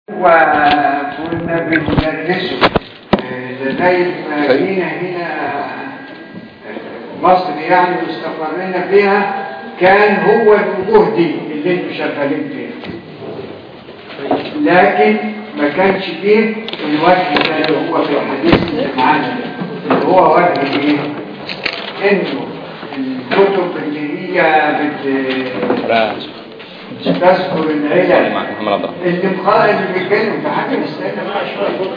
وكنا بندرسه لغاية ما جينا هنا مصر يعني واستقرينا فيها كان هو الوجوه دي اللي انتوا شغالين فيها لكن ما كانش فيه الوجه ده اللي هو في الحديث اللي معانا ده اللي هو وجه ايه؟ انه الكتب اللي هي بت تذكر العلل محمد عبد الرحمن اللي مقارن اللي بيتكلم في حاجه نستنى بقى شويه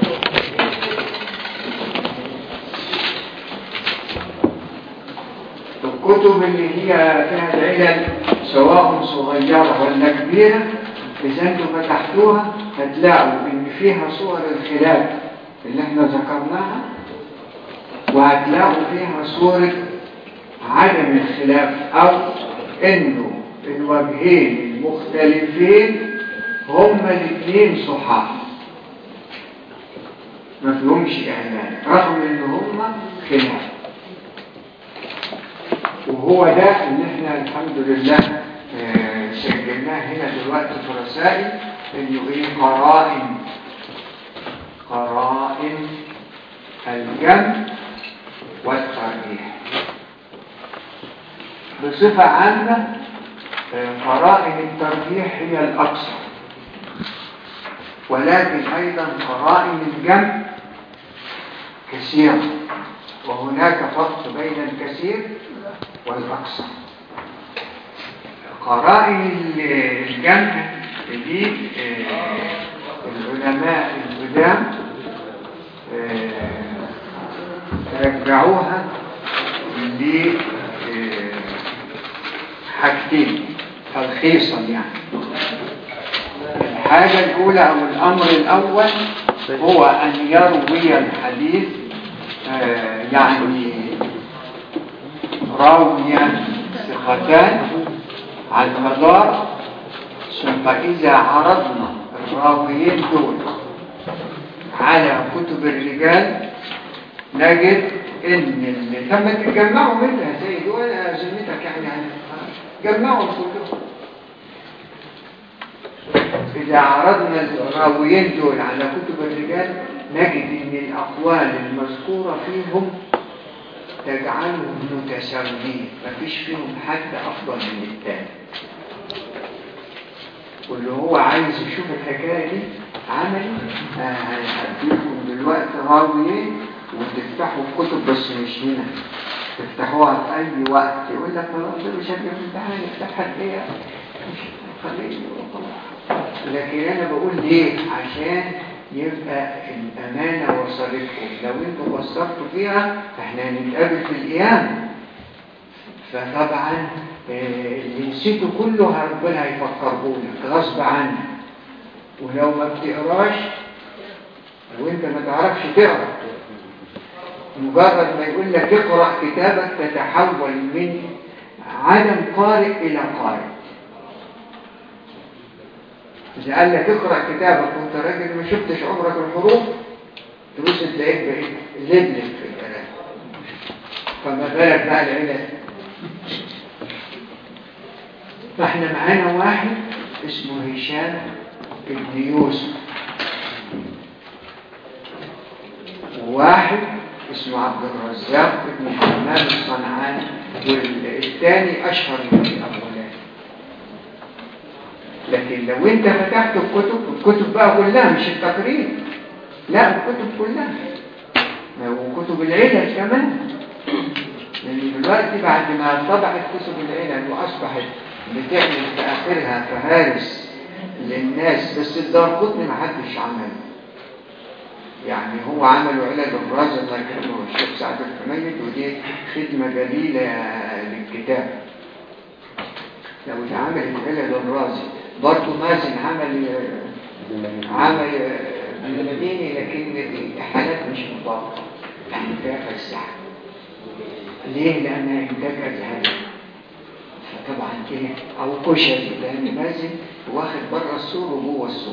الكتب اللي هي فيها العلل سواء صغيرة ولا كبيرة إذا أنتم فتحتوها هتلاقوا إن فيها صور الخلاف اللي احنا ذكرناها وهتلاقوا فيها صورة عدم الخلاف أو إنه الوجهين المختلفين هما الاثنين صحاح ما فيهمش إعلان رغم إن هما خلاف وهو ده اللي احنا الحمد لله آه، سجلناه هنا دلوقتي في رسائل انه ايه قرائن قرائن الجمع والترجيح بصفة عامة آه، قرائن الترجيح هي الأكثر ولكن أيضا قرائن الجمع كثيرة وهناك فرق بين الكثير والأكثر قرائن الجمع دي آه، العلماء القدام آه، رجعوها لحاجتين تلخيصا يعني الحاجة الأولى أو الأمر الأول هو أن يروي الحديث آه، يعني راويا ثقتان على المدار ثم إذا عرضنا الراويين دول على كتب الرجال نجد إن اللي تم تجمعوا منها زي دول ذمتك يعني يعني جمعوا كلهم إذا عرضنا الراويين دول على كتب الرجال نجد إن الأقوال المذكورة فيهم تجعلهم متساويين مفيش فيهم حد أفضل من الثاني واللي هو عايز يشوف الحكاية دي عملي آه، هديكم دلوقتي راويين وتفتحوا الكتب بس مش هنا تفتحوها في أي وقت يقول لك ما ده مش هجيب امتحان يفتحها ليه مش خليه وخلاص. لكن أنا بقول ليه عشان يبقى الأمانة وصلتكم لو انتوا قصرتوا فيها احنا هنتقابل في القيامة فطبعا آه، اللي نسيته كله ربنا هيفكرهولك غصب عنك ولو ما بتقراش وانت ما تعرفش تقرا مجرد ما يقول لك اقرا كتابك تتحول من عدم قارئ الى قارئ إذا قال لك اقرأ كتابك وانت راجل ما شفتش عمرك الحروف تبص تلاقيك بقيت لبلب في الكلام فما بالك بقى العلل فاحنا معانا واحد اسمه هشام ابن يوسف وواحد اسمه عبد الرزاق ابن حمام الصنعاني والثاني اشهر من الاولاني لكن لو انت فتحت الكتب الكتب بقى كلها مش التقرير لا الكتب كلها وكتب العلل كمان لان دلوقتي بعد ما طبعت كتب العلل واصبحت بتعمل في اخرها فهارس للناس بس الدار قطن ما حدش عمله يعني هو عملوا علل الراز الله يكرمه الشيخ سعد الحميد ودي خدمه جليله للكتاب لو اتعمل العلل الرازي برضه مازن عمل عمل بالمديني لكن الحالات مش مطابقة يعني فيها فسحة ليه؟ لأنها إنتاج أزهري فطبعا كده أو كشري لأن مازن واخد بره السور وجوه السور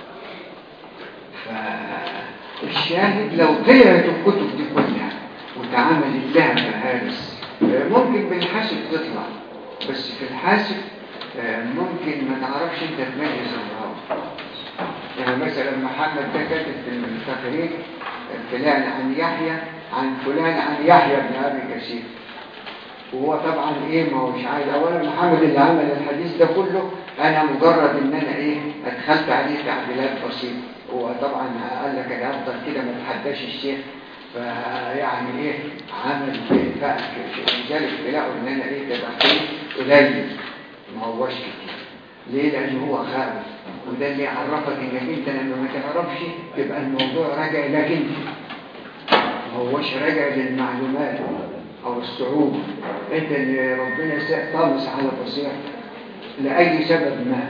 فالشاهد لو طلعت الكتب دي كلها واتعمل لها فهارس ممكن بالحاسب تطلع بس في الحاسب ممكن ما تعرفش انت تميز الراوي يعني مثلا محمد ده كاتب في التقرير فلان عن يحيى عن فلان عن يحيى بن ابي كثير وهو طبعا ايه ما هو مش عايز اولا محمد اللي عمل الحديث ده كله انا مجرد ان انا ايه ادخلت عليه تعديلات بسيطه هو طبعا قال لك انا افضل كده ما اتحداش الشيخ فيعني ايه عمل بقى لذلك تلاقوا ان انا ايه تبقى قليل ما هوش كتير ليه لان هو خارج وده اللي يعرفك انك انت لما ما تعرفش تبقى الموضوع راجع لك انت ما هوش راجع للمعلومات او الصعوبة انت اللي ربنا طمس على بصيرك لأي سبب ما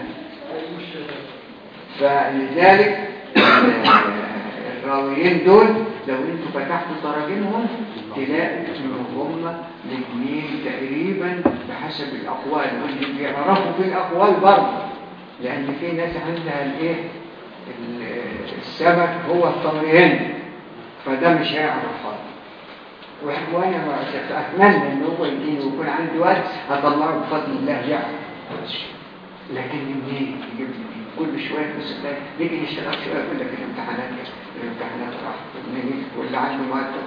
فلذلك الراويين دول لو انتوا فتحتوا تراجمهم تلاقوا ان هم الاثنين تقريبا بحسب الاقوال واللي بيعرفوا في الاقوال برضه لان في ناس عندها الايه السبب هو الطريقين فده مش هيعرف خالص وانا اتمنى ان هو يجيني ويكون عندي وقت هطلعه بفضل الله يعرف لكن منين يجيب لي كل شويه بس نيجي نشتغل شويه يقول لك الامتحانات الامتحانات راحت واللي عنده مرتب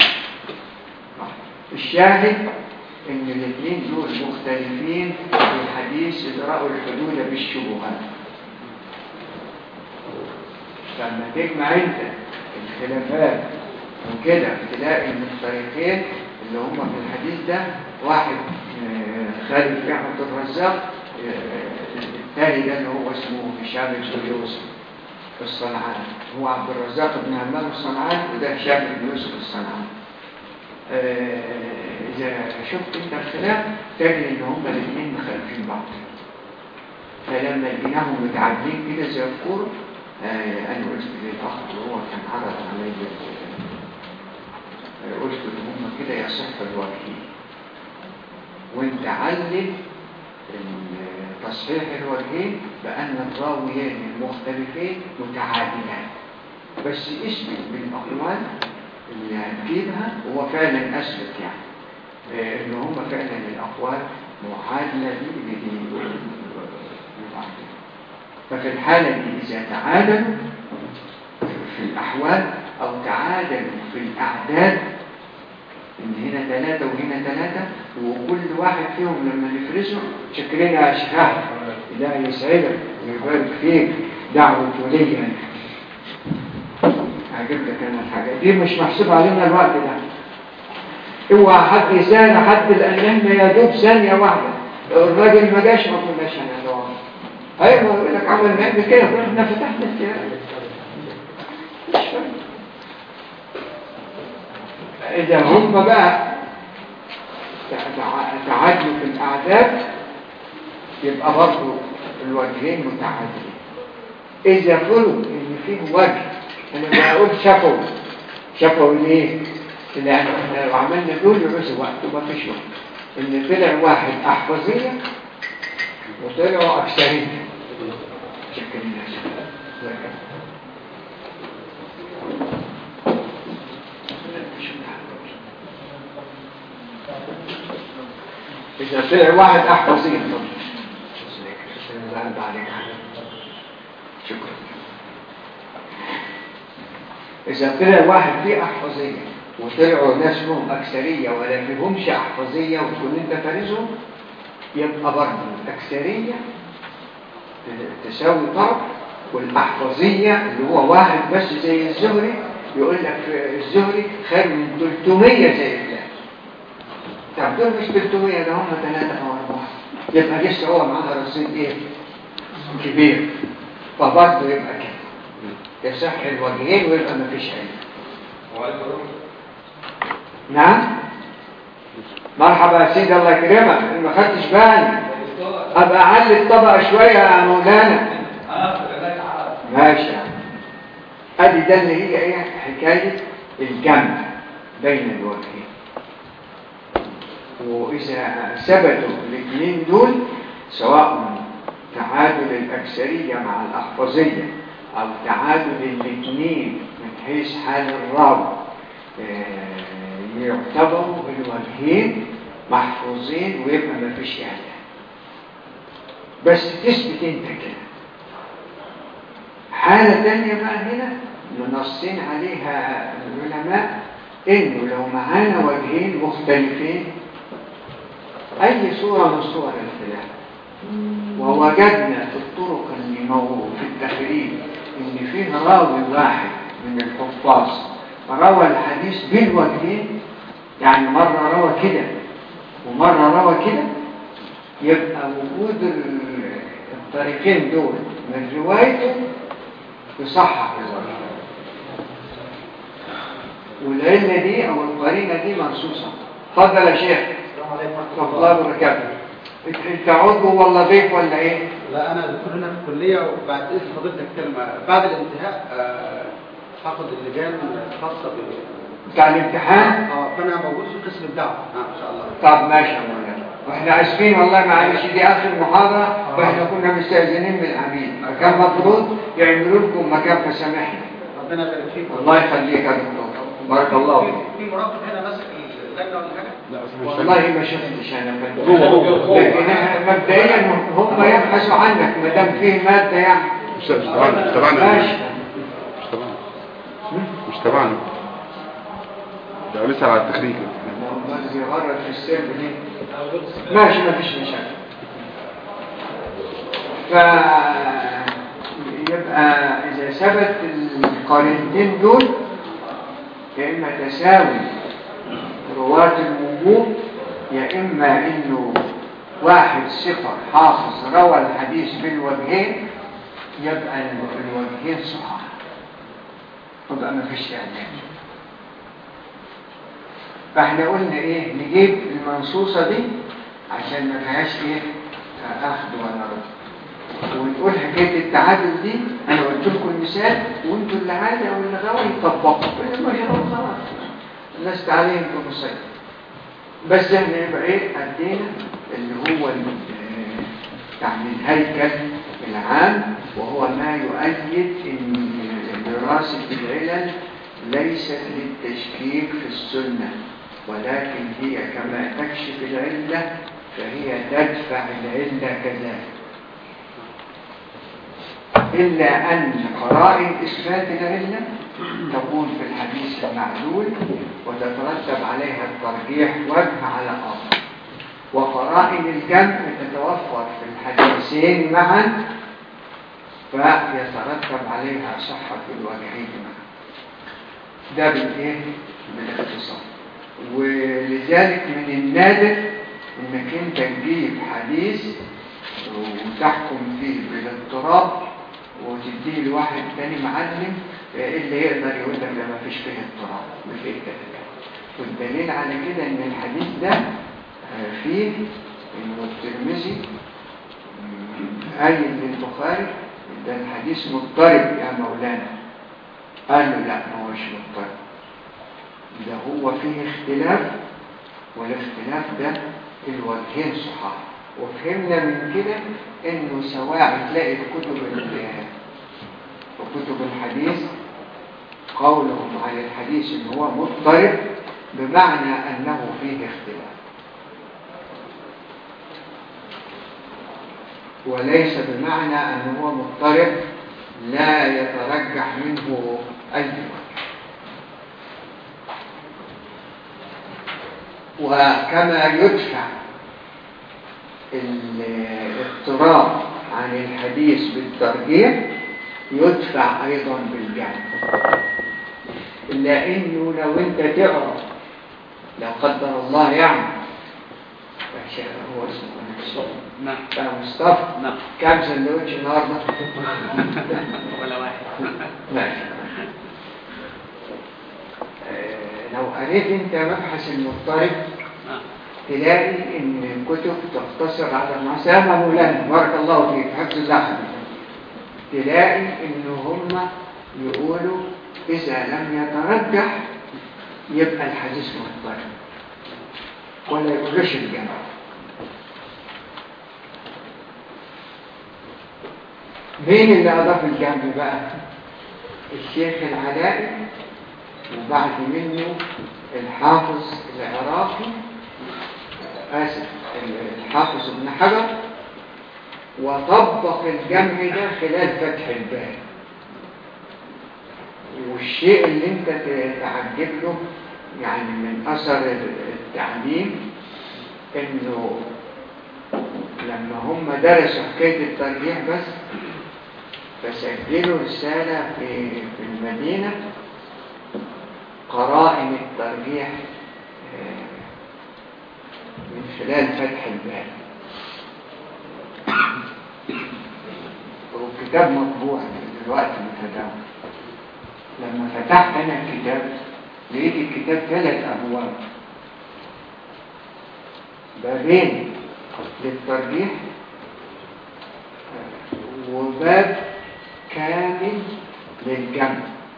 الشاهد ان الاثنين دول مختلفين في الحديث اللي راوا الحدود بالشبهات فلما تجمع انت الخلافات وكده تلاقي ان الطريقين اللي هم في الحديث ده واحد خالد بن عبد الرزاق الثاني ده اللي هو اسمه هشام بن يوسف الصنعاني هو عبد الرزاق بن همام الصنعاني وده هشام بن يوسف الصنعاني إذا شفت انت الخلاف تجد ان هما الاثنين مخالفين بعض فلما لقيناهم متعادلين كده زي الكورة انا قلت للاخ اللي هو كان عرض عليا قلت ان هما كده يصح الوجهين وانت علم تصحيح الوجهين بأن الراويين المختلفين متعادلان بس اثبت بالأقوال اللي هتجيبها هو فعلا أثبت يعني إن هم فعلا الأقوال معادلة دي بدي ففي الحالة دي إذا تعادلوا في الأحوال أو تعادلوا في الأعداد إن هنا ثلاثة وهنا ثلاثة وكل واحد فيهم لما نفرزه شكلنا أشهاد لا يسعدك ويبارك فيك دعوة وليا هجيب لك أنا الحاجات دي مش محسوب علينا الوقت ده اوعى حد يسال حد لان احنا يا دوب ثانيه واحده الراجل ما جاش ما كناش هنقعد ايوه يقول لك عمل معاك كده احنا فتحنا السياره إذا هم بقى تعادلوا في الأعداد يبقى برضه الوجهين متعادلين إذا قلوا إن فيه وجه أنا ما أقول شفوا شفوا ليه؟ لأن لو عملنا دول يعوز وقت وما فيش وقت إن طلع واحد أحفظية وطلعوا أكثرية شكرا إذا طلع واحد أحفظين شكرا إذا طلع واحد فيه أحفظية وطلعوا ناس لهم أكثرية ولا فيهمش أحفظية وتكون أنت فارزهم يبقى برضه الأكثرية تساوي طرف والأحفظية اللي هو واحد بس زي الزهري يقول لك الزهري خير من 300 زي فلان طب دول مش 300 ده هم ثلاثة أو أربعة يبقى لسه هو معاها رصيد إيه؟ كبير فبرضه يبقى كده يصح الوجهين ويبقى ما فيش عين نعم مرحبا يا سيدي الله يكرمك ما خدتش بالي ابقى اعلي الطبقه شويه يا مولانا ماشي ادي ده اللي هي ايه حكايه الجمع بين الوجهين واذا ثبتوا الاثنين دول سواء تعادل الاكثريه مع الاحفظيه او تعادل الاثنين من حيث حال الراوي يعتبروا الوجهين محفوظين ويبقى ما فيش اعلان بس تثبت انت كده حالة تانية بقى هنا منصين عليها العلماء إنه لو معانا وجهين مختلفين أي صورة من صور الاختلاف ووجدنا في الطرق اللي موجود في التخريج إن فيه راوي واحد من الحفاظ روى الحديث بالوجهين يعني مرة روى كده ومرة روى كده يبقى وجود الطريقين دول من روايته يصحح الوجه والعلة دي أو القرينة دي منصوصة اتفضل يا شيخ السلام عليكم ورحمة الله وبركاته انت عضو ولا ضيف ولا ايه؟ لا انا دكتور هنا في الكليه وبعد اذن فضيلتك كلمه بعد الانتهاء آه، هاخد اللجان الخاصه بال بتاع الامتحان اه فانا موجود في قسم الدعوه نعم ان شاء الله طب ماشي يا مولانا واحنا اسفين والله معلش دي اخر محاضرة واحنا كنا مستأذنين من العميد فكان مفروض يعملوا لكم مكان فسامحنا ربنا يبارك فيك الله يخليك يا دكتور بارك الله فيك في- في مراقب هنا ماسك اللجنه ولا حاجه؟ والله ما شفتش انا فندم. لكن مبدئيا هم يبحثوا عنك ما دام فيه ماده يعني مش مش تبعنا مش تبعنا ماشي مش تبعنا مش تبعنا ده لسه على التخريج والله بيغرد في السرب ليه ماشي ما فيش مشاكل ف يبقى اذا ثبت القارنتين دول يا اما تساوي رواة الوجوب يا اما انه واحد صفر حافظ روى الحديث بالوجهين يبقى الوجهين صحاح يبقى ما فيش اعلان فاحنا قلنا ايه نجيب المنصوصة دي عشان ما فيهاش ايه اخذ ولا رد ونقول حكاية التعادل دي انا قلت لكم المثال وانتوا اللي عادي او اللي غاوي يطبقوا كل ما شاء الله خلاص الناس تعليم بمصير بس احنا يبقى ايه ادينا اللي هو ال- آه، يعني الهيكل العام وهو ما يؤيد ان دراسة العلل ليست للتشكيك في السنة ولكن هي كما تكشف العلة فهي تدفع العلة كذلك إلا أن قرائن إثبات العلة تكون في الحديث المعلول وتترتب عليها الترجيح وجه على آخر وقرائن الجمع تتوفر في الحديثين معا فيترتب عليها صحة الوجهين معا ده بالايه بالاختصار ولذلك من النادر انك انت تجيب حديث وتحكم فيه بالاضطراب وتديه لواحد تاني معلم ايه اللي يقدر يقول لك ده ما فيش فيه اضطراب مش فيه كده والدليل على كده ان الحديث ده آه، فيه انه الترمذي مم، قايل للبخاري ده الحديث مضطرب يا مولانا قال له لا ما هوش مضطرب ده هو فيه اختلاف والاختلاف ده الوجهين صحاح وفهمنا من كده انه سواء تلاقي في كتب ال- في كتب الحديث قولهم عن الحديث ان هو مضطرب بمعنى انه فيه اختلاف وليس بمعنى انه هو مضطرب لا يترجح منه اي وجه وكما يدفع الاضطراب عن الحديث بالترجيح يدفع ايضا بالجمع لانه لو انت تقرا لو قدر الله يعني الشيخ هو اسمه نعم يا مصطفى نعم كم سندوتش النهارده ولا واحد ماشي آه، لو قريت انت مبحث المضطرب نعم تلاقي ان الكتب تقتصر على المسامة مولانا بارك الله فيك حفظ الله حبيبي تلاقي ان هم يقولوا اذا لم يترجح يبقى الحديث مضطرب ولا يقولوش الجمع مين اللي اضاف الجمع بقى الشيخ العلائي وبعد منه الحافظ العراقي آسف الحافظ ابن حجر وطبق الجمع ده خلال فتح الباب والشيء اللي انت تعجب له يعني من اثر التعليم انه لما هم درسوا حكاية الترجيح بس فسجلوا رسالة في, في المدينة قرائن الترجيح آه، من خلال فتح الباب وكتاب مطبوع دلوقتي متداول لما فتحت انا الكتاب لقيت الكتاب ثلاث ابواب بابين للترجيح وباب كامل للجمع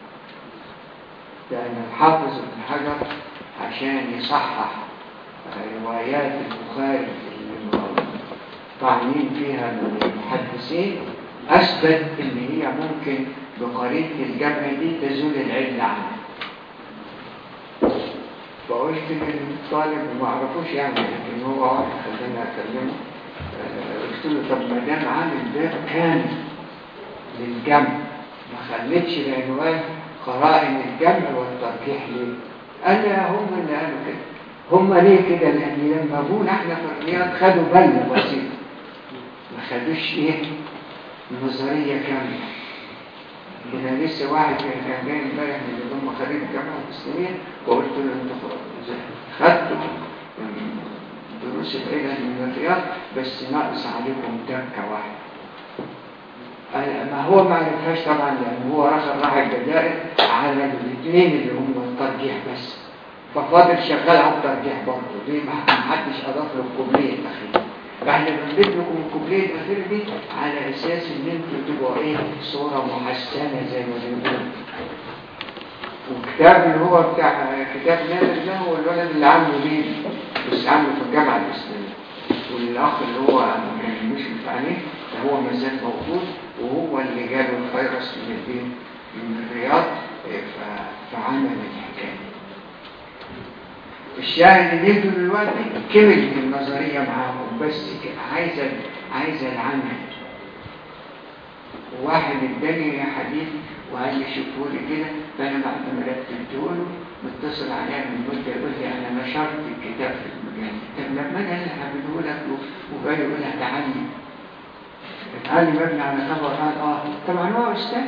لأن الحافظ ابن حجر عشان يصحح روايات البخاري اللي طعنين فيها من المحدثين أثبت إن هي ممكن بقرينة الجمع دي تزول العلة عنها فقلت للطالب ما اعرفوش يعني لكن هو واحد خلاني اكلمه آه، قلت له طب ما دام عامل باب كامل للجمع ما خليتش العنوان قرائن الجمع والترجيح ليه؟ قال لي هم اللي قالوا كده هم ليه كده؟ لان لما ابونا احنا في الرياض خدوا بل بسيط ما خدوش ايه؟ نظريه كامله كده لسه واحد كان جاي امبارح من اللي هم خريج الجامعه الاسلاميه وقلت له انت خدتوا دروس العلم من الرياض بس ناقص عليكم تركه واحده ما هو ما عرفهاش طبعا لان هو رخر راح الجزائر على الاثنين اللي هم الترجيح بس ففاضل شغال على الترجيح برضه ليه ما حدش اضاف له الكوبليه الاخير فاحنا بنضيف لكم الكوبليه الاخير دي على اساس ان انتوا تبقوا ايه صوره محسنه زي ما بنقول وكتاب اللي هو بتاع كتاب نادر ده هو الولد اللي عامله ليه بس عامله في الجامعه الاسلاميه والاخ اللي هو ما كان مشرف عليه هو ما زال موجود وهو اللي جاب الفيروس من الدين من الرياض فعمل الحكايه الشاهد اللي انتوا دلوقتي كملت النظريه معاهم بس عايزه عايزه العمل واحد اداني حديث وقال لي شوفوا لي كده فانا بعد ما رتبته له متصل عليا من مده يقول لي انا نشرت الكتاب في المجال طب لما انا اللي هعمله لك وجاي يقول لها تعالي تعالي مبني على خبر قال اه طبعا هو استاذ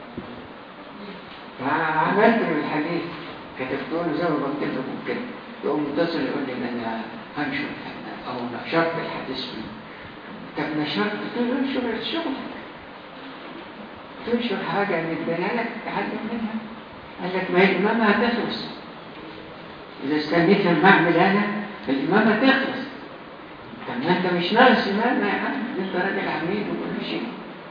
فعملت له الحديث كتبت له زي ما بكتب لكم كده يقوم متصل يقول لي ان انا هنشر او نشرت الحديث فيه طب نشرت قلت له انشر الشغل تنشر حاجة نديها لك تتعلم منها قال لك ما هي الإمامة هتخلص إذا استنيت لما أعمل أنا الإمامة هتخلص طب ما أنت مش ناقص إمامة يا عم أنت راجل عميد وكل شيء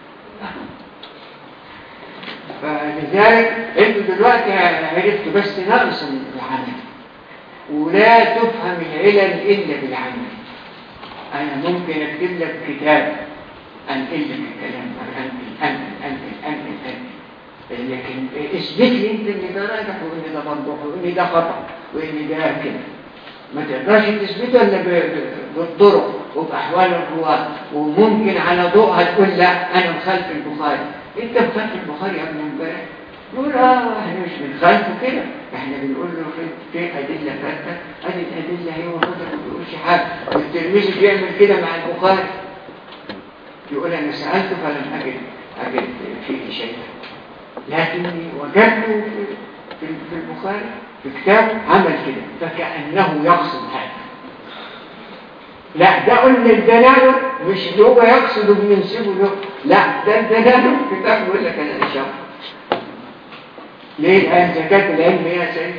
فلذلك أنتوا دلوقتي عرفتوا بس ناقص العمل ولا تفهم العلل إلا بالعمل أنا ممكن أكتب لك كتاب أنقل لك الكلام أنقل أنقل أنقل أنقل أنقل لكن اثبت لي أنت إن ده راجح وإن ده مربوح وإن ده خطأ وإن ده كده ما تقدرش تثبته إلا بالطرق وبأحوال الرواة وممكن على ضوءها تقول لا أنا مخالف البخاري أنت مخالف البخاري قبل امبارح يقول اه احنا مش بنخالفه كده احنا بنقول له في, في ادله فاتة ادي الادله هي وفاتة ما بيقولش حاجه والترمذي بيعمل كده مع البخاري يقول أنا سألته فلم أجد أجد فيه شيئا لكني وجدته في, في البخاري في كتاب عمل كده فكأنه يقصد هذا لا ده قلنا الدلالة مش اللي هو يقصد وبننسبه له لا ده الدلالة كتاب يقول لك أنا إشارة ليه الآن زكاة العلم يا سيد؟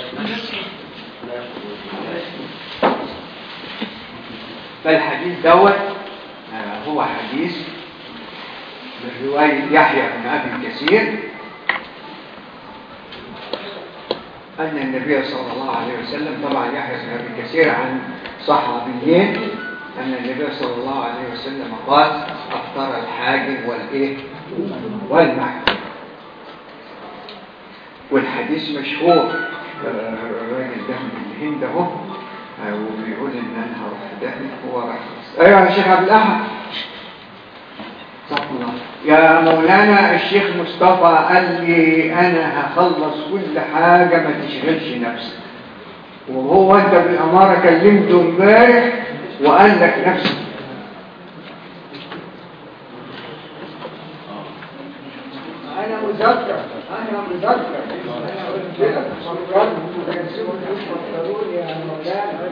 فالحديث دوت هو حديث من رواية يحيى بن أبي كثير أن النبي صلى الله عليه وسلم طبعا يحيى بن أبي كثير عن صحابيين أن النبي صلى الله عليه وسلم قال أفطر الحاجب والإيه والمحجوب والحديث مشهور الراجل ده من الهند اهو وبيقول ان انا هروح دهن هو راح ايوه يا شيخ عبد الاحد صح الله يا مولانا الشيخ مصطفى قال لي انا هخلص كل حاجة ما تشغلش نفسك وهو انت بالامارة كلمته امبارح وقال لك نفسك انا مذكر انا مذكر انا قلت لك مرات وتنسوا تفكروني يا مولانا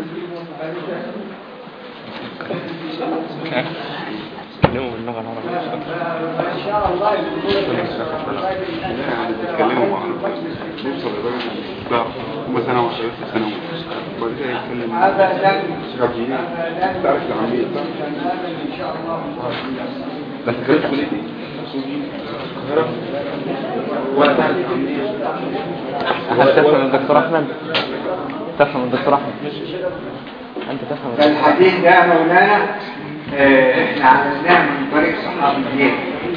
تكلموا باللغة العربية ما شاء الله يعني بيتكلموا مع نوصل لدرجة لا هم سنة وعشرين في سنة وبعد كده يتكلم ابدا شغالين ابدا تعرف العملية صح؟ تماما ان شاء الله بس كانت كلية القاهرة ولا تعرف العملية هل تفهم الدكتور أحمد؟ تفهم الدكتور أحمد؟ أنت تفهم الدكتور فالحديث ده يا مولانا آه، احنا عملناه من طريق صحابيين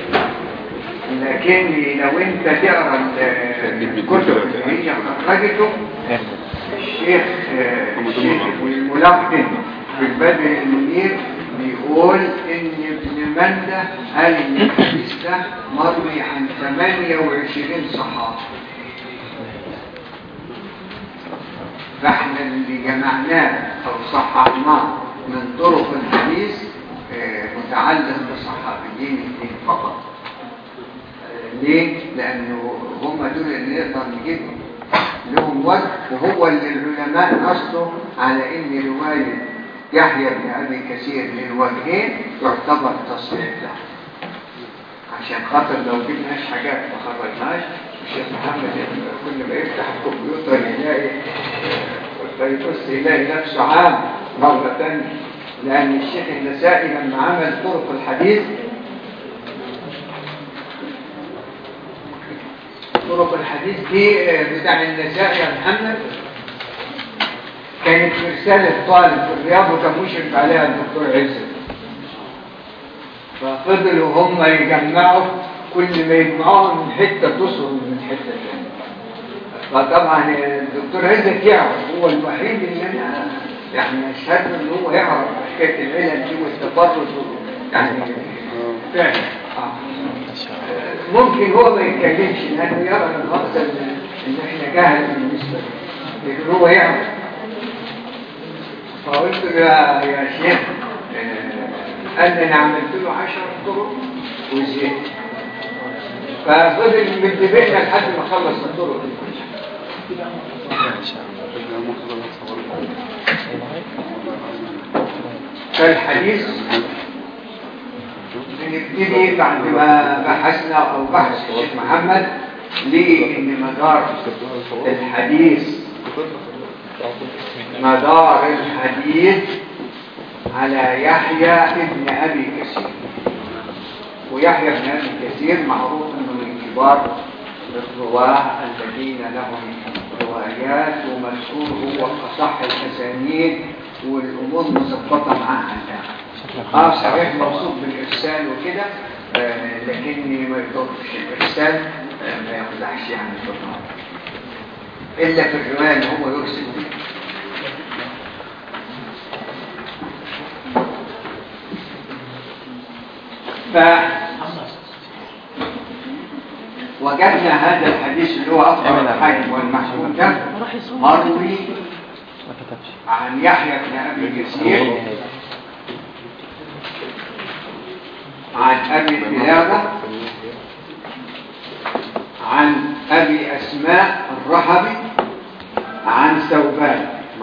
لكن لو انت تقرا ال- الكتب اللي هي خرجته أحمد. الشيخ آه، الشيخ الملقن في البدر المنير بيقول ان ابن مندة قال ان الحديث ده مروي عن 28 صحابي فاحنا اللي جمعناه او صححناه من طرق الحديث آه، متعلق بصحابيين اثنين فقط آه، ليه؟ لانه هم دول اللي نقدر نجيبهم لهم وجه وهو اللي العلماء نصوا على ان روايه يحيى بن ابي كثير للوجهين يعتبر تصحيح له عشان خاطر لو جبناش حاجات ما خرجناش الشيخ محمد كل ما يفتح الكمبيوتر يلاقي فيبص يلاقي نفسه عام مرة تانية لأن الشيخ النسائي لما عمل طرق الحديث طرق الحديث دي آه، بتاع النسائي يا محمد كانت في رسالة طالب في الرياض وكان مشرف عليها الدكتور عزت ففضلوا هم يجمعوا كل ما يجمعوها من حتة تصل من حتة ثانية فطبعا الدكتور عزت يعرف هو الوحيد اللي انا يعني اشهد له ان هو يعرف حكايه العلل دي والتفرد و- يعني فعلا آه. ممكن هو ما يتكلمش لانه يرى المقصد ان احنا جاهل بالنسبه له لكن هو يعرف فقلت له يا يا شيخ آه، قال لي انا عملت له 10 طرق وزهقت ففضل متبعنا لحد ما خلص الطرق دي فالحديث بنبتدي بعد ما بحثنا او بحث الشيخ محمد ليه ان مدار الحديث مدار الحديث على يحيى ابن ابي كثير ويحيى بن ابي كثير معروف انه من كبار الرواه الذين لهم روايات ومشهور هو اصح الاسانيد والامور مظبطه معاه اه صحيح موصوف بالارسال وكده آه لكني ما يضرش الارسال آه ما يخلعش يعني في النار الا في الروايه اللي هو يرسل فيها ف وجدنا هذا الحديث اللي هو أفضل الحاكم والمحكوم ده مروي ما كتبش عن يحيى بن أبي كثير عن أبي كلابة عن أبي أسماء الرحبي عن ثوبان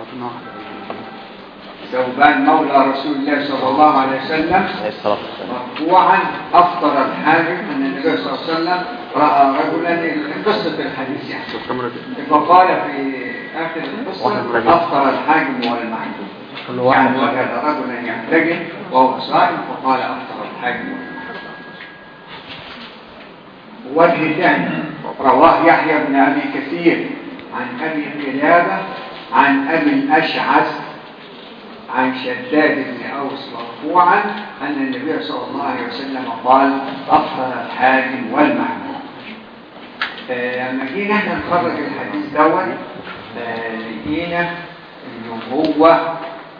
ثوبان مولى رسول الله صلى الله عليه وسلم عليه الصلاة والسلام مرفوعا افطر الحاكم ان النبي صلى الله عليه وسلم راى رجلا قصه الحديث يعني الكاميرا دي فقال في اخر القصه افطر الحاكم والمحكوم كل واحد يعني وجد رجلا يحتجم وهو صائم فقال افطر الحاكم والمحكوم وجه ثاني رواه يحيى بن ابي كثير عن ابي قلابه عن ابي الاشعث عن شداد بن أوس مرفوعا أن النبي صلى الله عليه وسلم قال أفطر الحاكم والمحمود آه، لما جينا احنا نخرج الحديث دوت آه، لقينا انه هو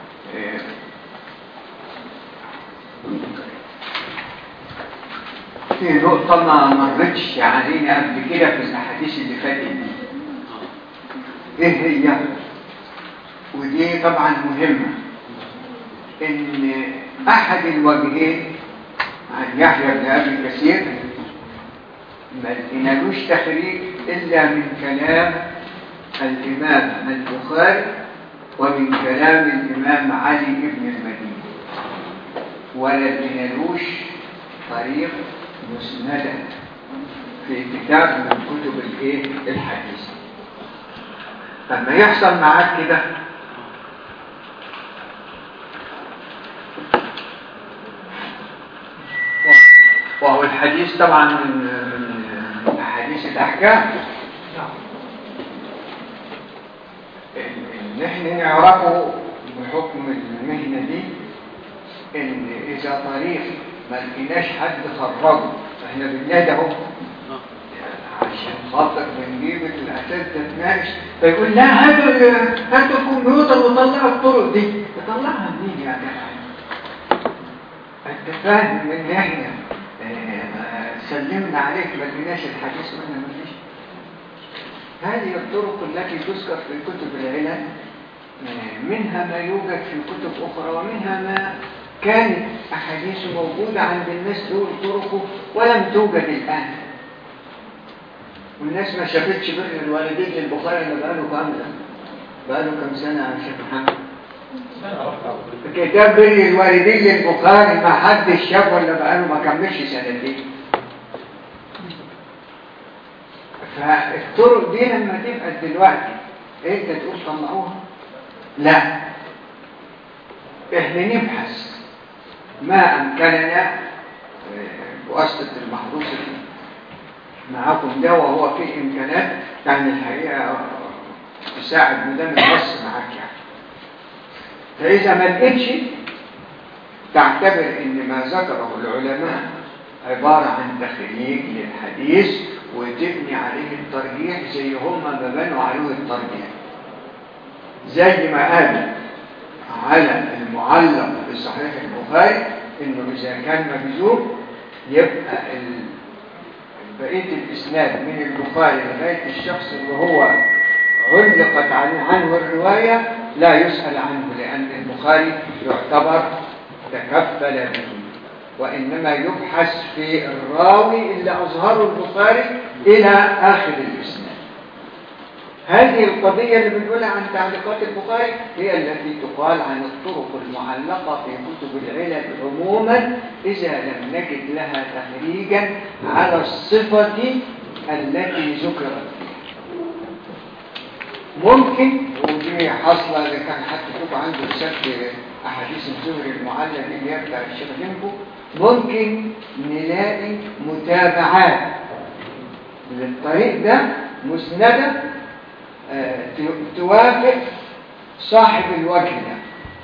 آه، في نقطة ما مرتش علينا قبل كده في الأحاديث اللي فاتت دي إيه هي؟ ودي طبعا مهمة إن أحد الوجهين عن يحيى بن أبي كثير ما لقينالوش تخريج إلا من كلام الإمام البخاري ومن كلام الإمام علي بن المدينة ولا لقينالوش طريق مسندة في كتاب من كتب الايه الحديث لما يحصل معاك كده وهو الحديث طبعا من من احاديث الاحكام ان احنا نعرفه بحكم المهنه دي ان اذا طريق ما لقيناش حد خرجه احنا بننادي اهو عشان خاطر بنجيب الاساس تتناقش فيقول لا هاتوا هاتوا الكمبيوتر وطلعوا الطرق دي تطلعها منين يعني انت فاهم ان احنا اه سلمنا عليك ما لقيناش الحديث منها ما فيش هذه الطرق التي تذكر في كتب العلل منها ما يوجد في كتب اخرى ومنها ما كانت أحاديث موجودة عند الناس دول طرقه ولم توجد الآن والناس ما شافتش بر الوالدين للبخاري اللي بقاله كام ده بقاله كام سنة يا شيخ محمد كتاب بر الوالدين للبخاري ما حدش شاف ولا بقاله ما كملش سنتين فالطرق دي لما تبقى دلوقتي انت تقول طلعوها لا احنا نبحث ما أمكننا بواسطة المحروس معاكم ده وهو فيه إمكانات يعني الحقيقة تساعد مدام البص معاك يعني فإذا ما لقيتش تعتبر إن ما ذكره العلماء عبارة عن تخريج للحديث وتبني عليه الترجيح زي هم ما بنوا عليه الترجيح زي ما قالوا على المعلق في صحيح البخاري انه اذا كان مجزوم يبقى بقيه الاسناد من البخاري لغايه الشخص اللي هو علقت عنه الروايه لا يسال عنه لان البخاري يعتبر تكفل به وانما يبحث في الراوي اللي اظهره البخاري الى اخر الاسناد هذه القضية اللي بنقولها عن تعليقات البخاري هي التي تقال عن الطرق المعلقة في كتب العلل عموما إذا لم نجد لها تخريجا على الصفة التي ذكرت ممكن ودي حاصلة إذا كان حتى فوق عنده رسالة أحاديث الزهري المعلق اللي يبدأ الشيخ جنبه ممكن نلاقي متابعات للطريق ده مسندة توافق صاحب الوجه ده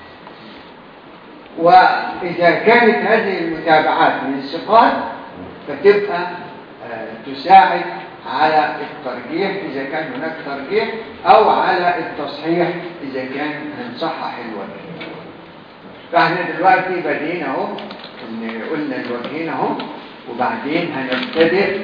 وإذا كانت هذه المتابعات من الثقات فتبقى تساعد على الترجيح إذا كان هناك ترجيح أو على التصحيح إذا كان هنصحح الوجه فاحنا دلوقتي بدينا اهو ان قلنا الوجهين اهو وبعدين هنبتدئ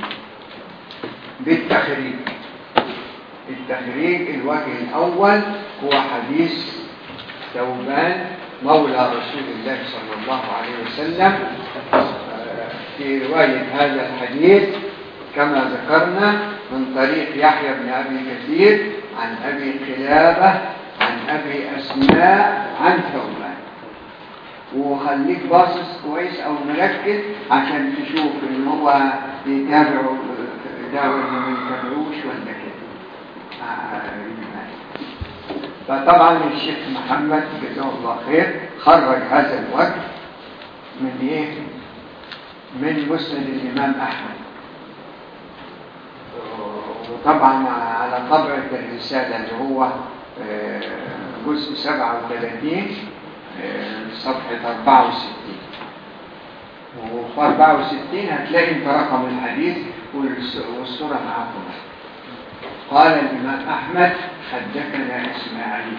بالتخريج التخريج الوجه الأول هو حديث ثوبان مولى رسول الله صلى الله عليه وسلم في رواية هذا الحديث كما ذكرنا من طريق يحيى بن أبي كثير عن أبي قلابة عن أبي أسماء عن ثوبان وخليك باصص كويس أو مركز عشان تشوف إن هو بيتابعوا يتابعوا ما يتابعوش ولا كده فطبعا الشيخ محمد جزاه الله خير خرج هذا الوجه من ايه من مسند الامام احمد وطبعا على طبعة الرسالة اللي هو جزء 37 صفحة 64 وفي 64 هتلاقي انت رقم الحديث والصورة معاكم قال الإمام أحمد حدثنا إسماعيل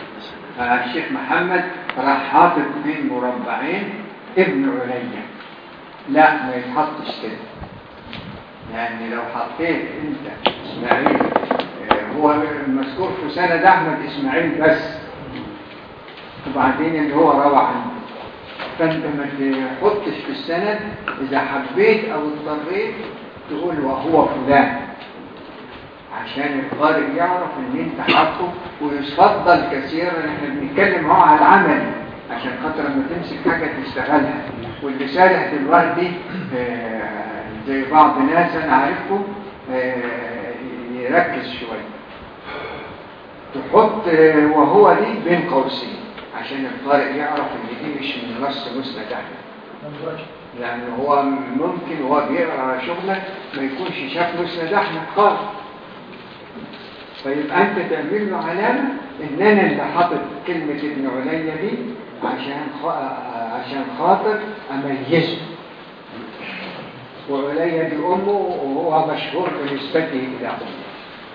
فالشيخ محمد راح حاطط بين مربعين ابن عليا لا ما يتحطش كده يعني لو حطيت انت اسماعيل آه، هو المذكور في سند احمد اسماعيل بس وبعدين اللي هو روى عنه فانت ما تحطش في السند اذا حبيت او اضطريت تقول وهو فلان عشان القارئ يعرف ان انت حاطه ويفضل كثيرا احنا بنتكلم هو على العمل عشان خاطر لما تمسك حاجه تشتغلها واللي سارح دلوقتي آه، زي بعض ناس انا عارفهم آه، يركز شويه تحط آه، وهو دي بين قوسين عشان القارئ يعرف ان دي مش من نص مسند احمد لان هو ممكن وهو بيقرا شغلك ما يكونش شاف مسند احمد خالص فيبقى انت تعمل له علامه ان انا اللي حاطط كلمه ابن عليا دي عشان خ... عشان خاطر اميزه وعليا دي امه وهو مشهور بنسبته الى امه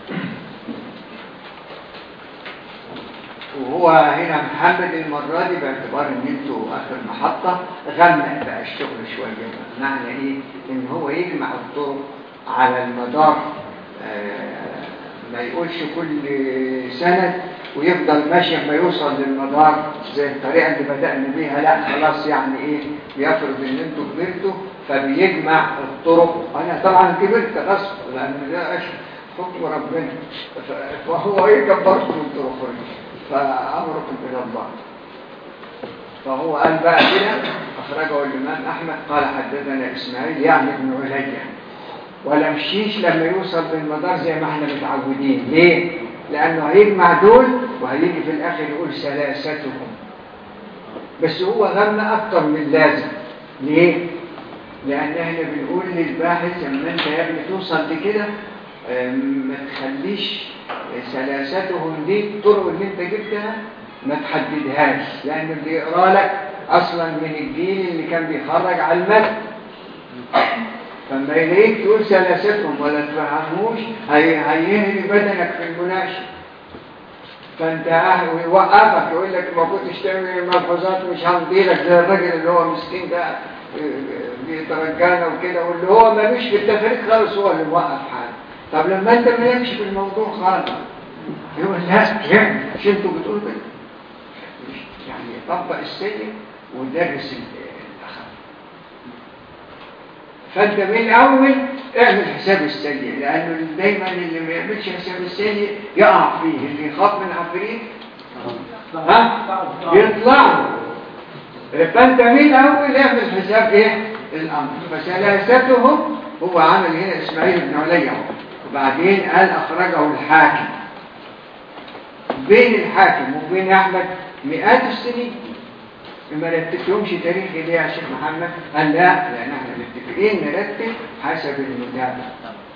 وهو هنا محمد المرة دي باعتبار ان انتوا اخر محطة غمق بقى الشغل شوية معنى ايه ان هو يجمع الطرق على المدار آه، ما يقولش كل سنة ويفضل ماشي ما يوصل للمدار زي الطريقة اللي بدأنا بيها لا خلاص يعني ايه بيفرض ان انتوا كبرتوا فبيجمع الطرق انا طبعا كبرت غصب لان ده أش- حكم ربنا ف- فهو ايه كبرت من طرق فامركم الى الله فهو قال بقى كده اخرجه الامام احمد قال حدثنا اسماعيل يعني ابن عليا ولا مشيش لما يوصل بالمدار زي ما احنا متعودين ليه لانه هيجمع دول وهيجي في الاخر يقول ثلاثتهم بس هو غم اكتر من لازم ليه لان احنا بنقول للباحث لما انت يا ابني توصل لكده آم، ما تخليش ثلاثتهم دي الطرق اللي انت جبتها ما تحددهاش لان اللي يقرا لك اصلا من الجيل اللي كان بيخرج على المتن فما يلاقيك تقول ثلاثتهم ولا تفهموش هي هيهري بدنك في المناقشه فانت أهل ويوقفك يقول لك ما كنتش تعمل الملحوظات مش همضيلك زي الراجل اللي هو مسكين ده آه، بيترجانا وكده واللي هو مالوش في التفريق خالص هو اللي موقف حاله طب لما انت مالكش في الموضوع خالص يقول لا يعني مش انتوا بتقولوا كده يعني طبق السيء ودرس الاخر فانت من الاول اعمل حساب السيء لانه دايما اللي ما يعملش حساب السيء يقع فيه اللي يخاف من عفريت ها يطلع له. فانت من الاول اعمل حساب ايه الامر فثلاثتهم هو عمل هنا اسماعيل بن عليا وبعدين قال اخرجه الحاكم بين الحاكم وبين احمد مئات السنين ما رتبتهمش تاريخ ليه يا شيخ محمد قال لا لان احنا متفقين نرتب حسب المتابعه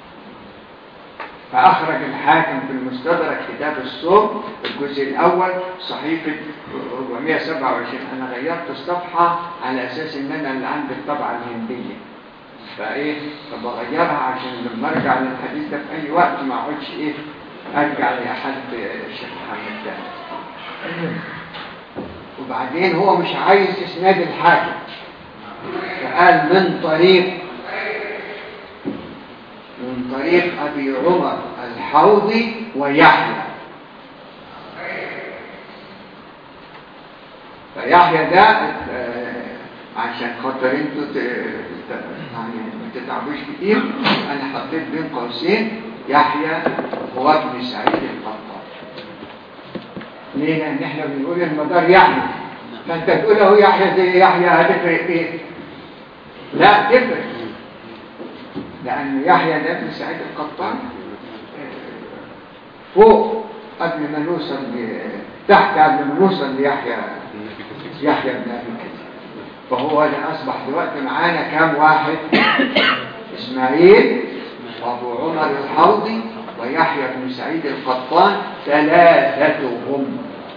فأخرج الحاكم في المستدرك كتاب الصوم الجزء الأول صحيفة 427 أنا غيرت الصفحة على أساس إن أنا اللي عندي الطبعة الهندية فإيه فبغيرها عشان لما أرجع للحديث ده في أي وقت ما أقعدش إيه أرجع لأحد الشيخ محمد تاني وبعدين هو مش عايز إسناد الحاكم فقال من طريق من طريق أبي عمر الحوضي ويحيى فيحيى ده آه، عشان خاطر انتوا ت- ت- يعني ما تتعبوش كتير انا حطيت بين قوسين يحيى هو ابن سعيد القطان ليه لان احنا بنقول المدار يحيى فانت تقول له يحيى زي يحيى هتفرق ايه لا تفرق لأن يحيى ده ابن سعيد القطان آه، فوق قبل ما نوصل ل- تحت قبل ما نوصل ليحيى يحيى بن أبي كثير فهو اللي أصبح دلوقتي معانا كام واحد إسماعيل وأبو عمر الحوضي ويحيى بن سعيد القطان ثلاثتهم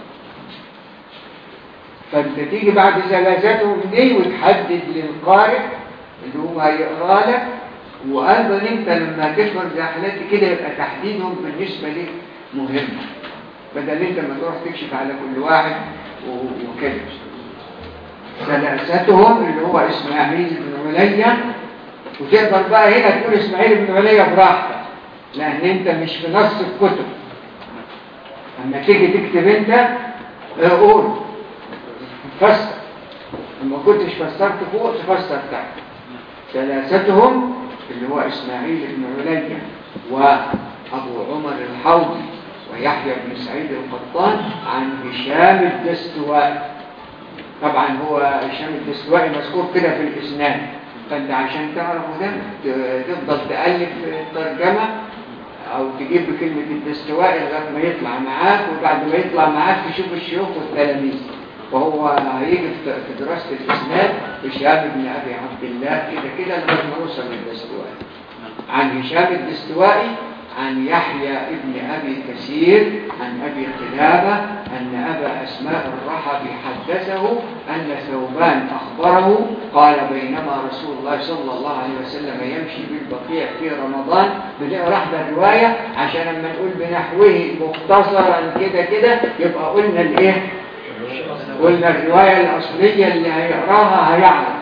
فانت تيجي بعد ثلاثتهم دي وتحدد للقارئ اللي هو هيقرا لك وايضا انت لما تفرض زي حالاتي كده يبقى تحديدهم بالنسبه لك مهم بدل انت ما تروح تكشف على كل واحد و- وكده ثلاثتهم اللي هو إسماعيل بن عليا وتقدر بقى هنا تقول إسماعيل بن عليا براحتك لأن أنت مش في نص الكتب لما تيجي تكتب أنت آه، قول فسر لما كنتش فسرت فوق تفسر تحت ثلاثتهم اللي هو إسماعيل بن عليا وأبو عمر الحوضي ويحيى بن سعيد القطان عن هشام الدستوائي طبعا هو هشام الدستوائي مذكور كده في الإسناد فانت عشان تعرفه ده ت- تفضل تألف الترجمة أو تجيب كلمة الدستوائي لغاية ما يطلع معاك وبعد ما يطلع معاك تشوف الشيوخ والتلاميذ وهو هيجي في في دراسة الإسناد هشام بن أبي عبد الله كده كده لغاية ما نوصل للدستوائي عن هشام الدستوائي عن يحيى ابن أبي كثير عن أبي قلابة أن أبا أسماء الرحبي حدثه أن ثوبان أخبره قال بينما رسول الله صلى الله عليه وسلم يمشي بالبقيع في رمضان بنقرا احنا الرواية عشان لما نقول بنحوه مختصرا كده كده يبقى قلنا الايه قلنا الرواية الأصلية اللي هيقراها هيعرف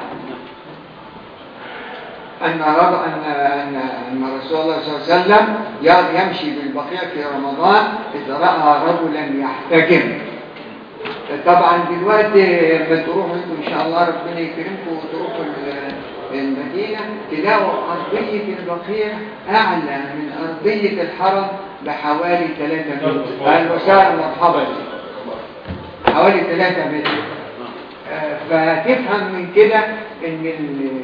أن رب أن أن أن رسول الله صلى الله عليه وسلم ي- يمشي بالبقيع في رمضان إذا رأى رجلا يحتجم طبعا دلوقتي لما تروحوا انتم إن شاء الله ربنا يكرمكم وتروحوا ال- المدينة تلاقوا أرضية البقيع أعلى من أرضية الحرم بحوالي 3 متر أهلا وسهلا مرحبا حوالي 3 متر آه، فتفهم من كده ان ال-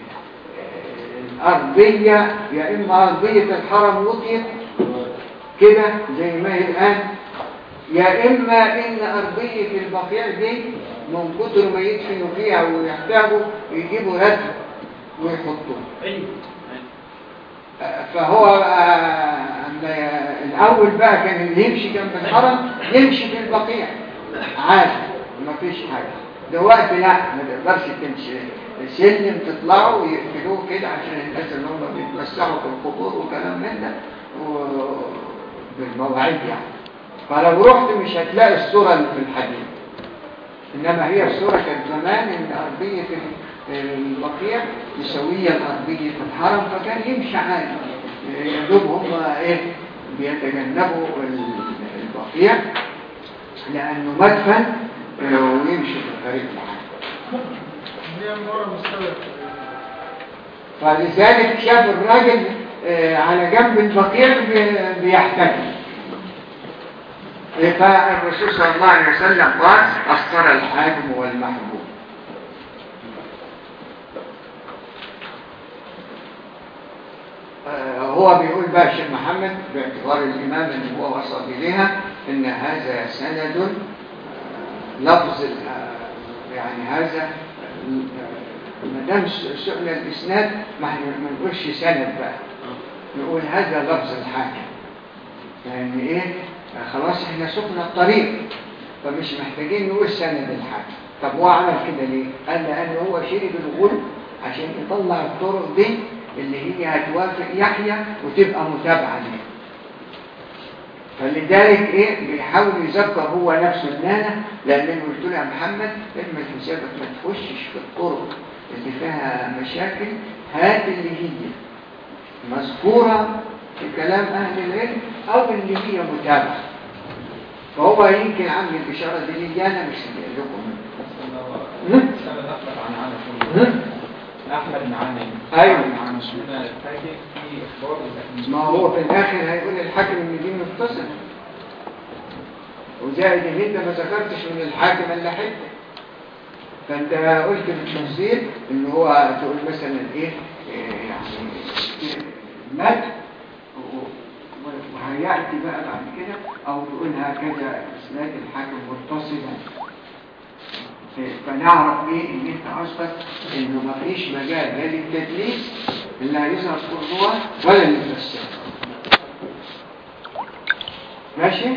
الأرضية يا إما أرضية الحرم وطيت كده زي ما هي الآن يا إما إن أرضية البقيع دي من كتر ما يدفنوا فيها ويحتاجوا يجيبوا رتب ويحطوه آه، فهو آه، أما الأول بقى كان اللي يمشي جنب الحرم يمشي في البقيع عادي ما فيش حاجة دلوقتي لا ما تقدرش تمشي سلم تطلعوا ويقفلوه كده عشان الناس اللي هم بيتوسعوا في القبور وكلام من ده و- بالمواعيد يعني فلو رحت مش هتلاقي الصورة اللي في الحديث إنما هي الصورة كانت زمان إن أرضية البقيع مسوية لأرضية الحرم فكان يمشي عادي يا دوب هم إيه بيتجنبوا البقيع لأنه مدفن آه، ويمشي في الطريق معاه هي مرة مستوى فلذلك شاف الراجل آه، على جنب البقيع بي- بيحتفل فالرسول صلى الله عليه وسلم قال أخطر الحاكم والمحبوب آه، هو بيقول بقى الشيخ محمد باعتبار الإمام اللي هو وصل إليها إن هذا سند آه، لفظ ال- آه، يعني هذا آه، ما دام س- سئل الإسناد ما احنا ما نقولش سند بقى نقول هذا لفظ الحاكم يعني إيه آه، خلاص احنا سقنا الطريق فمش محتاجين نقول سند الحاكم طب هو عمل كده ليه؟ قال لأن هو شرب الغل عشان يطلع الطرق دي اللي هي هتوافق يحيى وتبقى متابعة ليه فلذلك ايه بيحاول يذكر هو نفسه النانة لان انا قلت له يا محمد اعمل حسابك ما تخشش في الطرق اللي فيها مشاكل هات اللي هي مذكورة في كلام اهل العلم او اللي هي متابعة فهو يمكن عامل الاشارة دي لي انا مش هجي لكم هم؟ هم؟ أحمد بن عامر ايوه عن مسلمنا الفاكر في إخبار لكن ما هو في الاخر هيقول الحاكم ان دي متصل وزائد ان انت ما ذكرتش من الحاكم الا حته فانت قلت في التفسير ان هو تقول مثلا ايه إيه يعني مات وهياتي بقى بعد كده او تقول هكذا اسناد الحاكم متصلا فنعرف ايه ان انت قصدك انه ما فيش مجال لا للتدليس اللي هيظهر في الروح ولا للتفسير ماشي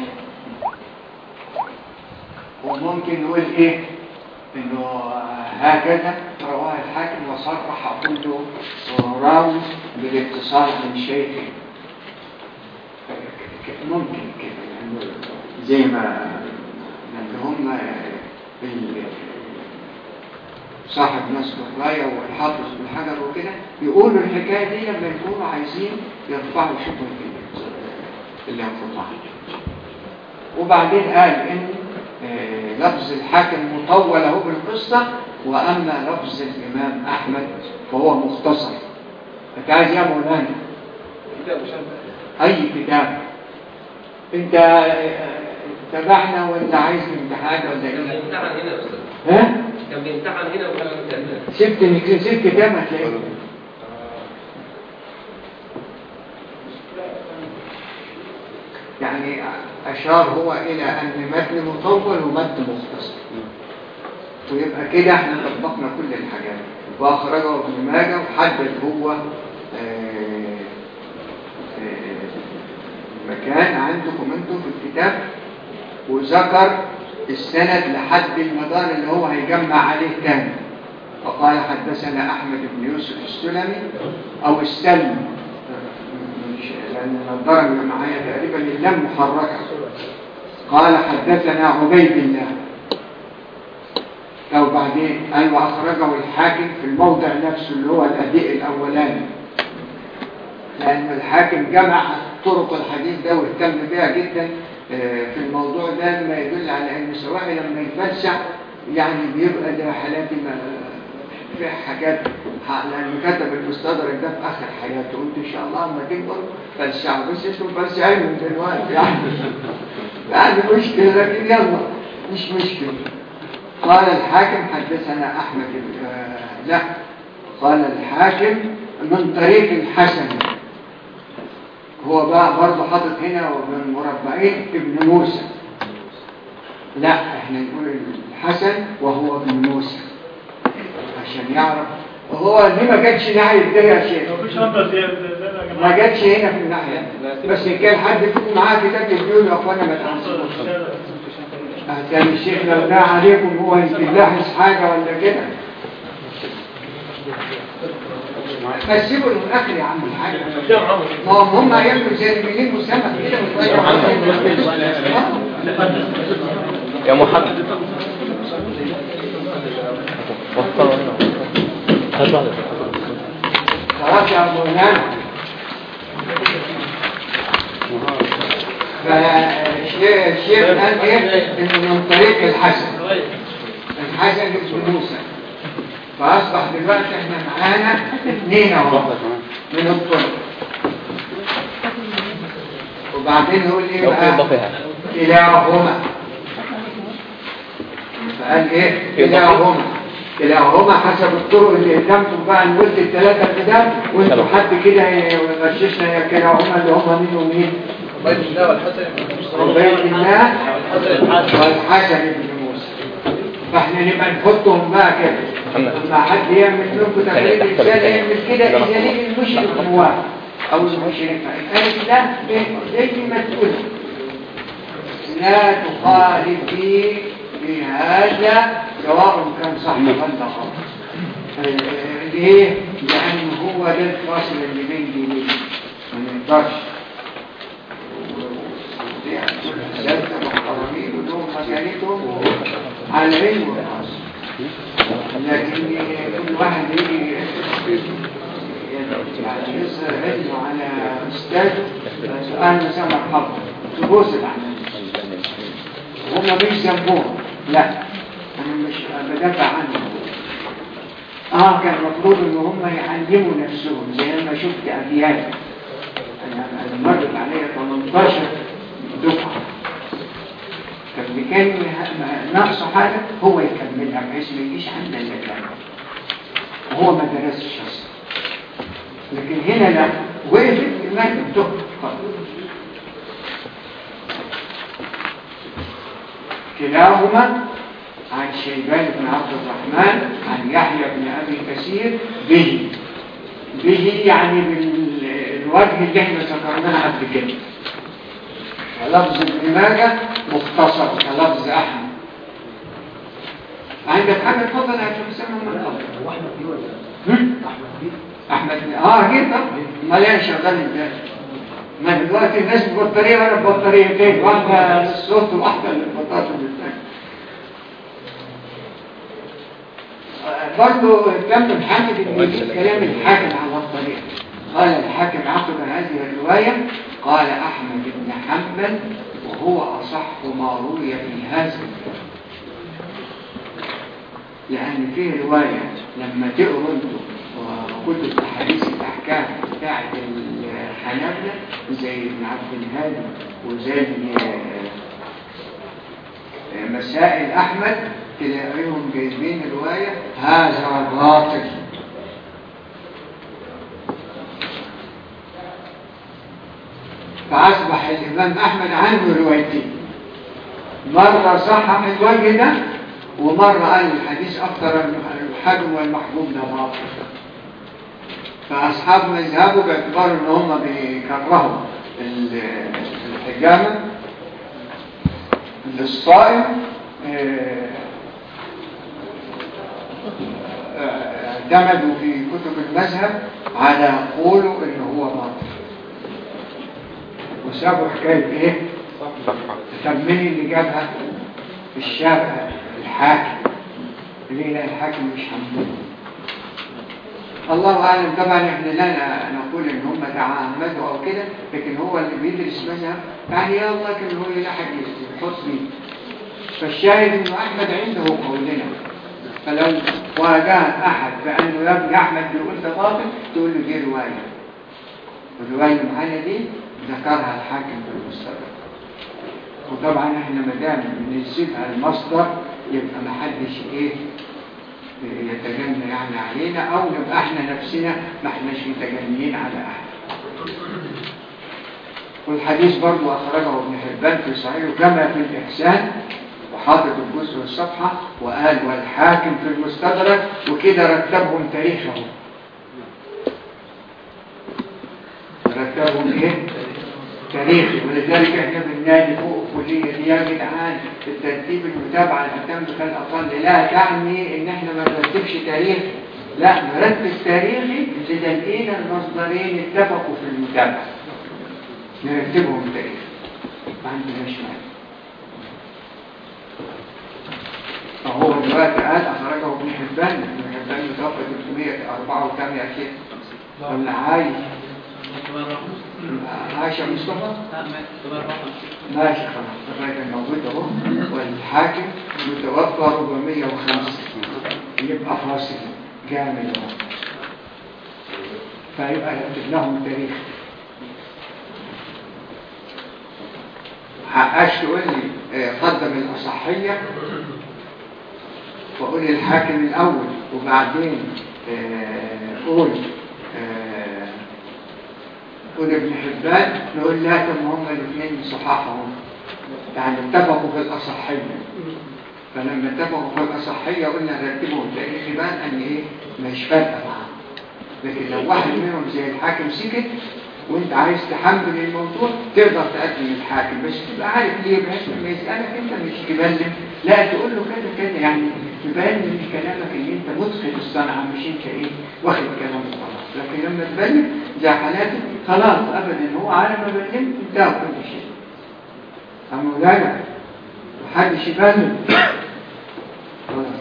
وممكن نقول ايه انه هكذا رواه الحاكم وصرح كل راوي بالاتصال من شيخ ممكن كده يعني زي ما اللي هم ال- صاحب نصب الراية والحافظ بالحجر وكده يقولوا الحكاية دي لما يكونوا عايزين يرفعوا شبه الانقطاع وبعدين قال ان آه، لفظ الحاكم مطول اهو بالقصة واما لفظ الامام احمد فهو مختصر انت عايز يا مولانا اي كتاب انت آه، تبعنا ولا عايز امتحان ولا كان ايه بيمتحن هنا يا استاذ ها كان بيمتحن هنا وكان بيمتحن سبت سبت كتاب هتلاقيه يعني أشار هو إلى أن متن مطول ومتن مختصر ويبقى كده احنا طبقنا كل الحاجات وأخرجه ابن ماجه وحدد هو آه، آه، مكان عندكم انتم في الكتاب وذكر السند لحد المدار اللي هو هيجمع عليه تاني فقال حدثنا أحمد بن يوسف السلمي أو السلمي مش لأن النظارة اللي معايا تقريبا اللام محركة قال حدثنا عبيد الله أو بعدين قال وأخرجه الحاكم في الموضع نفسه اللي هو الأداء الأولاني لأن الحاكم جمع طرق الحديث ده واهتم بها جدا آه، في الموضوع ده ما يدل على أن سواء لما يتوسع يعني بيبقى ده حالات ما في حاجات ح- لأن كتب المستدرك ده في آخر حياته قلت إن شاء الله لما تكبر فلسعه بس اسمه فلسعه من دلوقتي يعني يعني مشكلة لكن يلا مش مشكلة قال الحاكم حدثنا أحمد بن- آه، لا قال الحاكم من طريق الحسن هو بقى برضه حاطط هنا ومن مربعين ابن موسى لا احنا نقول الحسن وهو ابن موسى عشان يعرف وهو ليه ما جاتش ناحية ده يا شيخ مفيش نقطة زيادة ده يا ما جماعة جاتش هنا في الناحية بس إن كان حد فيكم معاه كتاب يقول يا اخوانا ما تعنصروش عشان الشيخ لو ده عليكم هو يمكن لاحظ حاجة ولا كده بس سيبوا للآخر يا عم الحاج ما هم هم يعملوا زي المليين مسمى كده يا محمد وصلوا هنا هات واحدة خلاص يا أبو نعم فالشيخ قال ايه انه من طريق الحسن الحسن بن موسى فاصبح دلوقتي احنا معانا اثنين اهو من الطرق وبعدين يقول ايه لو بقى إضافها كلاهما فقال ايه كلاهما كلاهما حسب الطرق اللي قدامكم بقى نقول الثلاثه كده وانتوا سلام. حد كده يغششنا يا كلاهما اللي هم مين ومين عبيد الله والحسن بن عبيد الله والحسن والحسن بن موسى فاحنا نبقى نحطهم بقى كده محمد. لما حد يعمل لكم تقرير تحت رساله الثانية. يعمل كده ده اذا ليه المشرك موافق او المشرك قالت لا إيه؟ زي ما تقول لا تخالف في في هذا سواء كان صح ولا غلط آه، ليه؟ لأن هو ده الفاصل اللي بين دينين ما نقدرش ثلاثة محترمين ولهم مكانتهم على العلم والعصر لكن كل واحد يجي يعني يظهر علمه على أستاذ أنا سامع حظ تبوس العنان هم مش ذنبهم لا انا مش بدافع عنهم اه كان مطلوب ان هم يعلموا نفسهم زي ما شفت ابيات انا أنا مرت عليا 18 دفعه فاللي كان ناقصه حاجه هو يكملها بحيث ما يجيش عندنا الا كلام وهو ما درسش اصلا لكن هنا لا وقفت المادة بتقف كلاهما عن شيبان بن عبد الرحمن عن يحيى بن أبي كثير به به يعني بالوجه اللي احنا ذكرناه قبل كده ولفظ ابن ماجه مختصر كلفظ أحمد عندك حاجة اتفضل يا شيخ سامع من قبل واحمد بيه ولا هم؟ احمد بن- اه اكيد طبعا امال ايه شغال ازاي ما دلوقتي الناس ببطاريه وانا ببطاريتين واحده للصوت وواحده للبطاطا بالثاني برضه اهتم محمد ان يجيب كلام الحاكم على الطريق قال الحاكم عقب هذه الرواية قال أحمد بن حنبل وهو أصح ما روي في هذا الكتاب لأن فيه رواية لما تقروا انتوا وكتب أحاديث الأحكام بتاعت الحنابلة زي ابن عبد الهادي وزي آه، مسائل أحمد تلاقيهم جايبين رواية هذا باطل فأصبح الإمام أحمد عنه روايتين مرة صحح الوجه ده ومرة قال الحديث أكثر الحجم والمحجوب ده باطل فأصحاب مذهبه باعتبار إن هم بيكرهوا ال- الحجامة للصائم آه، آه، اعتمدوا في كتب المذهب على قوله إن هو باطل وسابوا حكاية إيه؟ صفحة طب مين اللي جابها الشافعي الحاكم ليه لا الحاكم مش حمدون الله اعلم طبعا احنا لا نقول ان هم تعمدوا او كده لكن هو اللي بيدرس مذهب يعني يا الله كان هو يلاحق يحط فيه فالشاهد انه احمد عنده قولنا فلو واجه احد بانه يا ابني احمد بيقول ده باطل تقول له دي روايه والروايه اللي معانا دي ذكرها الحاكم في المستدرك وطبعا احنا ما دام بنسيبها المصدر يبقى ما حدش ايه يتجنى يعني علينا او نبقى احنا نفسنا ما احناش متجنيين على احد والحديث برضو اخرجه ابن حبان في صحيحه كما في الاحسان وحاطط الجزء والصفحه وقال والحاكم في المستدرك وكده رتبهم تاريخهم رتبهم ايه تاريخي ولذلك احنا بننادي فوق الكلية دي يا جدعان الترتيب المتابعة الأتم كالأقل لا تعني ان احنا ما نرتبش تاريخ لا نرتب تاريخي إذا لقينا المصدرين اتفقوا في المتابعة نرتبهم تاريخ ما عندناش مانع فهو دلوقتي قال أخرجه ابن حبان ابن حبان متوفى 384 أشياء ولا عايش عايشة مصطفى ماشي خلاص الراجل موجود اهو والحاكم متوفى 405 يبقى فاصل جامد اهو فيبقى نكتب لهم تاريخ حقاش تقول لي آه، قدم الأصحية وقول لي الحاكم الأول وبعدين آه، قول آه، قول ابن حبان نقول لا طب ما هم الاثنين صحاحهم يعني اتفقوا في الأصحية فلما اتفقوا في الأصحية قلنا نرتبهم لأن يبان أن إيه مش فارقة معاهم لكن لو واحد منهم زي الحاكم سكت وانت عايز تحمل الموضوع تقدر تقدم الحاكم بس تبقى عارف ليه بحيث لما يسألك انت مش تبلم لا تقول له كذا كذا يعني تبان من كلامك ان انت مدخل الصنعة مش انت ايه واخد كلام خلاص لكن لما تبلم زي حالاتي خلاص ابدا هو على ما بلمت انتهى كل شيء اما لا محدش يبلم خلاص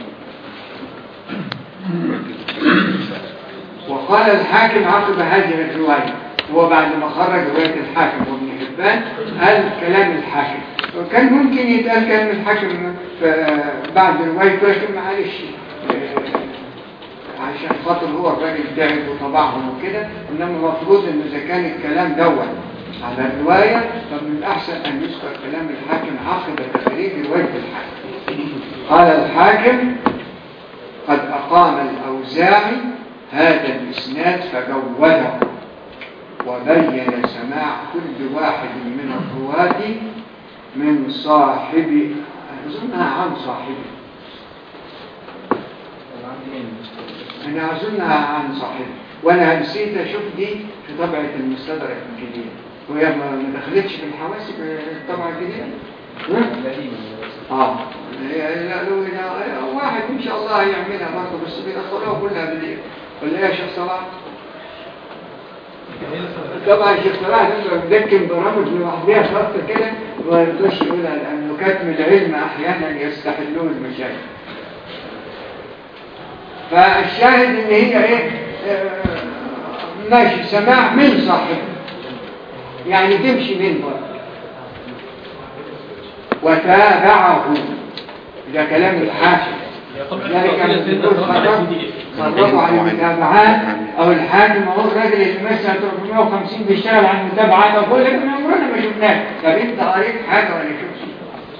وقال الحاكم عقب هذه الرواية هو بعد ما خرج رواية الحاكم وابن حبان قال كلام الحاكم وكان ممكن يتقال كلام الحاكم ف- بعد روايته لكن معلش آه، عشان خاطر هو الراجل تعب وطبعهم وكده انما المفروض ان اذا كان الكلام دوت على الرواية فمن الأحسن أن يذكر كلام الحاكم عقب تخريج رواية الحاكم قال الحاكم قد أقام الأوزاعي هذا الإسناد فجوده وبين سماع كل واحد من الرواة من صاحب أظنها عن صاحبه أنا أظنها عن صاحبه وأنا نسيت أشوف دي في طبعة المستدرك الجديد وهي ما ما دخلتش في الحواسب الطبعة الجديدة اه لا لو إذا واحد ان شاء الله يعملها برضه بس بيدخلوها كلها بالليل ولا ايه يا شيخ صلاح؟ طبعا الشيخ صلاح لما بيدكن برامج لوحدها خاصة كده ما يرضوش يقولها لانه كتم العلم احيانا يستحلون المشاكل فالشاهد ان هي ايه آه، ماشي سماع من صاحبه يعني تمشي من برضه وتابعه ده كلام الحاكم ذلك كان بيقول خرج خرجوا عن المتابعات او الحاكم هو الراجل اللي مثلا 350 بيشتغل على المتابعات اقول لك من عمرنا ما شفناه طب انت قريت حاجه ولا شفت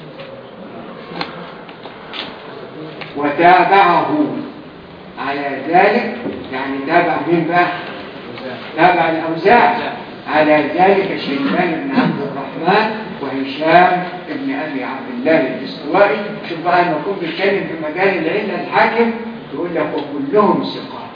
وتابعه على ذلك يعني تابع مين بقى تابع الاوزاع على ذلك شيبان بن عبد الرحمن وهشام بن ابي عبد الله الاستوائي شوف بقى لما يكون بيتكلم في مجال العلم الحاكم يقول لك وكلهم ثقات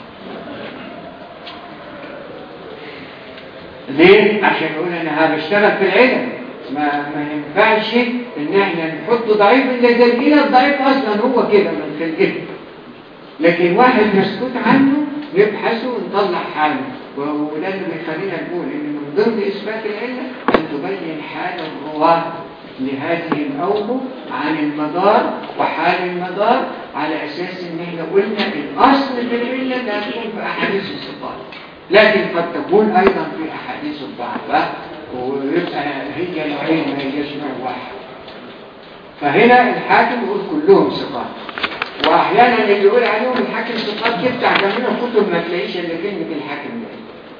ليه؟ عشان يقول انا بشتغل في العلم ما ما ينفعش ان احنا نحط ضعيف الا اذا لقينا الضعيف اصلا هو كده من خلقته لكن واحد مسكوت عنه نبحثه ونطلع حاله وده اللي بيخلينا نقول ان من ضمن اثبات العله ان تبين حال الرواه لهذه الاوجه عن المدار وحال المدار على اساس ان احنا قلنا الاصل في العله لا تكون في احاديث الصفات لكن قد تكون ايضا في احاديث الضعفاء ويبقى هي نوعين ما هيش نوع واحد فهنا الحاكم يقول كلهم ثقات واحيانا اللي يقول عليهم الحاكم ثقات يفتح جميع كتب ما تلاقيش الا كلمه الحاكم ده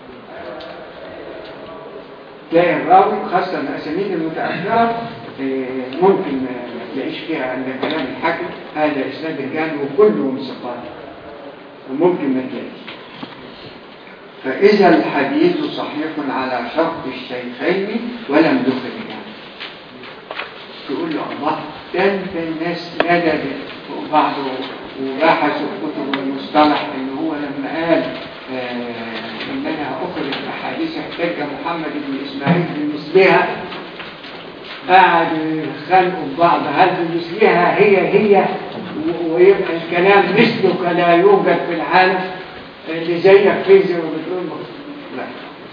تلاقي الراوي خاصه الاسانيد المتاخره إيه، ممكن ما تلاقيش فيها الا كلام الحاكم هذا اسناد الجامع وكلهم ثقات وممكن ما تلاقيش فإذا الحديث صحيح على شرط الشيخين ولم يخرجان تقول له الله ده انت الناس ندبت وبعض وبحثوا في كتب المصطلح ان هو لما قال آه ان انا اخرج احاديث احتاج محمد بن اسماعيل بمثلها قعدوا يخانقوا ببعض هل بمثلها هي هي و- ويبقى الكلام مثلك لا يوجد في العالم اللي زيك فيزي وبتقول لا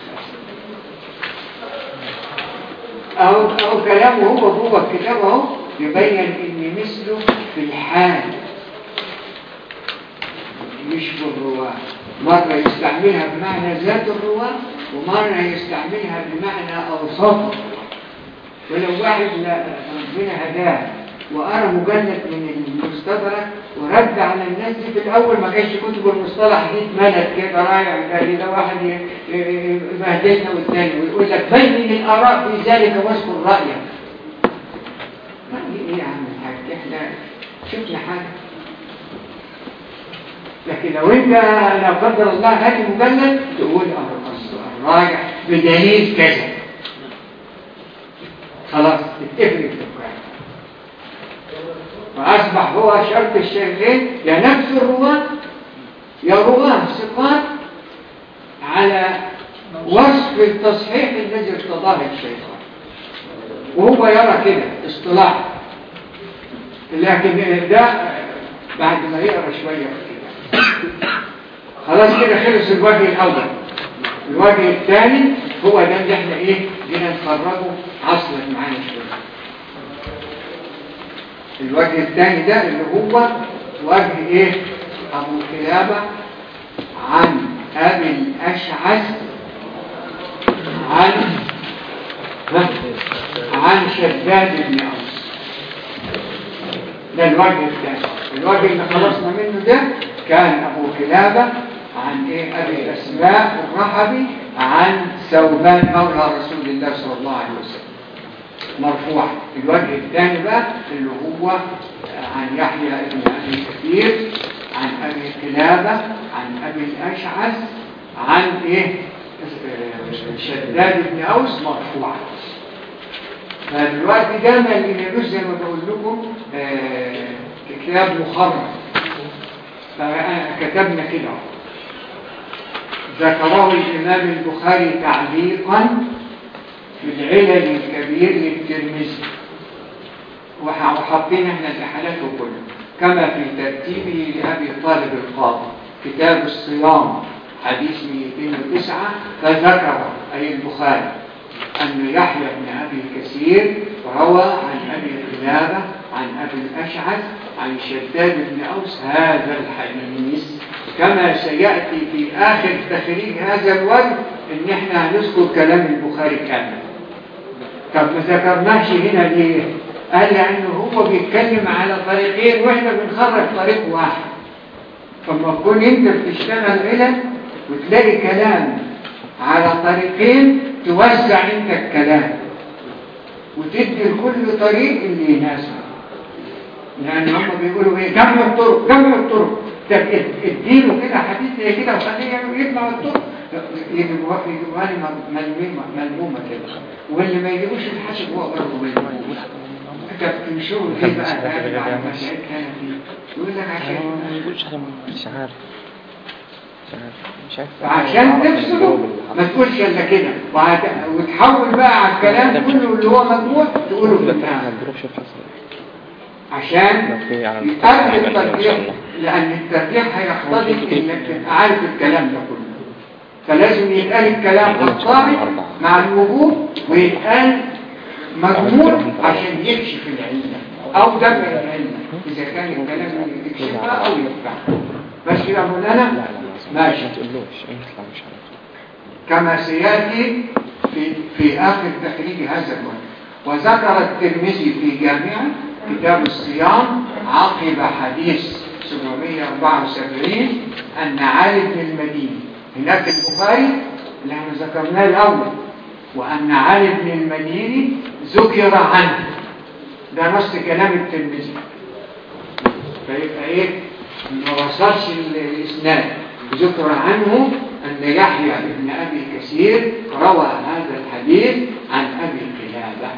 أو, أو كلامه هو جوه الكتاب اهو يبين ان مثله في الحال مش في الرواة مرة يستعملها بمعنى ذات الرواة ومرة يستعملها بمعنى أوصاف الرواة ولو واحد لا ربنا هداه وقرا مجلد من المستدرك ورد على الناس دي في الاول ما كانش كتب المصطلح دي اتملت كده رايح ده ده واحد ي- ي- يبهدلنا والتاني ويقول لك بين الاراء في ذلك واذكر رايك ما ايه يا عم الحاج احنا شفنا حاجه لكن لو انت لا قدر الله هاتي مجلد تقول اه أصل الراجع بدليل كذا خلاص اتفق الفقه فأصبح هو شرط الشيخين يا نفس الرواة يا رواه ثقات على وصف التصحيح الذي ارتضاه الشيطان وهو يرى كده اصطلاح لكن ده بعد ما يقرا شويه كده خلاص كده خلص الوجه الاول الوجه الثاني هو ده اللي احنا ايه جينا نخرجه عصلت معانا شويه الوجه الثاني ده اللي هو وجه ايه ابو كلابة عن ابي الاشعث عن ها؟ عن شداد بن اوس ده الوجه الثاني الوجه اللي خلصنا منه ده كان ابو كلابة عن ايه ابي الاسماء الرحبي عن ثوبان مولى رسول الله صلى الله عليه وسلم مرفوع الوجه الثاني بقى اللي هو عن يحيى بن ابي كثير عن ابي كلابه عن ابي الاشعث عن ايه آه، شداد بن اوس مرفوع فدلوقتي ده ما اللي زي ما بقول لكم آه، كتاب مخرج فكتبنا كده أهو. ذكره الامام البخاري تعليقا في العلل الكبير للترمذي وح- وحاطين احنا الحالات كله كما في ترتيبه لأبي طالب القاضي كتاب الصيام حديث 209 فذكر أي البخاري أن يحيى بن أبي كثير روى عن أبي قلابة عن أبي الأشعث عن شداد بن أوس هذا الحديث كما سيأتي في آخر تخريج هذا الوجه إن إحنا هنذكر كلام البخاري كامل طب ما ذكرناش هنا ليه؟ قال لأنه هو بيتكلم على طريقين وإحنا بنخرج طريق واحد فما تكون أنت بتشتغل علم وتلاقي كلام على طريقين توزع أنت الكلام وتدي لكل طريق اللي يناسبه لأن هم بيقولوا إيه جمع الطرق جمع الطرق طب اديله كده حديث زي كده وخليه يجمع الطرق يجيبوا يجيبوها لي ملمومة ملمومة كده واللي ما يجيبوش الحاسب هو برضه ملموم انت بتنشره ليه بقى تعالى على المشاهد كان فيه يقول لك عشان ما يقولش حاجة مش عارف مش عارف مش عارف عشان تفصله ما تقولش الا كده وهت- وتحول بقى على الكلام كله اللي هو مجموع تقوله في لا الآخر ما تضربش في حصل عشان لو في على يقرب المستقبل إن شاء الترجيح الله. لأن الترجيح هيقتضي إنك تبقى عارف الكلام ده كله فلازم يتقال الكلام قطاعي مع الوجوب ويتقال مجموع عشان يكشف العلة أو دفع العلة إذا كان الكلام يكشفها أو يدفعها بس كده مولانا ماشي ما تقولوش اطلع مش عارف كما سيأتي في, في آخر تخريج هذا الوقت وذكر الترمذي في جامعه كتاب الصيام عقب حديث 774 أن علي بن المديني هناك البخاري اللي احنا ذكرناه الأول وأن علي بن المديني ذكر عنه ده نص كلام الترمذي فيبقى ايه ما وصلش ال- الاسناد ذكر عنه ان يحيى بن ابي كثير روى هذا الحديث عن ابي قلابه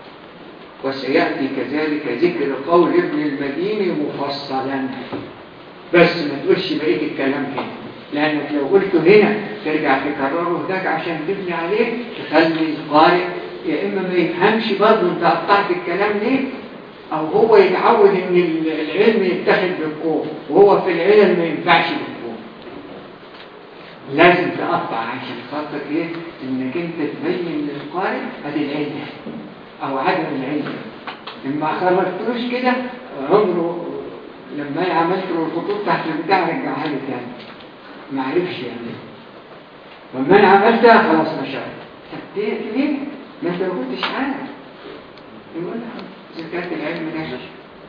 وسياتي كذلك ذكر قول ابن المديني مفصلا بس ما تقولش بقيه الكلام هنا لانك لو قلته هنا ترجع تكرره هناك عشان تبني عليه تخلي القارئ يا اما ما يفهمش برضه انت قطعت الكلام ليه او هو يتعود ان ال- العلم يتخذ بالقوه وهو في العلم ما ينفعش بالقوه لازم تقطع عشان خاطر ايه انك انت تبين للقارئ ادي العلم او عدم العلم اما خرجتوش كده عمره لما عملت له الخطوط تحت البتاع رجعها لي تاني ما عرفش يعني لما انا عملتها خلاص نشرت طب ليه ليه؟ ما انت ما كنتش عارف يقول لك زكاة العلم نشر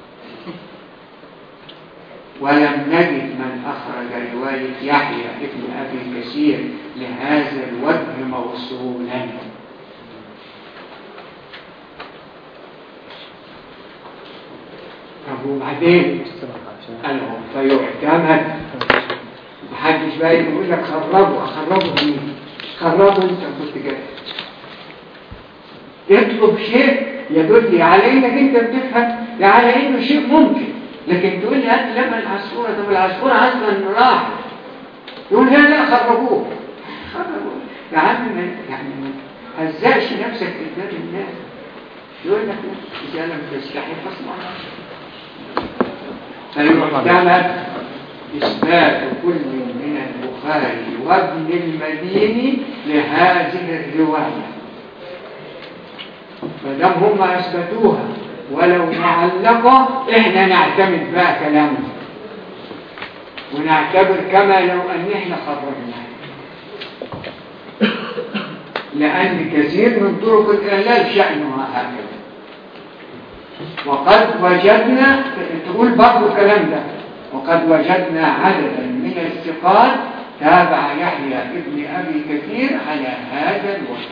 ولم نجد من أخرج رواية يحيى ابن أبي كثير لهذا الوجه موصولا طب وبعدين قال له فيعتمد محدش بقى يقول لك خربوا خربوا مين خربوا انت كنت جاي يطلب شيء يدل على انك انت بتفهم على انه شيء ممكن لكن تقول لي هات لما العصفوره طب العصفوره اصلا راح يقول لا لا خربوه خربوه يا عم ما- يعني ما هزقش نفسك قدام الناس يقول لك لا اذا لم تستحي فاصنع فيعتمد إثبات كل من البخاري وابن المديني لهذه الرواية فدام هم أثبتوها ولو معلقة إحنا نعتمد بقى كلامهم ونعتبر كما لو أن إحنا خرجناها لأن كثير من طرق الإعلال شأنها هكذا وقد وجدنا تقول برضو الكلام ده وقد وجدنا عددا من الثقات تابع يحيى ابن أبي كثير على هذا الوجه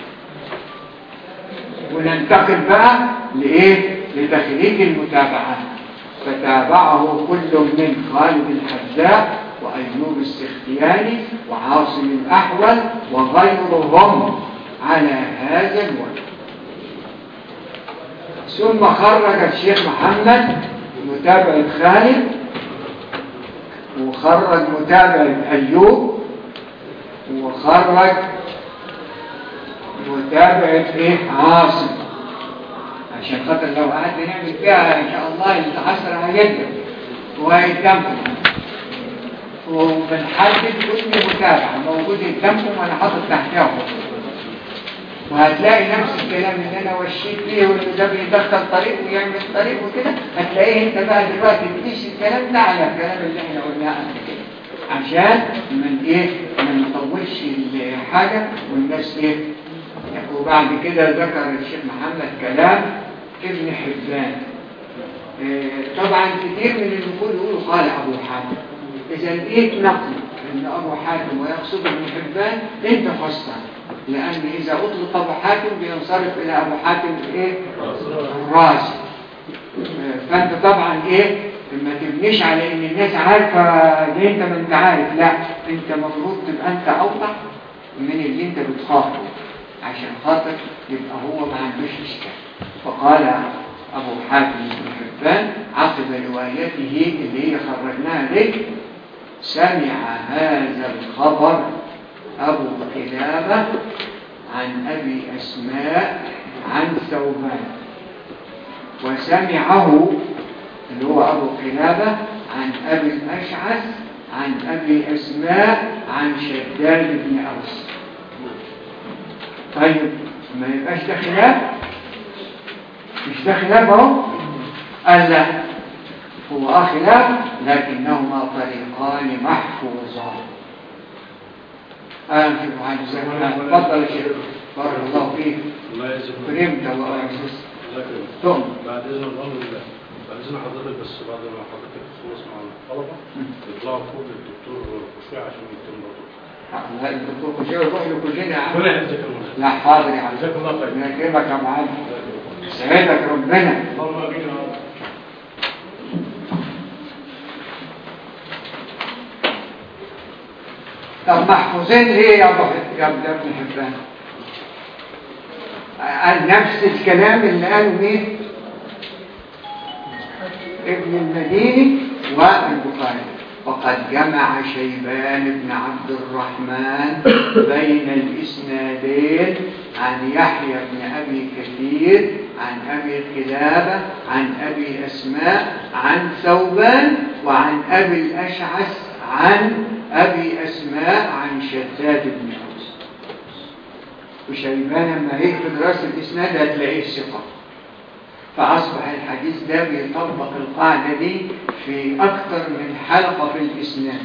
وننتقل بقى لإيه؟ لتخريج المتابعات فتابعه كل من خالد الحذاء وأيوب السختياني وعاصم الأحول وغيرهم على هذا الوجه ثم خرج الشيخ محمد متابعة خالد وخرج متابعة أيوب وخرج متابعة إيه عاصم عشان خاطر لو قعدنا نعمل فيها إن شاء الله العصر هيجب وهيتمكن وبنحدد كل متابعة موجود قدامكم وأنا حاطط تحتها خطوط وهتلاقي نفس الكلام اللي انا وشيت فيه وانه ده بيدخل طريق ويعمل طريق وكده هتلاقيه انت بقى دلوقتي تقيس الكلام ده على الكلام اللي احنا قلناه قبل كده عشان من ايه ما نطولش الحاجه والناس ايه وبعد كده ذكر الشيخ محمد كلام ابن حبان إيه، طبعا كتير من اللي يقول يقولوا قال ابو حاتم اذا لقيت نقل ان ابو حاتم ويقصد ابن حبان انت فسر لان اذا اطلق ابو حاتم بينصرف الى ابو حاتم ايه الرازي فانت طبعا ايه ما تبنيش على ان الناس عارفه دي انت ما انت عارف لا انت المفروض تبقى انت اوضح من اللي انت بتخاطبه عشان خاطر يبقى هو ما عندوش اشكال فقال ابو حاتم بن حبان عقب روايته اللي هي خرجناها لك سمع هذا الخبر ابو قلابه عن ابي اسماء عن ثوبان وسمعه اللي هو أبو قلابة عن أبي الأشعث عن أبي أسماء عن شداد بن أوس طيب ما يبقاش ده خلاف مش ده خلاف اهو قال لا هو اه خلاف لكنهما طريقان محفوظان آه في معاذ زمان تفضل يا شيخ بارك الله فيك الله يجزيك كرمت الله يعزك لكن ثم بعد اذن الله بعد اذن حضرتك بس بعد ما حضرتك تخلص مع الطلبه يطلعوا فوق للدكتور خشوع عشان يتم برضه لا الدكتور خشير روح له كلنا يا عم ربنا يجزاك الله لا حاضر يا عم جزاك الله خير ربنا يكرمك يا معلم سعدك ربنا اللهم امين يا رب طب محفوظين ليه يا ابو يا ابن ابن حبان قال نفس الكلام اللي قاله مين ابن المديني والبخاري وقد جمع شيبان بن عبد الرحمن بين الإسنادين عن يحيى بن أبي كثير عن أبي قلابة عن أبي أسماء عن ثوبان وعن أبي الأشعث عن أبي أسماء عن شداد بن أوس وشيبان لما هيك في دراسة الإسناد هتلاقيه ثقة فأصبح الحديث ده بيطبق القاعدة دي في أكثر من حلقة في الإسناد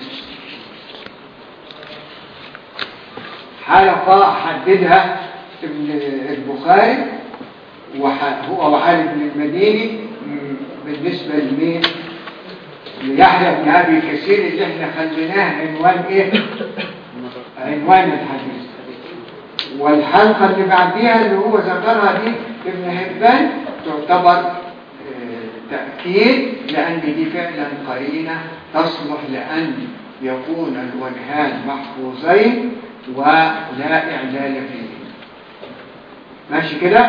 حلقة حددها ابن البخاري وح- هو وعلي بن المديني م- بالنسبة لمين؟ ليحيى بن أبي كثير اللي احنا خليناه عنوان ايه؟ عنوان الحديث والحلقة اللي بعديها اللي هو ذكرها دي ابن حبان تعتبر آه، تأكيد لأن دي فعلا قرينة تصلح لأن يكون الوجهان محفوظين ولا إعلال فيه ماشي كده؟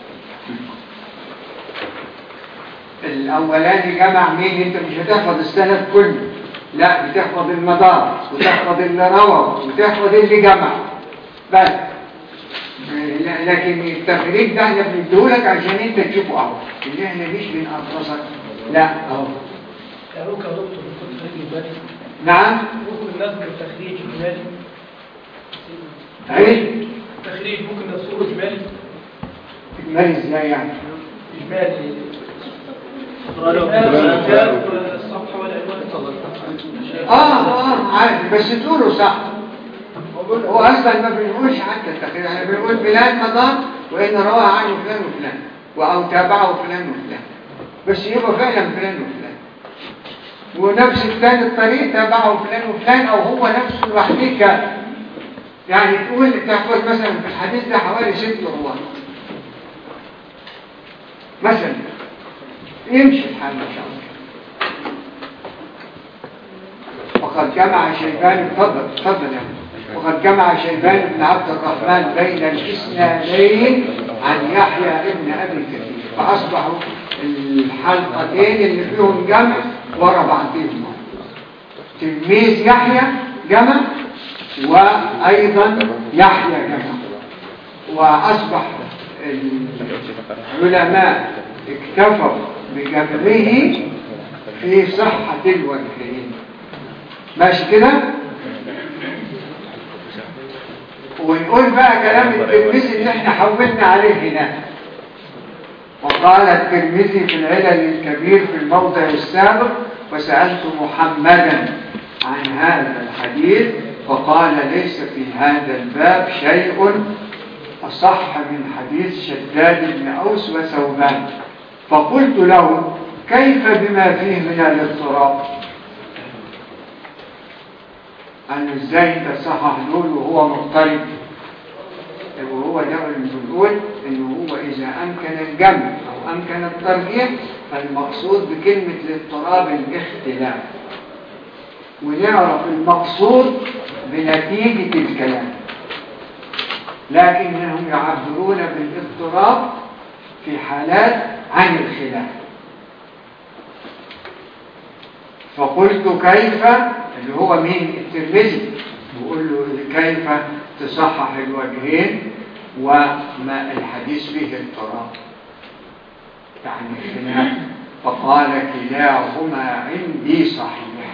الأولاني جمع مين انت مش هتحفظ السند كله لا بتحفظ المدار وتحفظ اللي روى وتحفظ اللي جمع بس لا- لكن التخريج ده احنا بنديهولك عشان انت تشوفه اهو اللي احنا مش بنقصصك لا اهو يعني ممكن يا دكتور يكون تخريج إجمالي نعم ممكن نذكر تخريج إجمالي ايه تخريج ممكن نذكره إجمالي مالي ازاي يعني إجمالي الإجمال الصفحة والعنوان اه اه عادي بس تقوله صح هو اصلا ما بنقولش حتى التخريج احنا بنقول فلان مضى وان روى عنه فلان وفلان او تابعه فلان وفلان بس يبقى فعلا فلان وفلان ونفس الثاني الطريق تابعه فلان وفلان او هو نفسه لوحده كان يعني تقول تحفظ مثلا في الحديث ده حوالي ست رواه مثلا يمشي الحال ما شاء الله وقد جمع شيبان اتفضل اتفضل يا عم. وقد جمع شيبان بن عبد الرحمن بين الاسنادين عن يحيى ابن ابي كثير فاصبحوا الحلقتين اللي فيهم جمع ورا بعضهم تلميذ يحيى جمع وايضا يحيى جمع واصبح العلماء اكتفوا بجمعه في صحة الوجهين ماشي كده ون- نقول بقى كلام الترمذي اللي احنا حولنا عليه هنا وقال الترمذي في العلل الكبير في الموضع السابق وسألت محمدا عن هذا الحديث فقال ليس في هذا الباب شيء أصح من حديث شداد بن أوس وثوبان فقلت له كيف بما فيه من الاضطراب قال له ازاي انت تصحح دول وهو مضطرب وهو ده اللي بنقول انه هو اذا امكن الجمع او امكن الترجيح فالمقصود بكلمه الاضطراب الاختلاف ونعرف المقصود بنتيجه الكلام لكنهم يعبرون بالاضطراب في حالات عن الخلاف فقلت كيف اللي هو مين الترمذي بقول له كيف تصحح الوجهين وما الحديث فيه اضطراب يعني الخلاف فقال كلاهما عندي صحيح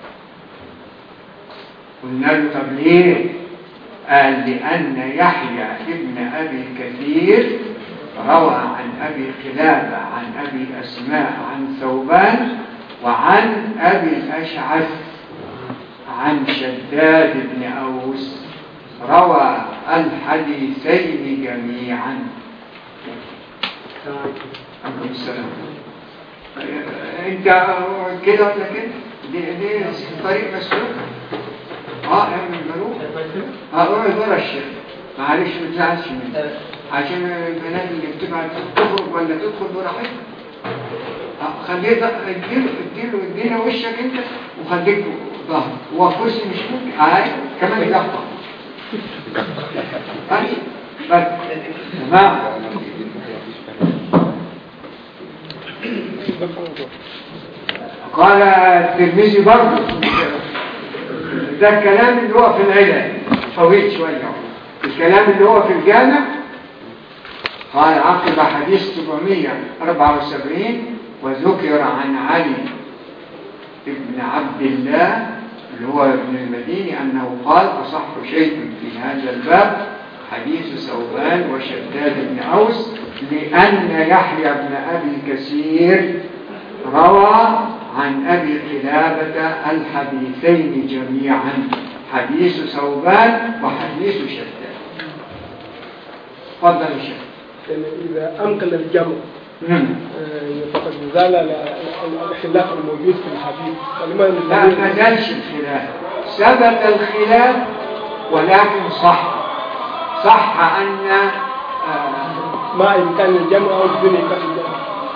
قلنا له طب ليه قال لأن يحيى ابن أبي كثير روى عن أبي قلابة عن أبي أسماء عن ثوبان وعن أبي الأشعث عن شداد بن أوس روى الحديثين جميعا عليكم السلام انت كده ولا كده دي دي طريق مسلوك اه اعمل بلوغ اه اقعد ورا الشيخ معلش ما تزعلش مني عشان البنات اللي بتبعت تخرج ولا تدخل براحتها آه، خليه ده اديله اديله ادينا وشك انت وخليك ظهر هو كرسي مش ممكن آه كمان يلقى بس بس تمام قال الترمذي برضه ده الكلام اللي هو في العلل طويل شويه الكلام اللي هو في الجامع قال عقب حديث 774 وذكر عن علي ابن عبد الله اللي هو ابن المديني أنه قال أصح شيء في هذا الباب حديث ثوبان وشداد بن أوس لأن يحيى بن أبي كثير روى عن أبي قلابة الحديثين جميعا حديث ثوبان وحديث شداد تفضل يا شيخ إذا أمكن الجمع مم. آه، فقد زال ال- ال- الخلاف الموجود في الحديث فلما لا ما زالش الخلاف ثبت الخلاف ولكن صح صح أن آه، ما إمكان الجمع أو بدون إمكان الجمع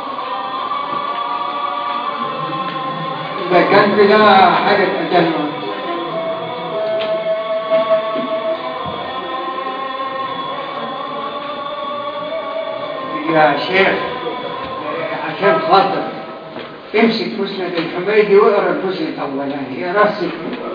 إذا كان بلا حاجة تجمع يا شيخ آه، عشان خاطر امسك مسند الحميدي واقرا الجزء الاولاني يا راسك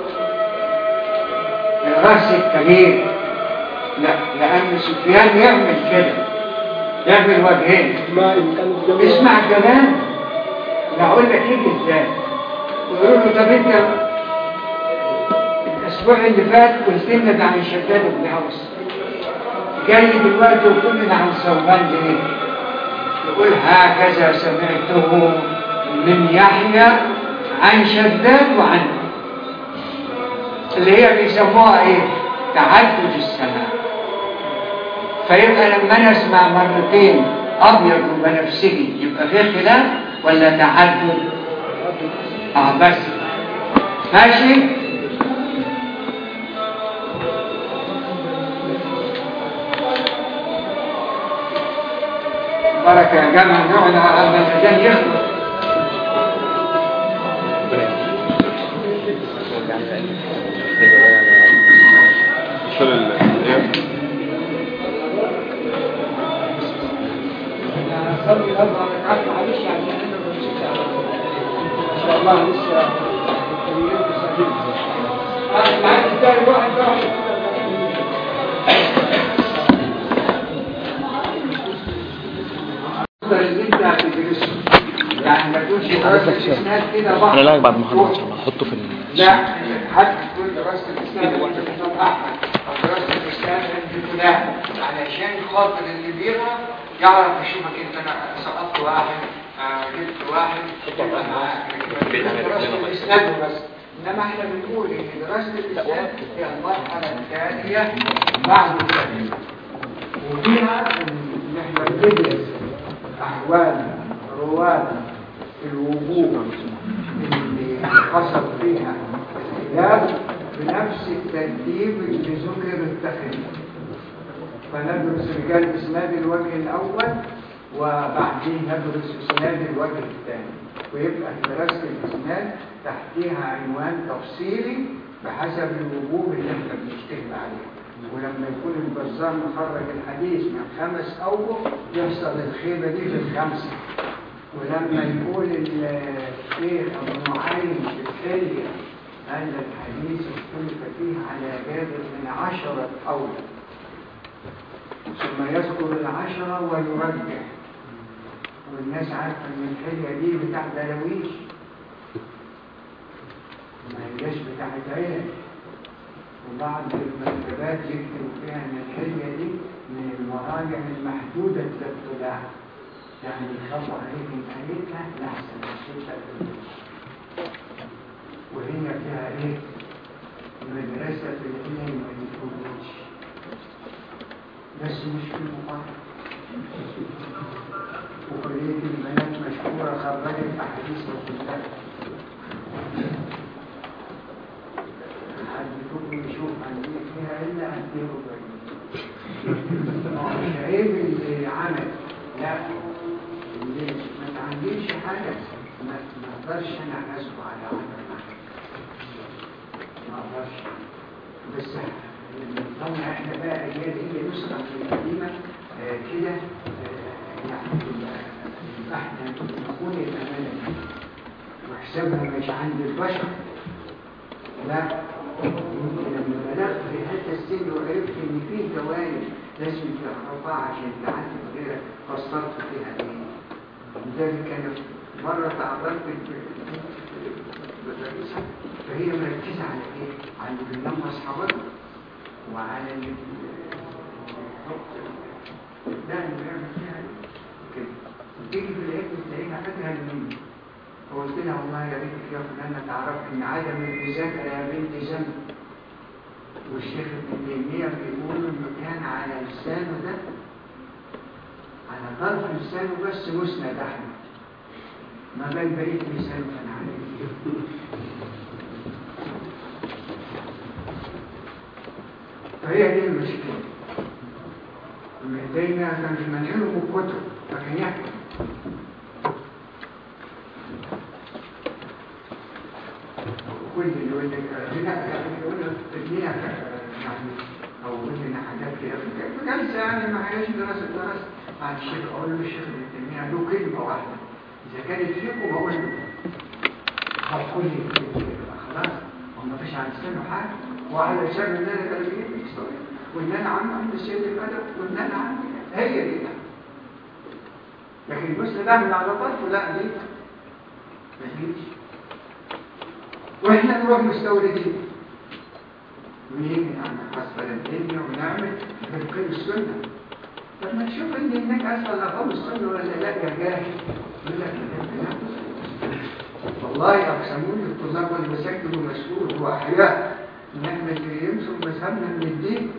يا راسك كبير لا لان سفيان يعمل كده يعمل وجهين ما إمكان الجمع اسمع الكلام لا اقول لك يجي ازاي ويقولوا له طب انت الاسبوع اللي فات قلت لنا عن شداد بن اوس جاي دلوقتي وقلت لنا عن ثوبان ليه يقول هكذا سمعته من يحيى عن شداد وعن اللي هي بيسموها ايه تعدد السماء فيبقى لما انا اسمع مرتين ابيض وبنفسجي يبقى فيه خلاف ولا تعدد اه بس ماشي بركة يا جماعة نقعد على الأذان يخلص شال ال- ايه صلي أربع ركعات معلش عشان أنا بمسك إن شاء الله لسه اليوم صحيح أنا معاك الثاني واحد واحد الأفضل اللي أنت هتدرسه يعني ما تقولش دراسة الإسناد كده بحر انا لا بعد ما اخلص ان شاء الله احطه في ال- لا حد تقول دراسة الإسلام عند الإمام أحمد أو دراسة الإسلام عند لا علشان خاطر اللي بيقرا يعرف يشوفك انت انا سقطت واحد آه، جبت واحد يبقى معاك لكن دراسة الاسناد بس انما احنا بنقول ان دراسة الاسناد هي المرحلة الثانية بعد التقديم وفيها ان احنا بندرس احوال رواد الوجوه اللي حصل فيها اختلاف بنفس الترتيب اللي ذكر التخريج فندرس رجال اسناد الوجه الاول وبعدين ندرس اسناد الوجه الثاني ويبقى دراسه الاسناد تحتها عنوان تفصيلي بحسب الوجوه اللي احنا بنشتغل عليها ولما يكون البزار مخرج الحديث من خمس اوجه يحصل الخيبه دي في الخمسه ولما يقول الشيخ ابو نعيم في الحليه أن الحديث اختلف فيه على جابر من عشرة أولى ثم يذكر العشرة ويرجح والناس عارفة ان الحلية دي بتاع درويش ما هياش بتاعت عيلة وبعض المكتبات يكتبوا فيها ان الحلية دي من المراجع المحدودة الاطلاع يعني يخافوا عليك ان قريتها لحسن الشيطة وهي فيها ايه مدرسة العلم ما يكونش بس مش في المقارنة وكلية البنات مشهورة خرجت أحاديث وكتاب حد فيكم يشوف عندي فيها إلا أديه مش عيب اللي عمل لا اللي ما تعملش حاجة ما ما اقدرش انا احاسبه على عمل ما اقدرش بس طبعا احنا بقى هي هي نسخه من القديمه آه، كده آه، يعني احنا نكون الامانه وحسابها مش عند البشر لا يمكن لما بلغت في هذا السن وعرفت ان في جوانب لازم تعرفها عشان تعلم غيرك فسرت فيها ايه لذلك انا مره تعرضت بالرئيسه فهي مركزه على ايه؟ على اللي بينام اصحابها وعلى اللي ده اللي بيعمل فيها كده تيجي في العلم تلاقيها فاكره مني فقلت لها والله يا ريت يا فلانه تعرف ان عدم المذاكره يا بنتي ذنب والشيخ ابن تيميه بيقول انه كان على لسانه ده على طرف لسانه بس مسند احمد ما بال بقيه لسانه كان عليه فهي دي المشكله ابن تيميه كان في منهجه الكتب لكن يحكم كل اللي يقول لك هنا يعني يقول لك ابنيها يعني او يقول لنا حاجات كده في جلسه يعني ما هياش دراسه دراسه مع الشيخ اقول له الشيخ ابن تيميه له كلمه واحده اذا كانت فيكم بقول له هتقول لي خلاص هو ما فيش عن لسانه حاجه وعلى لسان ان انا تربيه الاسلاميه وان انا عم عند السيد الادب وان انا عم هي دي لكن المسلم ده من على طرفه لا دي ما تجيش واحنا نروح مستوردين ونيجي نعمل حسب الدنيا ونعمل بنقيم السنه طب ما تشوف ان هناك اصلا اقام السنه ولا لا يا جاهل يقول لك لا والله اقسموني الطلاب والمساكن ومسؤول هو احياء ان احنا اللي يمسك مذهبنا من الدين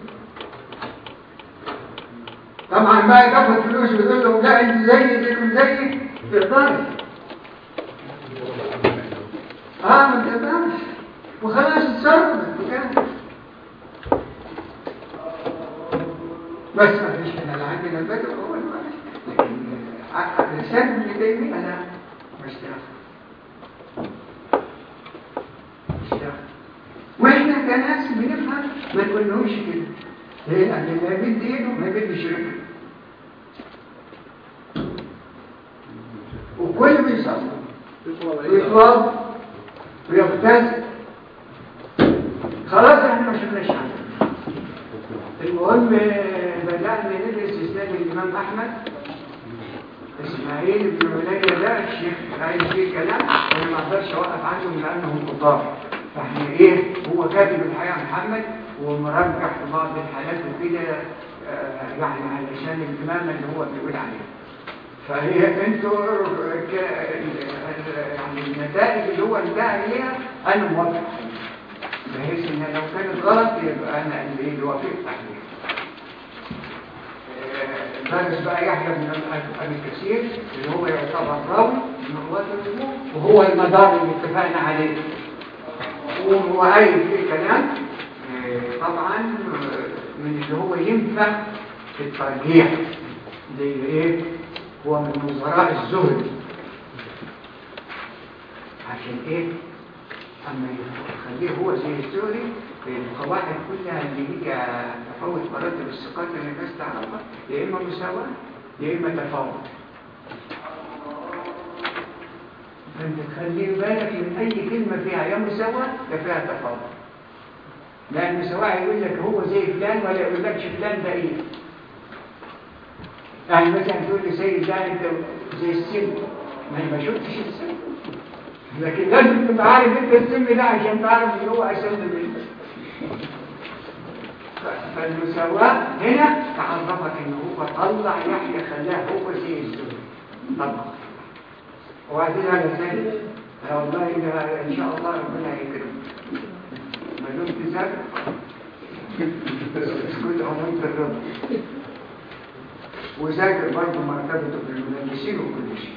طبعا بقى تاخد فلوس وتقول لهم لا انت زيي زيكم زيي تقدرش اه ما تقدرش وخلاص اتصرف كده بس ما فيش انا لا عندنا البدء هو الوحش لكن لسان ابن تيميه انا مش داخل مش داخل واحنا كناس بنفهم ما نقولهمش كده ليه؟ لان اللي يمد ايده ما يمدش رجله وكل بيصلي ويتوضا ويغتسل خلاص احنا ما شفناش حاجه المهم بدأنا ندرس إسناد الإمام أحمد إسماعيل بن علي ده الشيخ عايز فيه كلام أنا ما أقدرش أوقف عنهم لأنهم كبار فإحنا إيه هو كاتب الحقيقة محمد ومرجح في بعض الحالات وكده آه، يعني علشان الإمامة اللي هو بيقول عليها فهي انتوا ك- يعني النتائج اللي هو انتهى اليها انا موافق بحيث ان لو كانت غلط يبقى انا اللي اللي وافقت عليها آه، درس بقى يحيى بن ابي كثير اللي هو يعتبر راوي من رواه الجمهور وهو المدار اللي اتفقنا عليه وهو قايل فيه كلام آه، طبعا آه، من اللي هو ينفع في الترجيح زي ايه هو من وزراء الزهد عشان ايه اما يخليه هو زي الزهري القواعد كلها اللي هي تفاوت مراتب الثقات اللي الناس تعرفها يا اما مساواه يا اما تفاوت فانت تخلي بالك من اي كلمه فيها يا مساواه يا فيها تفاوت لا المساواه يقول لك هو زي فلان ولا يقول لكش فلان ده ايه يعني مثلا تقول لي سيد ده انت زي السن ما انا ما شفتش السن لكن لازم تبقى عارف انت السن ده عشان تعرف ان هو اسن منك ف- فالمساواة هنا تعرفك ان هو طلع يحيى خلاه هو زي السن طبعا وبعدين على ثاني لا والله إن- ان شاء الله ربنا يكرمك ما دمت ذاكر كل عموم الرب وذاكر برضه مرتبته بالمدرسين وكل شيء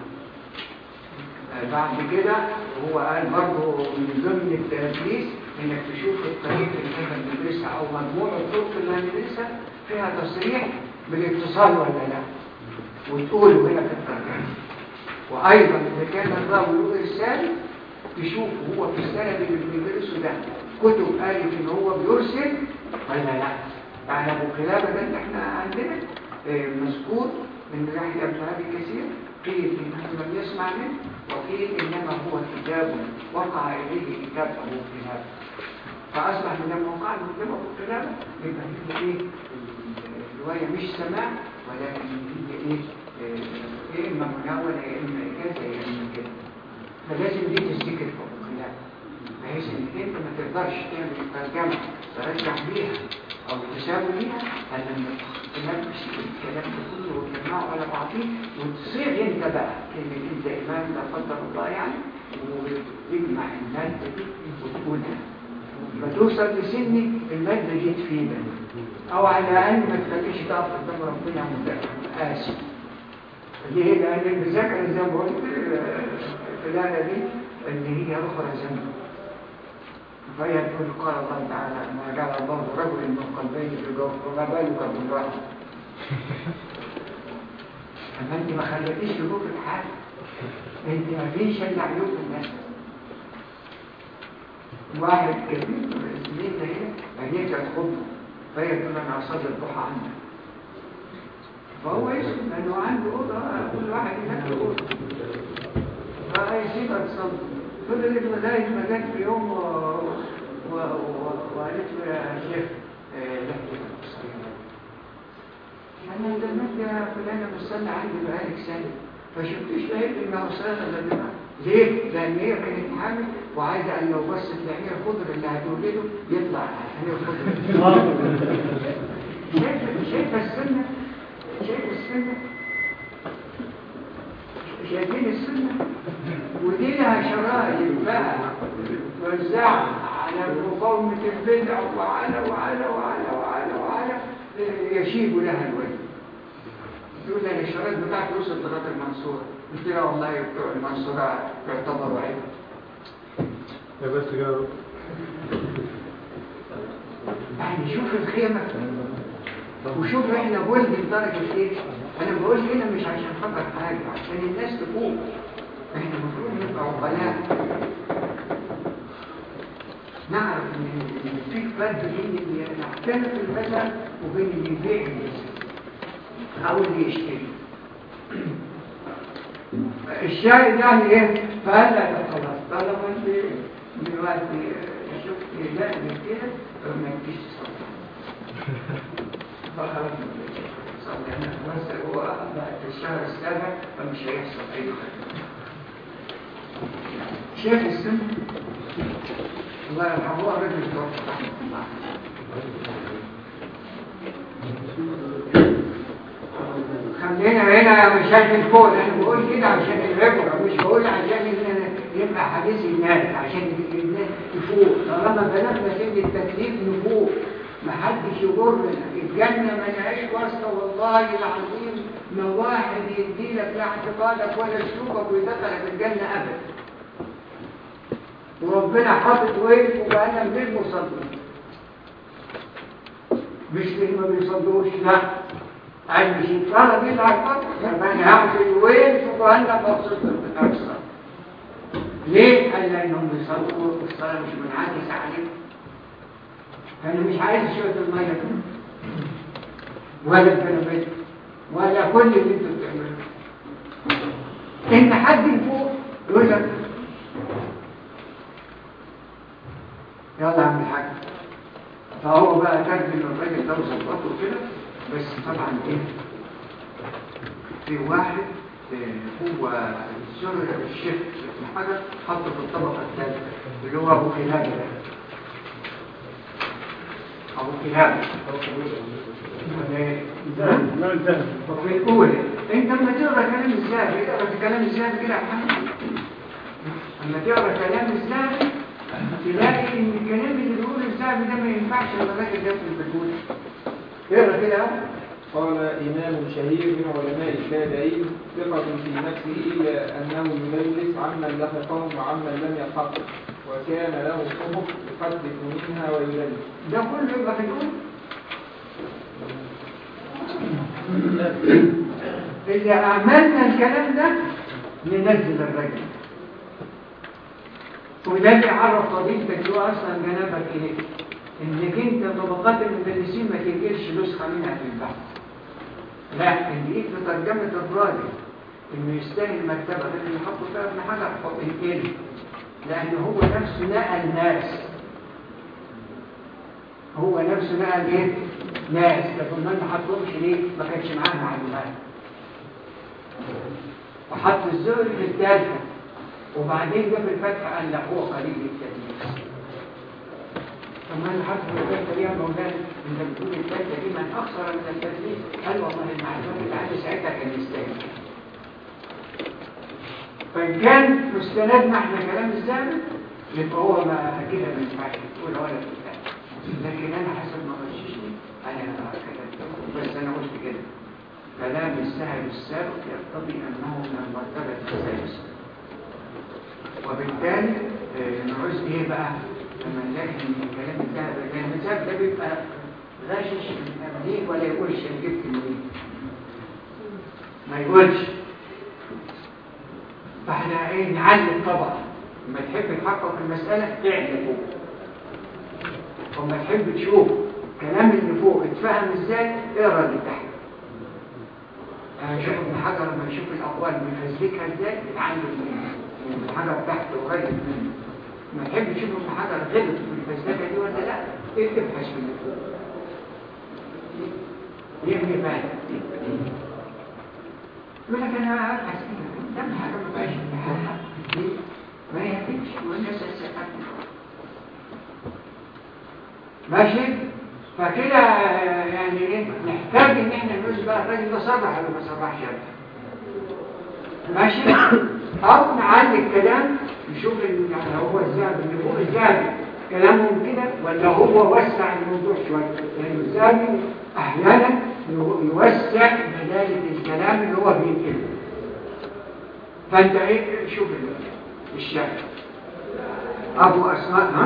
آه، بعد كده هو قال برضه من ضمن التدريس انك تشوف الطريق اللي احنا بندرسها او مجموع الطرق اللي هندرسها فيها تصريح بالاتصال ولا لا وتقوله هنا في الترجمه وايضا اذا كان الراوي له ارسال تشوف هو في السند اللي بندرسه ده كتب قالت ان هو بيرسل ولا لا يعني ابو خلافه ده اللي احنا عندنا آه، مذكور من يحيى بن ابي كثير قيل انه لم يسمع منه وقيل انما هو كتاب وقع اليه كتاب ابو خلافه فاصبح من لما وقع له كتاب ابو خلافه يبقى هي ايه الروايه مش سماع ولكن هي ايه آه، يا اما مناوله يا اما كذا يا اما كذا فلازم دي تفتكر في ابو خلافه بحيث انك انت ما تقدرش تعمل ترجمه ترجع بيها او تساوي بيها الا لما تنفس الكلام ده كله وتجمعه على بعضيه وتصيغ انت بقى انك انت امام لا قدر الله يعني وتجمع الماده دي وتقولها فتوصل لسن الماده دي تفيدك او على الاقل ما تخليش تقف قدام ربنا متآسف ليه؟ لان المذاكره زي ما قلت آه، الآية دي اللي هي اخرى ذنب فهي تقول قال الله تعالى ما جعل الله رجل من قلبين في جوف وما بالك بامرأة أما أنت ما خليتيش في جوف الحال أنت ما فيش إلا عيوب الناس واحد كبير سنين هنا عينيه كانت خضة فهي تقول أنا أصلي الضحى عنك فهو يسكت لأنه عنده أوضة كل واحد هناك له أوضة فيسيبها تصلي فضلت لغاية ما جت في يوم و... و... و... وقالت له يا شيخ آه، لحظة التصوير أنا لمت يا فلانة بتصلي عندي بقالك سنة فشفتش لقيت إنها صلاة إلا دماغ ليه؟ لأن هي كانت حامل وعايزة أن لو بصت لهي الخضر اللي هتولده يطلع هي الخضر شايفة شايفة السنة شايفة السنة شايفين السنة ودي لها شرائط بقى توزعها على مقاومة البدع وعلى وعلى وعلى وعلى وعلى يشيب لها الوجه تقول لي الشرائط بتاعتي وصلت لغاية المنصورة قلت لها والله بتوع المنصورة يعتبروا عيب يا بس كده يعني شوف الخيمة وشوف احنا بولد لدرجة ايه انا بقول هنا مش عشان خاطر حاجة عشان الناس تفوق احنا المفروض نبقى عقلاء نعرف ان إن في فرق بين اللي يعتنق المثل وبين اللي يبيع المثل او اللي يشتري الشاهد يعني ايه فقال لا ده خلاص طالما انت دلوقتي شفت لا من كده ما تجيش تصلي فخلاص صلي انا بس هو بعد الشهر السابع فمش هيحصل اي خير شايف السن الله يرحمه الراجل توفى رحمه الله خلينا هنا مشاكل فوق انا بقول كده عشان العبرة مش بقول عشان إن يبقى حديث الناس عشان الناس تفوق طالما بلغنا سن التكليف نفوق محدش يضرنا الجنة ما لهاش واسطة والله العظيم ما واحد يدي لك لا اعتقادك ولا سلوكك ويدخلك الجنة أبدا وربنا حاطط وقف وجهنم للمصلين مش اللي ما بيصلوش لا عايز مش يتفرج دي على الفرق فانا هعمل وين في جهنم مبسوط اكثر ليه؟ قال لانهم بيصلوا والصلاه مش منعكسه عليهم فانا مش عايز شويه الميه دي ولا الكلمات ولا كل اللي انتوا بتعملوه ان حد فوق يقول لك يلا يا عم الحاج فهو بقى ترجم الراجل ده وظبطه كده بس طبعا ايه في واحد آه، هو السر الشيخ ابن حجر حطه في الطبقه الثالثه اللي هو ابو كلاب ده ابو كلاب وفي الاولى انت لما تقرا كلام الزاهد تقرا في كلام الزاهد كده يا محمد لما تقرا كلام الزاهد تلاقي ان الكلام اللي بيقوله الزاهد ده ما ينفعش لما الراجل ده في البلوت اقرا كده اهو قال إمام شهير من علماء التابعين ثقة في نفسه إلا أنه يدلس عمن لحقهم وعمن لم يلحقه وكان له صحف يحدث منها ويدلس ده كله يبقى في الأول إذا عملنا الكلام ده ننزل الرجل وده اللي عرف فضيلتك اللي هو أصلا جنبك إيه إنك أنت طبقات المدرسين ما تنقلش نسخة منها في البحث لا إن إيه في ترجمة الراجل إنه يستاهل مرتبة غير اللي حطه فيها ابن حجر حط الكلمة لأن هو نفسه نقل ناس هو نفسه نقل ايه ناس لكن ما حطهمش ليه ما كانش معاه معلومات وحط الزهري في الثالثه وبعدين جاب الفتح قال لا هو قليل التدليس طب ما انا حاطط في الثالثه دي يا مولانا انت بتقول الثالثه دي من اخسر من التدليس قال والله المعلومات اللي عندي ساعتها كان يستاهل فإن كان مستندنا احنا كلام الزامن يبقى هو ما كده ما ينفعش تقول ولا بتاع لكن انا حسب ما غششني انا كتبت بس انا قلت كده كلام السهل السابق يقتضي انه من المرتبه السادسه وبالتالي آه، نعوز ايه بقى لما نلاقي ان الكلام الذهب لان الذهب ده بيبقى غاشش منين ولا يقولش انا جبت منين ما يقولش فاحنا ايه نعلم طبعا لما تحب تحقق المساله اعلى فوق وما تحب تشوف كلام اللي فوق اتفهم ازاي اقرا اللي تحت انا شوف ابن حجر لما يشوف الاقوال بيفزلكها ازاي اتعلم منه ابن حجر تحت وغير منه ما تحب تشوف ابن حجر غلط في الفزلكه دي ولا لا ايه ابحث في اللي فوق يبني مال يقول لك انا ابحث ده ابن حجر ما بقاش ابن حجر ليه؟ ما يهمش والناس هتسقفني ماشي فكده يعني ايه نحتاج ان احنا نقول بقى الراجل ده صرح ولا ما صرحش ماشي او نعلي الكلام نشوف ال- يعني هو الذهب اللي فوق الذهبي كلامهم كده ولا هو وسع الموضوع شويه لان الذهبي احيانا يو- يوسع بدايه الكلام اللي هو بينقله فانت ايه شوف ال- الشعر ابو اسماء ها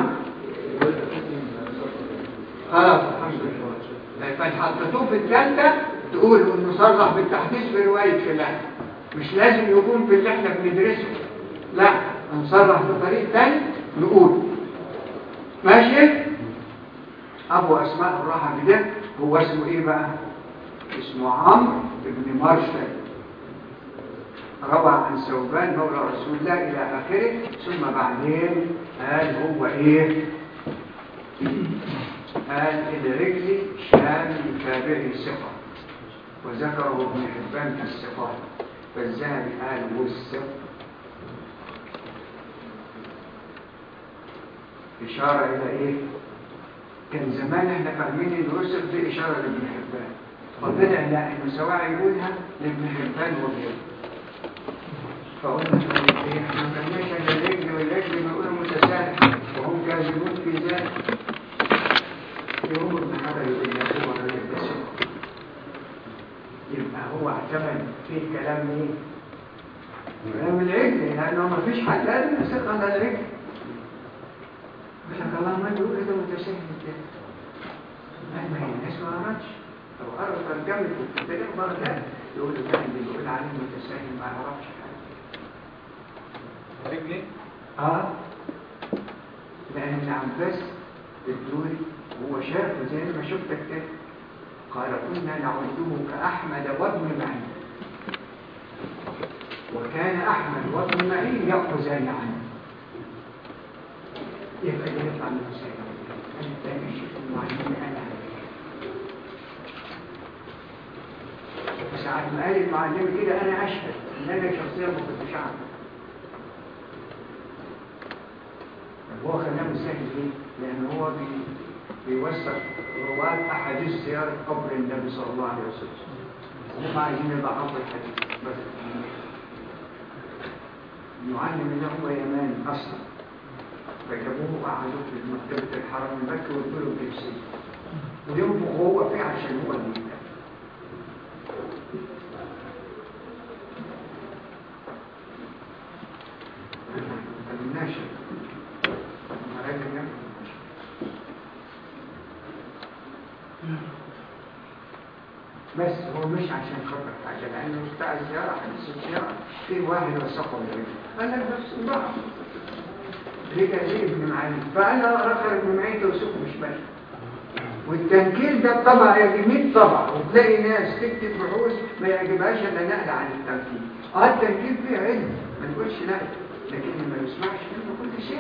خلاص الحمد لله فحطيتوه في الثالثة تقول انه صرح بالتحديث في رواية فلان مش لازم يكون في اللي احنا بندرسه لا هنصرح بطريق تاني نقول ماشي ابو اسماء الرحمي ده هو اسمه ايه بقى اسمه عمرو بن مرشد روى عن ثوبان مولى رسول الله الى اخره ثم بعدين قال هو ايه قال الرجل شام تابعي ثقة وذكره ابن حبان في الثقات فالذهبي قال والثق إشارة إلى إيه؟ كان زمان احنا فاهمين ان الوسط دي اشاره لابن حبان فطلع لا انه سواء يقولها لابن حبان وغيره فقلنا طيب ايه احنا ما كناش ان الرجل والرجل بيقولوا متساهل وهم كاذبون في ذلك يقوم ابن حجر يقول لك هو الرجل ده ثقة. يبقى هو اعتمد في كلام ايه؟ كلام العجل لانه ما فيش حد قال انه ثقة على العجل يقول لك اللهم انت يقول ده متساهل ازاي؟ ما هي الناس ما عملتش لو قرأت ترجمة الكتاب مرة تانية يقول له ده اللي بيقول عليه متساهل ما يعرفش حاجة رجلي اه لأن ابن عباس الدوري هو شافه زي ما شفتك كده قال كنا نعده كأحمد وابن معين وكان أحمد وابن معين يأخذان عنه يبقى ده يطلع من السيد أنا الثاني الشيخ المعين أنا ساعات ما قال المعلم كده أنا أشهد إن أنا شخصيا ما كنتش أعرف هو كلامه سهل ليه؟ لأن هو بي بيوثق رواة أحاديث زيارة قبر النبي صلى الله عليه وسلم هم عايزين يضعفوا الحديث بس يعلم إن هو يمان أصلا فجابوه وقعدوه في مكتبة الحرم المكي وقلت له بيبسي وينفخ هو فيه عشان هو اللي يبقى. الناشر مراجع جنب بس هو مش عشان خاطر حاجة لأنه بتاع الزيارة حديث الزيارة في واحد وثقه من الرجل أنا نفس الضعف ليه ليه ابن معين فأنا رفع ابن معين توثقه مش ماشي والتنكيل ده طبع يجي 100 طبع وتلاقي ناس تكتب بحوث ما يعجبهاش الا نقل عن التنكيل اه التنكيل فيه علم ما تقولش لا لكن ما يسمعش منه كل شيء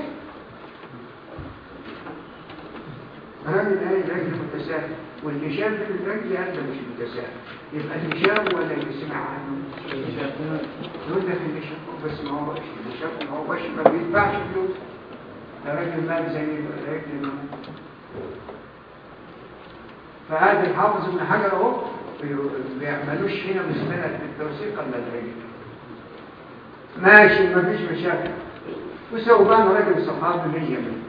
راجل قال الرجل متساهل واللي شاف في الرجل قال ده مش متساهل يبقى اللي شاف ولا اللي سمع عنه يقول لك اللي شافه بس ما هوش اللي شافه ما هوش ما بيدفعش فلوس ده راجل مال زي الرجل ما فهذا الحافظ ابن حجر اهو بيعملوش هنا مسمنة التوثيق الا الرجل ماشي ما فيش مشاكل وثوبان راجل صحابي مية مية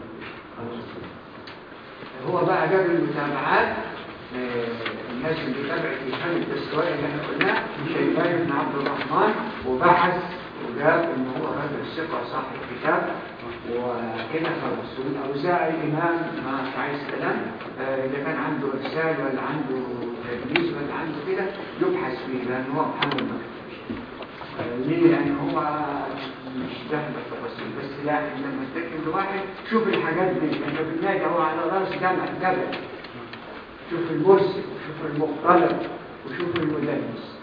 هو بقى جاب المتابعات آه، الناس اللي تابعت الحمل التسوائي اللي احنا قلناه شيبان بن عبد الرحمن وبحث وجاب ان هو راجل ثقه صاحب كتاب وكده خلاص والاوزاعي الامام ما عايز كلام آه، اذا كان عنده ارسال ولا عنده تدليس ولا عنده كده يبحث فيه لان هو محمد ما كتبش آه، ليه؟ لان هو مش داخل التفاصيل بس لا لما تكتب لواحد شوف الحاجات دي انت في النادي هو على راس جمع جبل شوف المرسل وشوف المختلط وشوف المدلس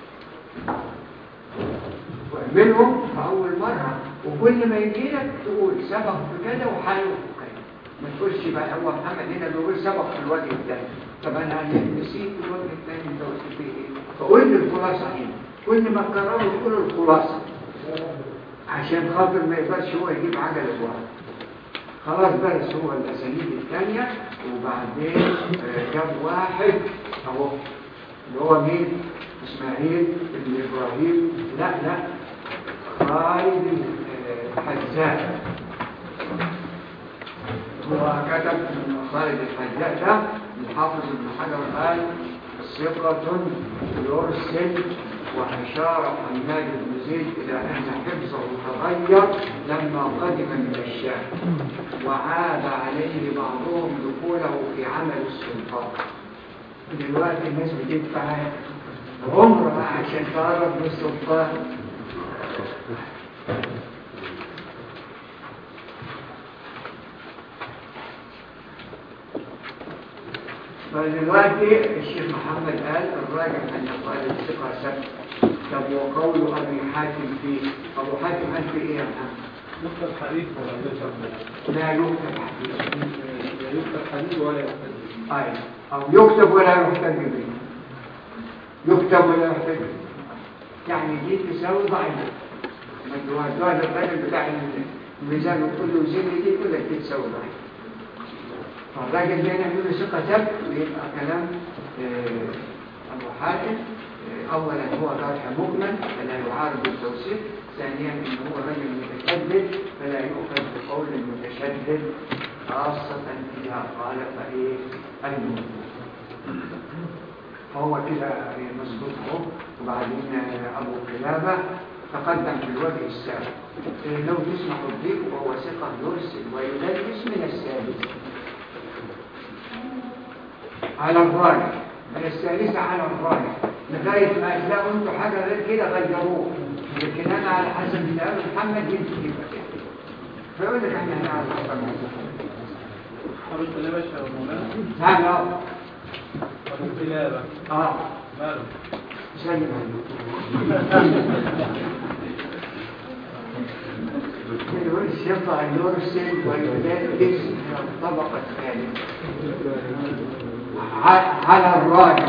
واعملهم في اول مره وكل ما يجي لك تقول سبق في كذا وحاله في كذا ما تقولش بقى هو محمد هنا بيقول سبق في الوجه الثاني طب انا نسيت الوجه الثاني انت قلت فيه ايه فقول لي الخلاصه هنا كل ما تكرره تقول الخلاصه عشان خاطر ما يقدرش هو يجيب عجله لوحده خلاص درس هو الاسانيد الثانيه وبعدين آه، جاب واحد اهو اللي هو مين اسماعيل بن ابراهيم لا لا خالد الحزاء هو كتب من خالد الحزاء ده الحافظ ابن حجر قال ثقة يرسل وأشار حماد بن زيد إلى أن حفظه تغير لما قدم من الشام وعاب عليه بعضهم دخوله في عمل السلطان دلوقتي الناس بتدفع عمرها عشان تقرب من السلطان فدلوقتي الشيخ محمد قال الراجح ان يقال الثقه سبت طب وقول ابي حاتم فيه ابو حاتم قال في ايه يا محمد؟ يكتب حديث ولا يكتب لا يكتب حديث لا يكتب حديث ولا يكتب أي أو يكتب ولا يحتج به يكتب ولا يحتج به يعني دي تساوي ضعيف ما تودوها للراجل بتاع الميزان وتقول له زين دي يقول لك دي تساوي ضعيف فالراجل ده نعمله ثقة ثبت ويبقى كلام آه، أبو حاتم آه، أولا هو جرح مجمل فلا يعارض التوصيف ثانيا إن هو رجل متشدد فلا يؤخذ بقول المتشدد خاصة إذا خالف إيه الموضوع فهو كده مظبوط اهو وبعدين آه، أبو قلابة تقدم في الوجه السابق آه، لو تسمح الضيف وهو ثقة يرسل ويدلس من السادس على الراجح من الثالثة على الراجح لغاية ما تلاقوا انتوا حاجة غير كده غيروه لكن انا على حسب اللي قاله محمد يمكن يبقى كده فيقول لك احنا هنعرف حسب أبو الكلابة يا مولانا نعم اه أبو الكلابة اه ماله سلم يرفع يرسل ويدلس من الطبقة الثانية ع- على الراجع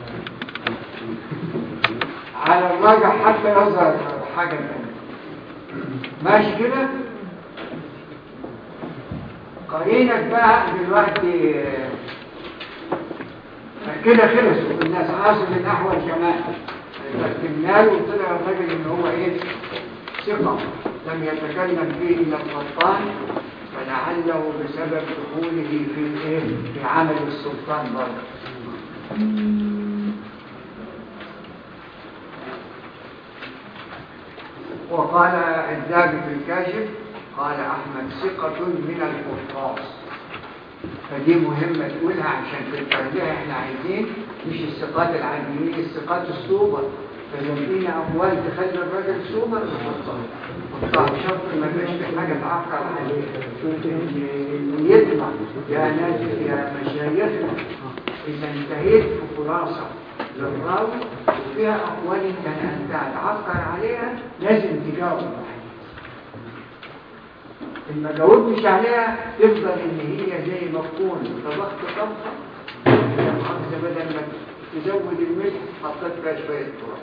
على الراجع حتى يظهر حاجة ثانية ماشي كده قرينك بقى دلوقتي آه، كده خلصوا الناس عاصم الأحول كمان رتبنا له وطلع الراجل ان هو ايه ثقة لم يتكلم فيه الا القطان فلعله بسبب دخوله في الايه في عمل السلطان برضه وقال الذهبي في الكاشف قال احمد ثقة من القرطاس فدي مهمة تقولها عشان في التربية احنا عايزين مش الثقات العاديين الثقات السوبر فلو فينا أموال تخلي الراجل سوبر نحطها نحطها بشرط ما يبقاش في حاجة تعقل عليه اللي يطلع يا ناس يا مشايخنا إذا انتهيت في خلاصة للراوي وفيها أقوال انت أنت هتعقل عليها لازم تجاوب إن ما جاوبتش عليها تفضل إن هي زي ما تكون طبخت طبخة يا مؤاخذة بدل ما تزود الملح حطيت فيها شوية تراب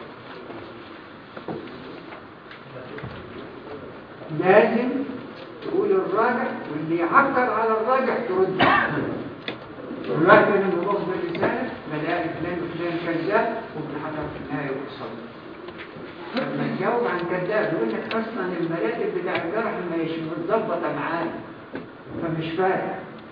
لازم تقول الراجع واللي يعكر على الراجع ترد دلوقتي انا ببص باللسان بلاقي فلان وفلان كذاب وابن حجر في النهايه يوصل لما تجاوب عن كذاب يقول لك اصلا المراتب بتاع الجرح مش متظبطه معاه فمش فاهم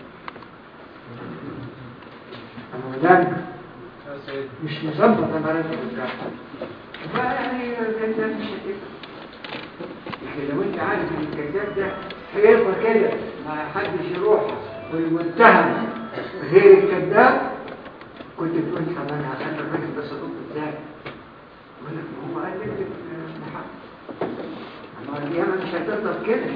المدام مش مظبطه مراتب الجرح فيعني الكذاب مش هتفهم لكن لو انت عارف ان الكذاب ده حيطه كده ما حدش يروح والمتهم غير الكذاب كنت تقول طب انا هخلي الراجل ده صدوق ازاي؟ يقول لك ما هو قال لك محمد اما القيامه مش هتفضل كده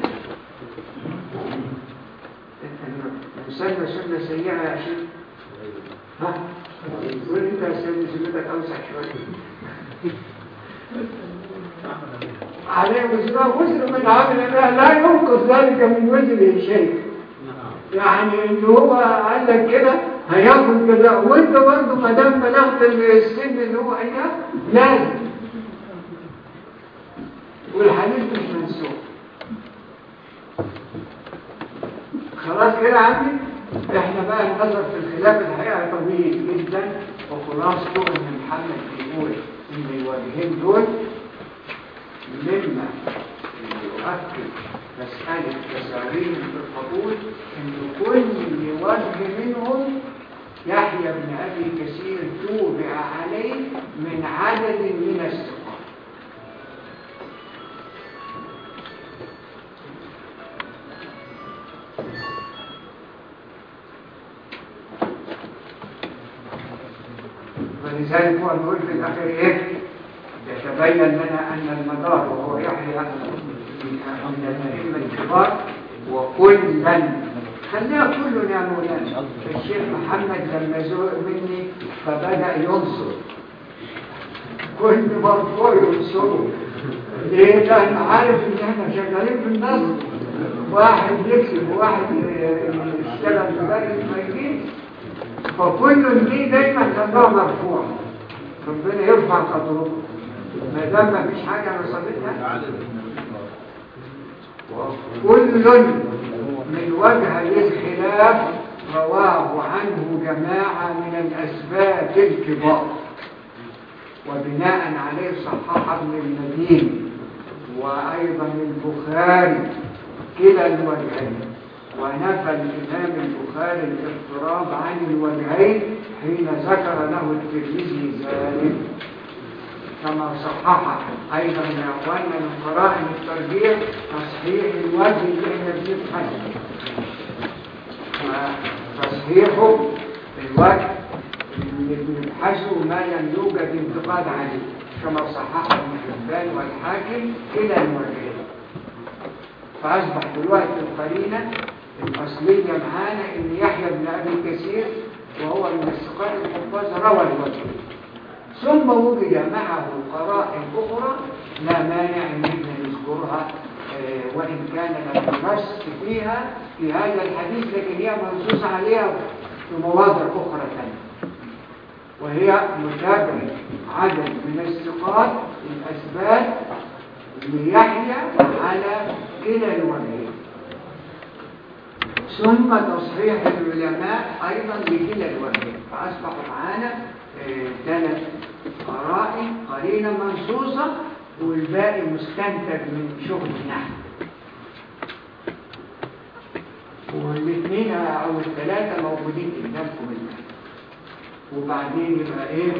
المسلمة سنة سيئة يا شيخ ها؟ قول انت يا سيدي سنتك اوسع شوية عليه وزنه وزن من عمل الله لا ينقص ذلك من وزنه شيء يعني ان هو قال لك كده هياخد كذا وانت برضه ما دام بلغت السن اللي هو اياه لازم والحديث مش منسوخ خلاص كده يا عمي احنا بقى النظر في الخلاف الحقيقه طويل جدا وخلاصته ان محمد بيقول ان الوجهين دول مما يؤكد مسألة تساويهم في القبول أن كل وجه منهم يحيى بن أبي كثير توبع عليه من عدد من الثقات ولذلك هو نقول في الأخير إيه؟ يتبين لنا أن المدار وهو يحيى من الأئمة الكبار وكلا خليها كلنا يا مولانا الشيخ محمد لما زور مني فبدأ ينصر كل مرفوع ينصره ليه؟ لأن عارف إن احنا شغالين في النصر واحد يكسب وواحد يشتغل مدرس ما يجيش فكل دي دايما خلاها مرفوع ربنا يرفع قدره ما دام ما فيش حاجه نصبتها كل من وجه الخلاف رواه عنه جماعة من الأسباب الكبار وبناء عليه صحح ابن المدين وأيضا البخاري كلا الوجهين ونفى الإمام البخاري الاضطراب عن الوجهين حين ذكر له الترمذي ذلك كما صحح أيضا يا أخوانا من قرائن الترجيح تصحيح الوجه اللي احنا بنفهمه تصحيحه الوجه اللي بنبحثه ما لم يوجد انتقاد عليه كما صححه ابن حبان والحاكم إلى الوجهين فأصبح دلوقتي القرينة الأصلية معانا إن يحيى بن أبي كثير وهو من الثقات الحفاظ روى الوجه ثم وجد معه قرائن أخرى لا مانع إن احنا نذكرها آه، وإن كان لم نص فيها في هذا الحديث لكن هي منصوص عليها في مواضع أخرى ثانية وهي متابعة عدد من الثقات الأسباب ليحيى على كلا الوجهين ثم تصحيح العلماء أيضا لكلا الوجهين فأصبحوا معانا آه، ثلاث قرائن قرينة منصوصة والباقي مستنتج من شغل نحن والاثنين أو الثلاثة موجودين قدامكم الآن وبعدين يبقى إيه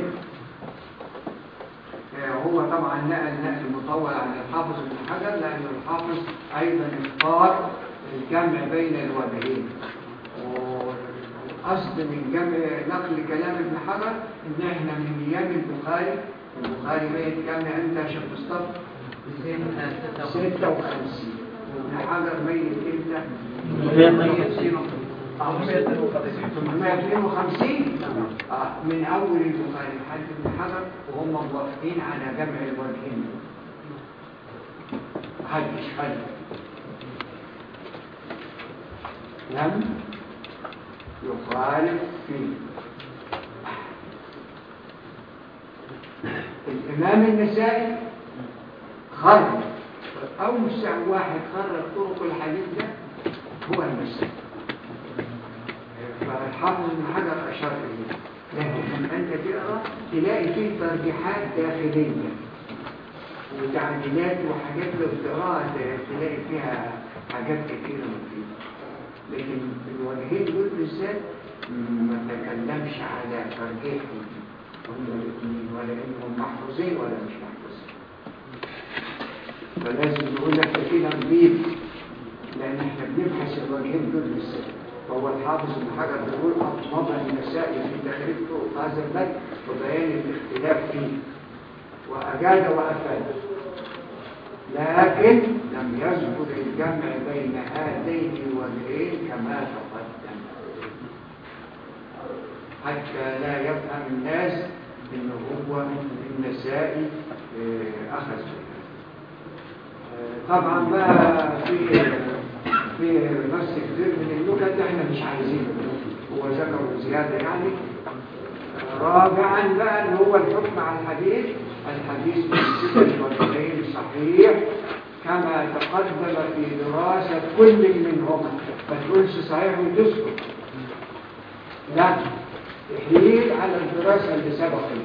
آه، هو طبعا نقل نقل مطول عن الحافظ ابن حجر لأن الحافظ أيضا اختار الجمع بين الوجهين والقصد من جمع نقل كلام ابن حجر ان احنا من ايام البخاري البخاري بقيت كام امتى يا شيخ مصطفى 56 وابن حجر ميت امتى 852 آه، من اول البخاري لحد ابن حجر وهم موافقين على جمع الوجهين محدش خلف لم يخالف فيه الإمام النسائي خرج أوسع واحد خرج طرق الحديث ده هو النسائي فالحافظ بن حجر أشار إليه لكن أنت تقرأ تلاقي فيه ترجيحات داخلية وتعديلات وحاجات لو تقراها تلاقي فيها حاجات كتيرة مفيدة لكن في الوجهين دول بالذات ما تكلمش على ترجيحهم هم الاثنين ولا انهم محفوظين ولا مش محفوظين فلازم نقول لك ده كده نضيف لان احنا بنبحث الوجهين دول بالذات فهو الحافظ ابن حجر بيقول اطلب النسائي في تخريج طرق هذا البيت وبيان الاختلاف فيه واجاد وافاد لكن لم يذكر الجمع بين هذين الوجهين كما تقدم حتى لا يفهم الناس انه هو النسائي آه، اخذ بهذا. آه، طبعا بقى في في نص كتير من النكت احنا مش عايزينه هو ذكر زياده يعني رابعا بقى اللي هو الحكم على الحديث الحديث بالسنة والغير صحيح كما تقدم في دراسة كل منهما ما تقولش صحيح وتسكت لا تحليل على الدراسة اللي سبقت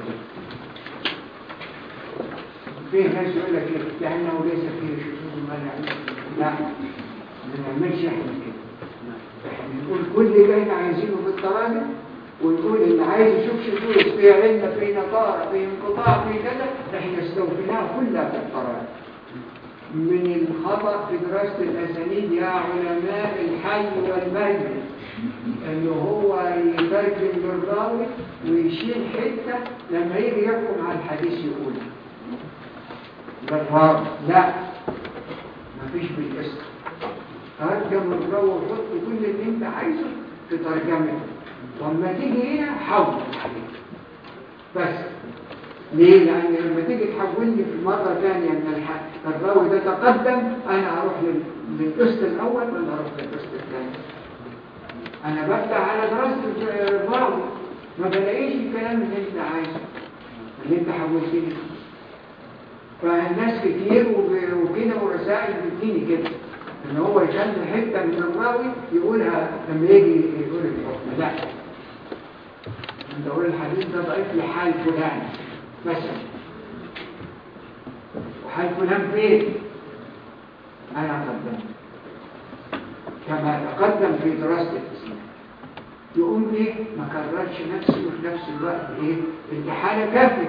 فيه ناس يقول لك إيه؟ لأنه ليس فيه شذوذ منع لا ما نعملش احنا كده احنا نقول كل اللي احنا عايزينه في التراجع ونقول اللي عايز يشوف شذوذ في علم في نقارة في انقطاع في كذا احنا استوفيناها كلها في التراجع من الخطأ في دراسة الأسانيد يا علماء الحي والميت انه هو يترجم للراوي ويشيل حتة لما يجي يحكم على الحديث يقولها للراوي لا مفيش بالاسم ترجم الراوي وحط كل اللي انت عايزه في ترجمته واما تيجي هنا حول الحديث بس ليه؟ لأن لما تيجي تحولني في مرة ثانية من الح- الراوي ده تقدم أنا أروح لل- للقسط الأول ولا أروح للقسط الثاني؟ أنا ببدأ على دراسة الراوي ما بلاقيش الكلام اللي أنت عايزه اللي أنت حولتني فيه. فالناس كتير وب- وكده ورسائل بتجيني كده ان هو يخلي حته من الراوي يقولها لما يجي يقول الحكم لا انت تقول الحديث ده ضعيف لحال فلان مثلا وحال فلان فين انا قدمت كما تقدم في دراسه الاسلام يقوم ايه ما كررش نفسه وفي نفس الوقت ايه الحاله كافيه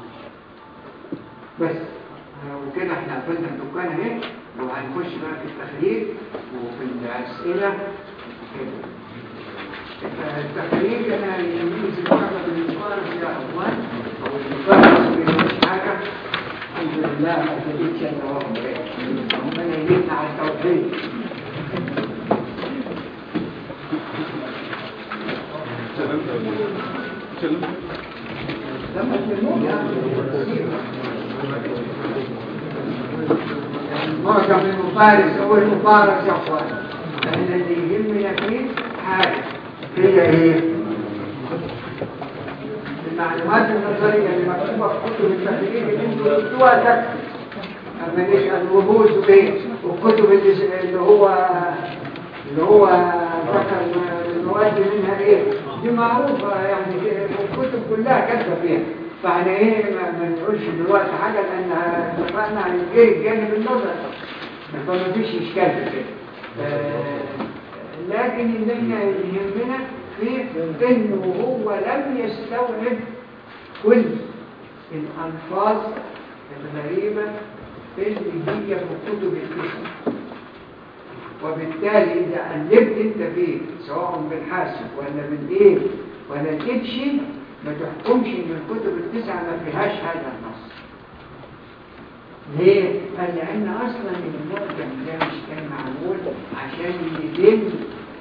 بس وكده احنا قفلنا الدكان اهي وهنخش بقى في التخريج وفي الاسئله وكده التخريج انا يميز المرة بالمقارنة يا اخوان او المقارنة في حاجة الحمد لله ما تجيبش الا واحد ربنا يجيبنا على التوحيد لما تلمون يا معظم المفارس هو المفارس يا اخوان لان اللي يهمنا فيه حاجه هي ايه المعلومات النظريه اللي مكتوبه في كتب التحليل اللي انتوا قلتوها تكفي اما ليش الرموز وايه والكتب اللي اللي هو اللي هو ذكر المواد منها ايه دي معروفه يعني الكتب كلها كاتبه فيها فاحنا ايه ما, ما نقولش دلوقتي حاجه لان اتفقنا على ايه الجانب النظري فما فيش اشكال في كده آه لكن اللي احنا يهمنا فيه انه هو لم يستوعب كل الالفاظ الغريبه اللي هي في كتب الاسم وبالتالي اذا قلبت انت فيه سواء بالحاسب ولا بالايه ولا تمشي ما تحكمش ان الكتب التسعه ما فيهاش هذا النص ليه؟ قال لان اصلا المرجم ده مش كان معمول عشان يدل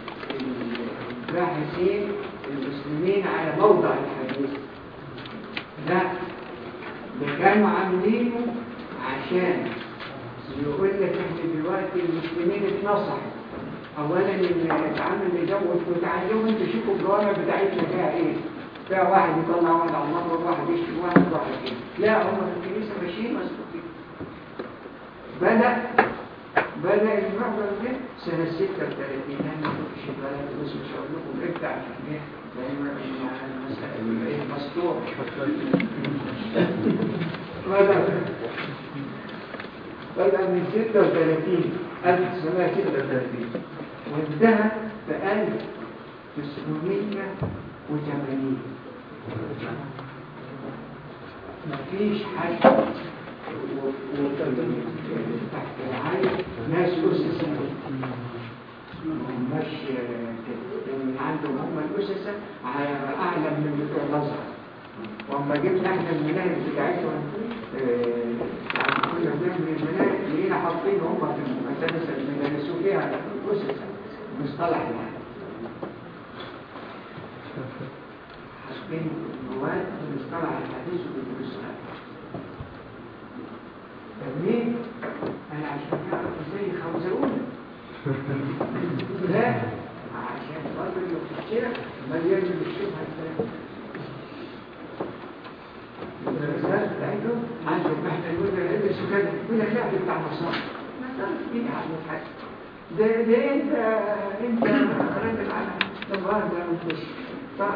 الباحثين المسلمين على موضع الحديث لا ده كانوا عاملينه عشان يقول لك احنا دلوقتي المسلمين اتنصحوا اولا اللي اتعامل يزود وتعلموا انتوا شوفوا الجوامع بتاعتنا فيها ايه فيها واحد يطلع واحد على المطلب واحد يشتم واحد واحد كده لا هم في الكنيسه ماشيين مسكوتين بدأ بدأ المعبر ده سنة 36 أنا كنت شغال بس مش هقول لكم إمتى عشان إيه لأن المسألة إيه مسطور بدأ بدأ من 36 1936 وانتهى في 1980 مفيش حد تحت العين ناس أسس مش من عندهم هم الأسس أعلم من بتوع الأزهر وأما جبنا احنا المناهج بتاعتهم كنا بنعمل المناهج لقينا حاطين هم في المدارس اللي بيدرسوا فيها الأسس مصطلح يعني حاطين مواد مصطلح الحديث وبيدرسوها ليه؟ أنا عشان أعرف إزاي يخوزروني لا عشان خاطر اللي في الشارع مليان من الشبهة ازاي الدراسات بتاعتهم عندهم احنا نقول له ادرسوا كذا يقول لك لا دي بتاع مصنع دي على الحاج ده ده انت انت راجل على طبعا ده مش صح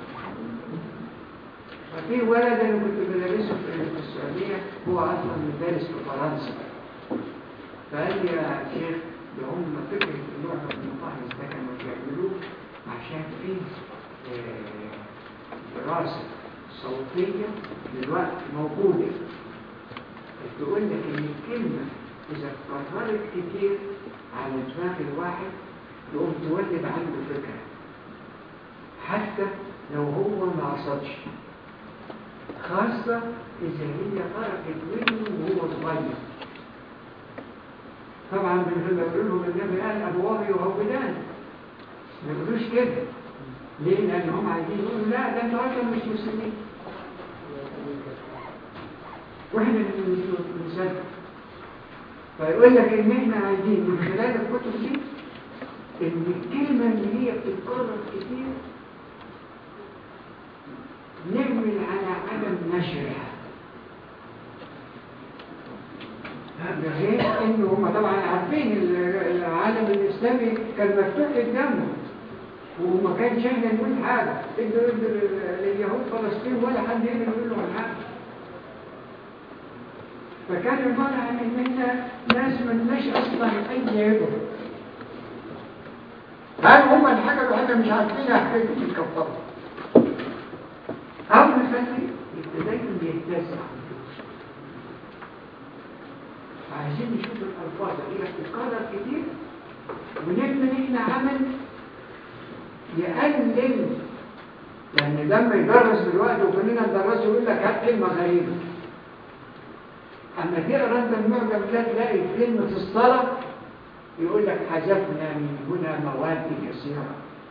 ففي ولد انا كنت بدرسه في السعوديه هو اصلا مدرس في فرنسا فقال لي يا شيخ ده هم فكره النوع من المقاهي ده كانوا بيعملوه عشان فيه دراسه صوتيه دلوقتي موجوده تقول لك ان الكلمه اذا اتكررت كتير على دماغ الواحد تقوم تولد عنده فكره حتى لو هو ما قصدش خاصة إذا هي خرجت منه وهو صغير طبعا من غير ما يقول لهم النبي قال أبوابي وهودان ما يقولوش كده ليه؟ لأن هم عايزين يقولوا لا ده انتوا أصلا مش مسلمين واحنا اللي نصدق فيقول لك ان احنا عايزين من خلال الكتب دي ان الكلمة اللي هي بتتكرر كتير نعمل على عدم نشرها ده غير انه هم طبعا عارفين ال- العالم الاسلامي كان مفتوح قدامهم وما كانش احنا نقول حاجه ادوا ادوا لل- لليهود فلسطين ولا حد يقدر يقول لهم حاجه فكان عباره عن ان احنا ناس ملناش اصلا اي يد هل هم الحاجه الوحيده مش عارفينها حكايه الكفاره او نخلي التدين يتسع عايزين نشوف الألفاظ اللي هي بتتكرر كتير ونعمل احنا عمل يقلل يعني لما يدرس دلوقتي وكلنا ندرسه يقول لك هات كلمة غريبة أما تقرا أنت المعجم ده تلاقي في كلمة الصلاة يقول لك حذفنا من هنا مواد كثيرة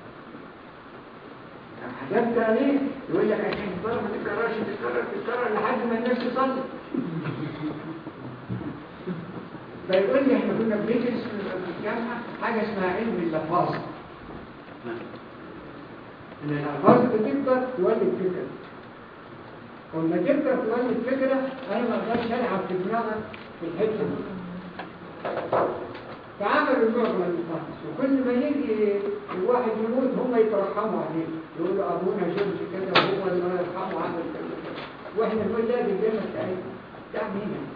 طب حذفت عليه يقول لك عشان الصلاة ما تتكررش تتكرر تتكرر لحد ما الناس تصلي فيقول لي احنا كنا بندرس في الجامعه حاجه اسمها علم اللفاظ ان الالفاظ بتقدر تولد فكره ولما تقدر تولد فكره انا ما اقدرش العب في دماغك في الحته دي فعملوا النوع من الالفاظ وكل ما يجي الواحد يموت هم يترحموا عليه يقولوا ابونا جورج كذا وهو اللي يرحمه عمل كذا كذا واحنا نقول لا دي الجنه بتاعتنا بتاع مين يعني؟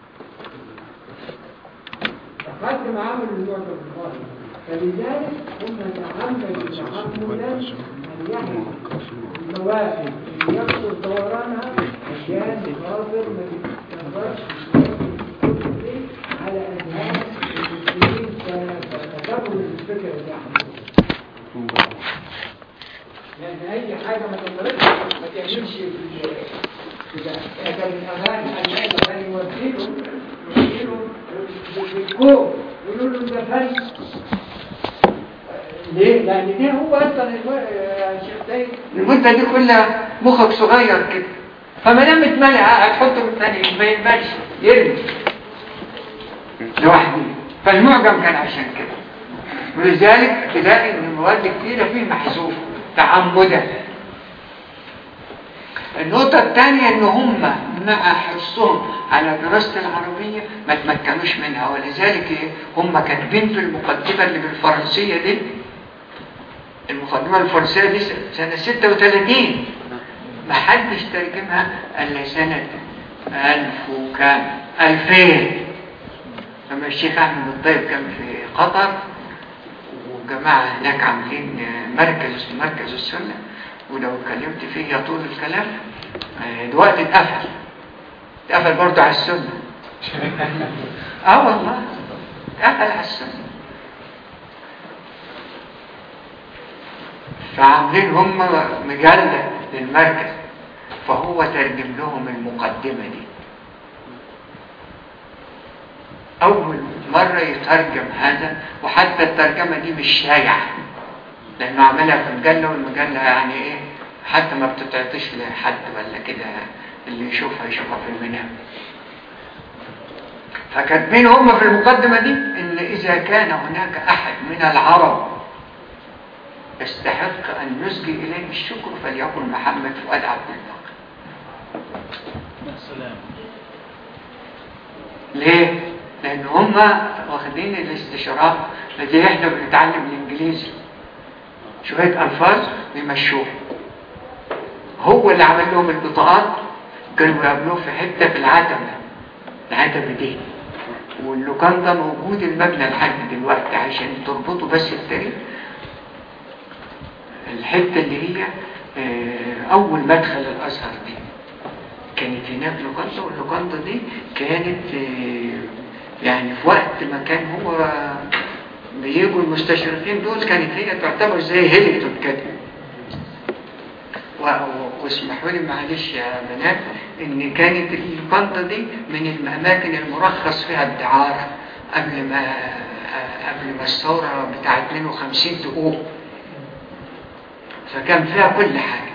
لحد ما عملوا النوع ده بالفاضل فلذلك هم تعمدوا تعمدا ان يحمل المواهب اللي يقصر دورانها عشان الغافر ما تقدرش تكتب على اذهان المسلمين فتكبر الفكره دي لان اي حاجه ما تقدرش ما تعملش في كده كان الاغاني اغاني اغاني يوديهم يوديهم بالكوم يقولوا له ده فن ليه؟ لأن دي هو أصلا الو- يا شيخ سيد المدة دي كلها مخك صغير كده فما دام اتملى هتحطه بالثاني ما يقبلش يرمي لوحده فالمعجم كان عشان كده ولذلك تلاقي ان المواد كتيرة فيه محذوف تعمدا النقطة الثانية ان هم مع حرصهم على دراسة العربية ما تمكنوش منها ولذلك إيه؟ هم كاتبين في المقدمة اللي بالفرنسية دي المقدمة الفرنسية دي سنة 36 ما حدش ترجمها الا سنة 1000 وكام 2000 لما الشيخ احمد الطيب كان في قطر وجماعة هناك عاملين مركز اسمه مركز السنة ولو اتكلمت فيه يطول الكلام آه، دلوقتي اتقفل اتقفل برضه على السنة اه والله اتقفل على السنة فعاملين هم مجلة للمركز فهو ترجم لهم المقدمة دي أول مرة يترجم هذا وحتى الترجمة دي مش شايعة لأنه عملها في مجلة والمجلة يعني إيه حتى ما بتتعطيش لحد ولا كده اللي يشوفها يشوفها في المنام فكاتبين هم في المقدمة دي إن إذا كان هناك أحد من العرب يستحق أن نسجي إليه الشكر فليكن محمد فؤاد عبد الباقي ليه؟ لأن هم واخدين الاستشراق زي احنا بنتعلم الإنجليزي شوية ألفاظ بيمشوها هو اللي عمل لهم البطاقات كانوا يقابلوه في حتة في العتبة العتبة دي واللوكان ده موجود المبنى لحد دلوقتي عشان تربطوا بس التاريخ الحتة اللي هي آه، أول مدخل الأزهر دي كانت هناك لوكاندا واللوكاندا دي كانت آه، يعني في وقت ما كان هو بيجوا المستشرقين دول كانت هي تعتبر زي هيلتون كده و- و- واسمحوا لي معلش يا بنات ان كانت اللوكاندا دي من الاماكن المرخص فيها الدعارة قبل ما قبل ما الثورة بتاع 52 تقوم فكان فيها كل حاجة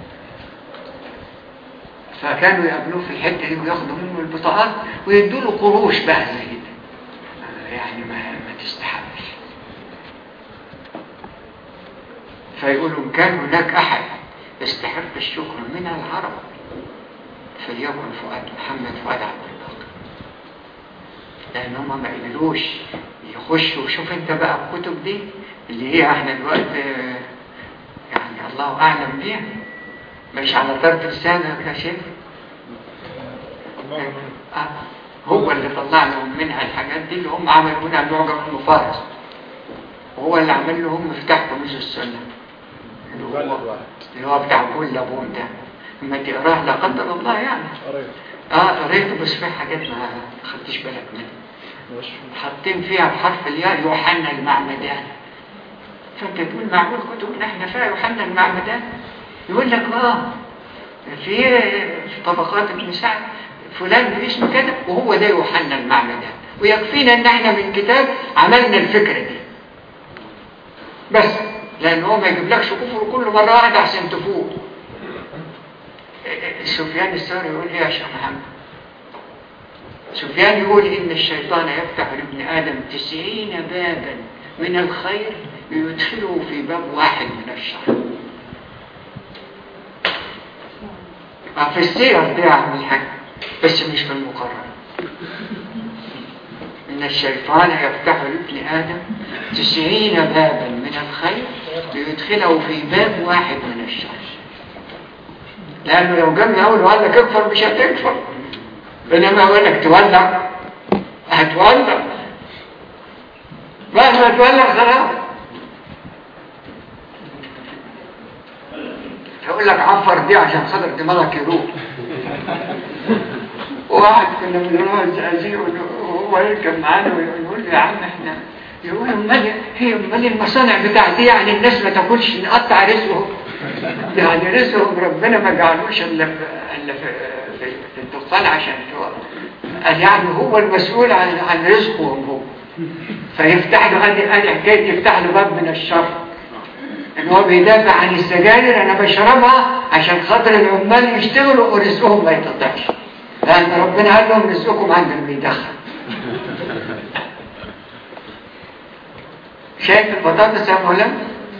فكانوا يقابلوه في الحتة دي وياخدوا منه البطاقات ويدوا له قروش بقى زي ده آه، يعني ما, ما تستحملش فيقولوا إن كان هناك أحد يستحق الشكر من العرب فليكن فؤاد محمد فؤاد عبد الباقي لان هم ما قدروش يخشوا شوف انت بقى الكتب دي اللي هي احنا دلوقتي آه، يعني الله اعلم بيها مش على طرف لسانك يا شيخ آه، هو اللي طلع لهم منها الحاجات دي اللي هم عملوا منها المعجم المفارس وهو اللي عمل لهم مفتاح كنوز السنه اللي هو اللي هو بتاع كل ابوه ده لما تقراه لا قدر الله يعني اه قريته بس في حاجات ما خدتش بالك منها حاطين فيها بحرف الياء يوحنا المعمدان فانت تقول معقول كتب احنا فيها يوحنا المعمدان يقول لك اه في في طبقات ابن سعد فلان باسم كده وهو ده يوحنا المعمدان ويكفينا ان احنا من كتاب عملنا الفكره دي بس لان هو ما يجيبلكش كفر كل مره واحده عشان تفوق سفيان الثوري يقول ايه يا شيخ محمد سفيان يقول إن الشيطان يفتح لابن آدم تسعين بابا من الخير ليدخله في باب واحد من الشر آه، في السير دي عم الحاج بس مش في المقرر إن الشيطان يفتح لابن آدم تسعين بابا من الخير ليدخله في باب واحد من الشر لأنه لو جاب من أول وقال لك اكفر مش هتكفر بينما أقول لك تولع هتولع بعد ما تولع خلاص هقول لك عفر دي عشان خاطر دماغك يروح وواحد كنا بنروح الزقازيق وهو يركب معانا ويقول لي يا عم احنا يقول امال هي امال المصانع بتاعتي يعني الناس ما تاكلش نقطع رزقهم يعني رزقهم ربنا ما جعلوش الا في الا في في, في الدخان عشان تقف قال يعني هو المسؤول عن عن رزقهم هو فيفتح له هذه هذه حكايه يفتح له باب من الشر ان هو بيدافع عن السجاير انا بشربها عشان خاطر العمال يشتغلوا ورزقهم ما يتقطعش لان ربنا قال لهم رزقكم عند اللي بيدخن شايف البطاطس يا مولانا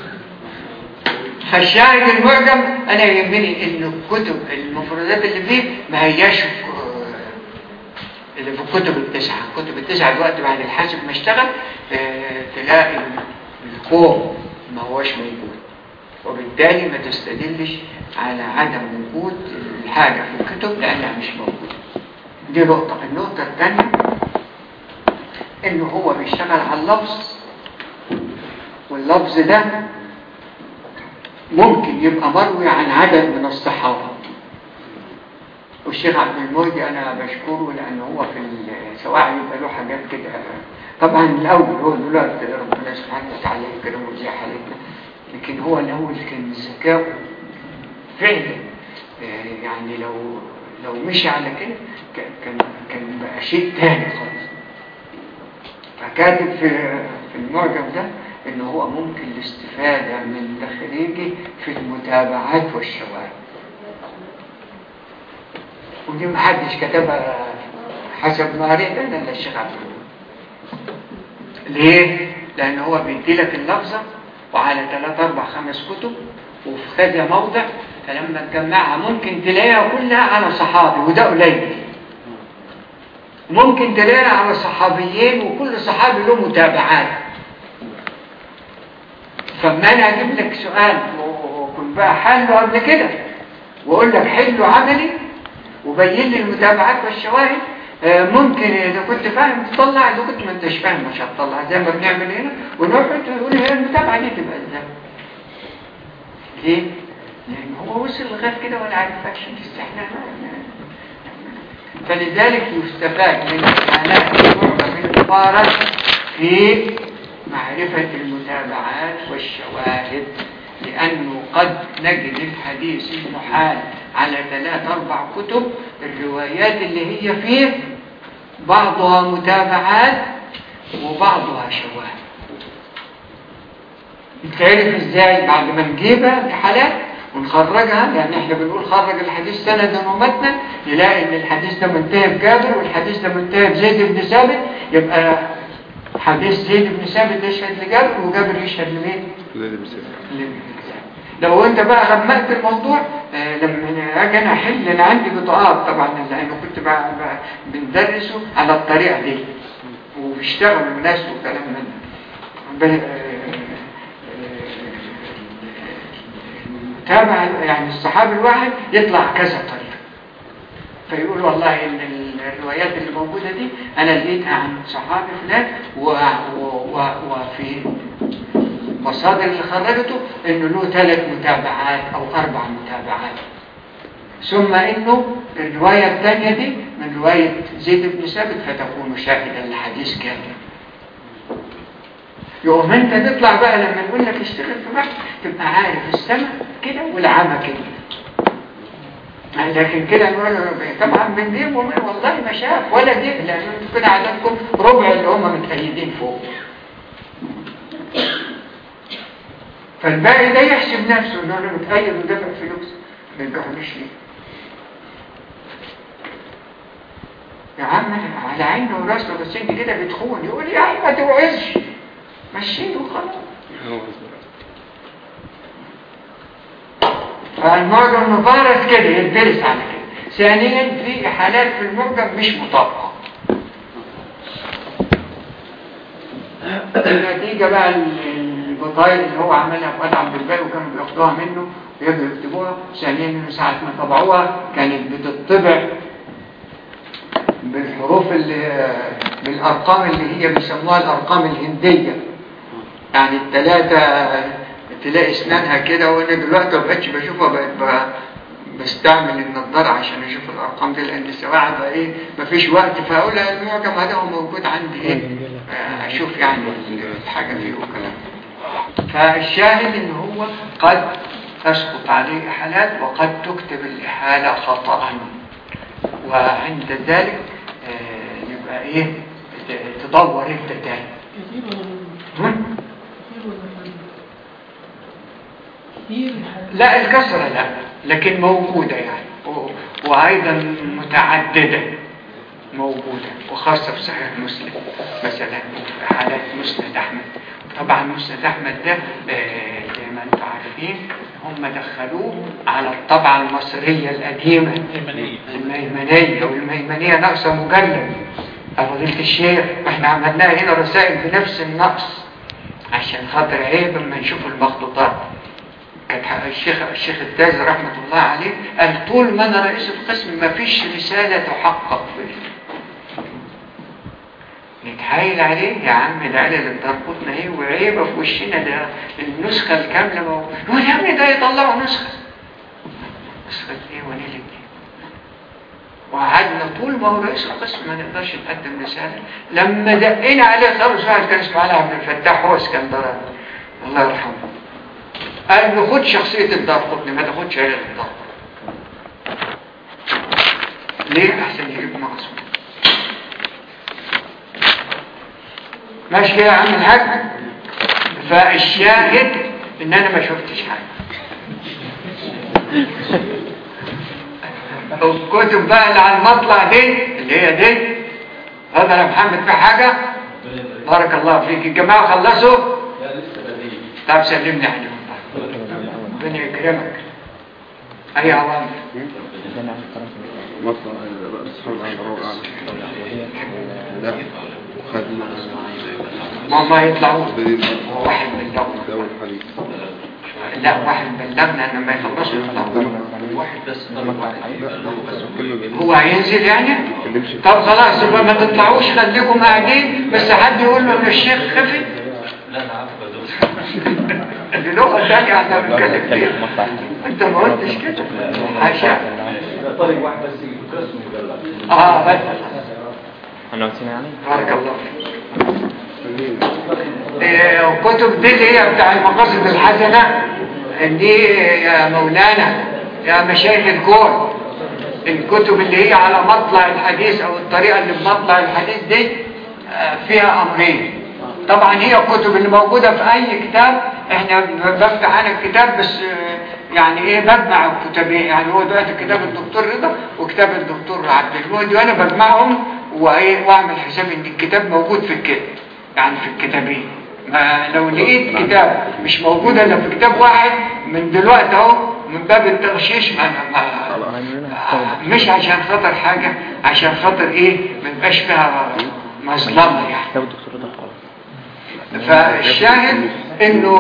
فالشاهد المعجم انا يهمني ان الكتب المفردات اللي فيه ما هياش اللي في الكتب التسعة الكتب التسعة دلوقتي بعد الحاسب ما اشتغل اه تلاقي الكوم ما هوش موجود وبالتالي ما تستدلش على عدم وجود الحاجة في الكتب لأنها مش موجودة دي نقطة النقطة الثانية انه هو بيشتغل على اللفظ واللفظ ده ممكن يبقى مروي عن عدد من الصحابة والشيخ عبد المهدي أنا بشكره لأنه هو في السواعي يبقى له حاجات كده طبعا الأول هو دلوقتي ربنا سبحانه وتعالى يكرمه زي حالتنا لكن هو الأول كان ذكاؤه فعلا يعني لو لو مشي على كده كان كان بقى شيء تاني خالص فكاتب في في المعجم ده ان هو ممكن الاستفادة من تخريجه في المتابعات والشواهد ودي محدش كتبها حسب ما قريت انا الا الشيخ عبد ليه؟ لان هو بيدي لك اللفظة وعلى ثلاثة اربع خمس كتب وفي كذا موضع فلما تجمعها ممكن تلاقيها كلها على صحابي وده قليل ممكن تلاقيها على صحابيين وكل صحابي له متابعات فما انا اجيب لك سؤال وكنت بقى حله قبل كده واقول لك حله عملي وبين لي المتابعات والشواهد ممكن اذا كنت فاهم تطلع اذا كنت ما انتش فاهم مش هتطلع زي ما بنعمل هنا ونقعد نقول هي المتابعه دي تبقى ازاي ليه؟ لان هو وصل لغايه كده ولا عارفكش تستحنا فلذلك يستفاد من حالات المعجم المبارك في معرفة المتابعات والشواهد لأنه قد نجد الحديث المحال على ثلاث أربع كتب الروايات اللي هي فيه بعضها متابعات وبعضها شواهد نتعرف ازاي بعد ما نجيبها الحالات ونخرجها لأن احنا بنقول خرج الحديث سندا ومتنا نلاقي ان الحديث ده منتهي بجابر والحديث ده منتهي بزيد بن ثابت يبقى حديث زيد بن ثابت يشهد لجابر وجابر يشهد لمين؟ زيد بن ثابت لو انت بقى غمقت الموضوع آه لما اجي انا احل انا عندي بطاقات طبعا لانه كنت بقى بقى بندرسه على الطريقه دي ويشتغلوا الناس وكلام من ده. ب- تابع يعني الصحابي الواحد يطلع كذا طريقة فيقول والله ان ال- الروايات اللي موجودة دي انا لقيتها عن صحابي فلان و- و- و- وفي مصادر اللي خرجته انه له ثلاث متابعات او اربع متابعات ثم انه الرواية الثانية دي من رواية زيد بن ثابت فتكون شاهدا لحديث كامل يقوم انت تطلع بقى لما نقول لك اشتغل في بحث تبقى عارف السماء كده والعمى كده لكن كده نقول طبعا من دي ومن والله ما شاف ولا دي لان انتوا كده عددكم ربع اللي هم متأيدين فوق فالباقي ده يحسب نفسه انه انا متأيد ودافع فلوس ما يبيعونيش ليه يا عم أنا على عينه وراسه بس انت كده بتخون يقول يا عم ما توعظش مشيه وخلاص فالمعجم المفارس كده يدرس على كده ثانيا في حالات في المعجم مش مطابقة النتيجة بقى البطايل اللي هو عملها في عبد الباقي وكانوا بياخدوها منه ويبقوا يكتبوها ثانيا انه ساعة ما طبعوها كانت بتطبع بالحروف اللي بالارقام اللي هي بيسموها الارقام الهندية يعني الثلاثة تلاقي اسنانها كده وانا دلوقتي ما بقتش بشوفها بقيت ب- بستعمل النضارة عشان اشوف الارقام دي لان السواعد بقى ايه مفيش وقت فاقول المعجم هذا هو موجود عندي ايه آه، اشوف يعني الحاجة فيه وكلام فالشاهد ان هو قد تسقط عليه احالات وقد تكتب الاحالة خطأ وعند ذلك آه، يبقى ايه ت- تدور انت تاني كثير ولا قليل؟ هم؟ كثير ولا قليل؟ كثير الحالات لا الكسرة لا لكن موجودة يعني و- وأيضا متعددة موجودة وخاصة في صحيح مسلم مثلا وفي حالات مسند أحمد طبعا مسند أحمد ده آه، زي ما انتم عارفين هم دخلوه على الطبعة المصرية القديمة الميمنية والميمنية ناقصة مجلد فضيلة الشيخ احنا عملناها هنا رسائل بنفس النقص عشان خاطر عيب اما نشوف المخطوطات كانت ح- الشيخ الشيخ التاز رحمة الله عليه قال طول ما انا رئيس القسم ما فيش رسالة تحقق فيه نتحايل عليه يا عم ده علل الدرقوتنا ايه وعيبة في وشنا ده النسخة الكاملة ما هو يقول يا ابني ده يطلعوا نسخة نسخة ايه ونيلة ايه وقعدنا طول ما هو رئيس القسم ما نقدرش نقدم رسالة لما دقينا عليه خالص واحد كان اسمه علي عبد الفتاح هو اسكندراني الله يرحمه قال له خد شخصية الدار قطني ما تاخدش عيلة الدار ليه احسن يجيب مقصود ماشي كده يا عم الحاج فالشاهد ان انا ما شفتش حاجة الكتب بقى اللي على المطلع دي اللي هي دي هذا يا محمد في حاجة بارك الله فيك الجماعة خلصوا طب سلمني عليهم ربنا يكرمك اي عوامل مطلع الأصحاب عن الروع أعلى لا وخدنا ما ما يطلعوا دليل هو واحد بلغنا أول حديث لا واحد بلغنا ان ما يخلصش يطلعوا واحد بس كلمة هو هينزل يعني بنمشي طب خلاص يبقى ما تطلعوش خليكم قاعدين بس حد يقول له ان الشيخ خفي دي لغه ثانيه احنا بنتكلم فيها انت ما قلتش كده حاشا طريق واحد بس قسم مجلد اه بس انا قلتنا يعني بارك الله فيك إيه، الكتب دي اللي هي بتاع المقاصد الحسنة دي يا مولانا يا مشايخ الكون الكتب اللي هي على مطلع الحديث او الطريقة اللي بمطلع الحديث دي آه، فيها امرين طبعا هي الكتب اللي موجودة في اي كتاب احنا بفتح عن الكتاب بس آه، يعني ايه بجمع الكتابين يعني هو دلوقتي كتاب الدكتور رضا وكتاب الدكتور عبد المهدي وانا بجمعهم وايه واعمل حساب ان الكتاب موجود في الكتاب يعني في الكتابين ما لو لقيت كتاب مش موجود الا في كتاب واحد من دلوقتي اهو من باب التغشيش ما ما مش عشان خاطر حاجة عشان خاطر ايه ما يبقاش فيها مظلمة يعني لو الدكتور ده خلاص فالشاهد انه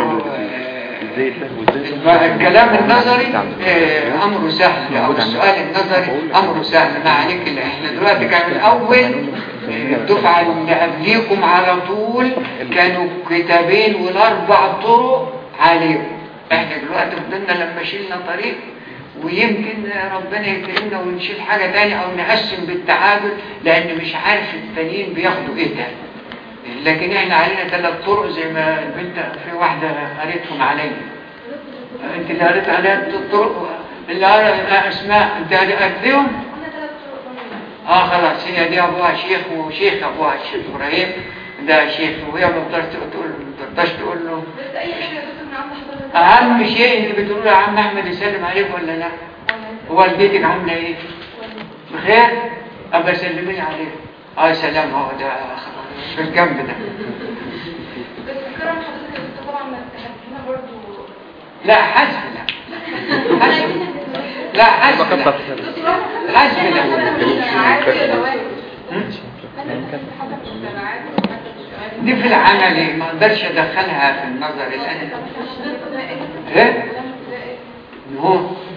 آه، الكلام النظري آه، امره سهل او السؤال النظري امره سهل ما عليك الا احنا دلوقتي كان الاول آه، الدفعه اللي قبليكم على طول كانوا كتابين والاربع طرق عليكم احنا دلوقتي فضلنا لما شيلنا طريق ويمكن ربنا يكرمنا ونشيل حاجة تاني او نقسم بالتعادل لان مش عارف التانيين بياخدوا ايه تاني لكن احنا علينا ثلاث طرق زي ما البنت في واحدة قريتهم عليا انت اللي قريت عليها الطرق اللي قريت اسماء انت قريتهم اه خلاص هي دي ابوها شيخ وشيخ ابوها الشيخ ابراهيم ده شيخ وهي ما تقدرش تقول ما تقدرش تقول له بس اي حاجه يا دكتور من عند حضرتك اهم شيء اللي بتقول له يا عم احمد يسلم عليك ولا لا والدتك عامله ايه بخير ابقى سلمي لي عليك اه سلام هو ده خلاص في الجنب ده بس كرم حضرتك يا دكتور طبعا ما هتجينا برضه لا حسب لا حسب لا حسب لا حسب لا دي في العمل ما اقدرش ادخلها في النظر الان ايه هو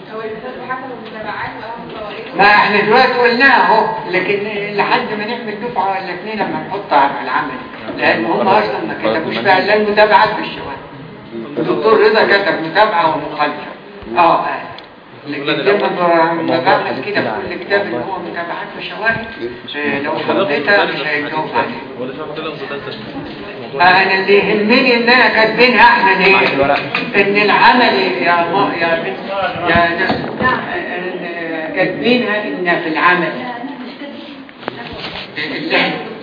ما احنا دلوقتي قلناها اهو لكن لحد ما نعمل دفعه ولا اثنين لما نحطها في العمل لان هم اصلا ما كتبوش فيها الا المتابعات بالشواهد الدكتور رضا كتب متابعه ومخالفه اه آه. لكن لما ببحث كده في كل كتاب اللي هو متابعات وشواهد آه، لو حطيتها مش هيجاوب عليه آه، انا اللي يهمني ان انا كاتبينها احنا هي ان العمل يا ما يا بنت يا ناس آه، كاتبينها ان في العمل اللي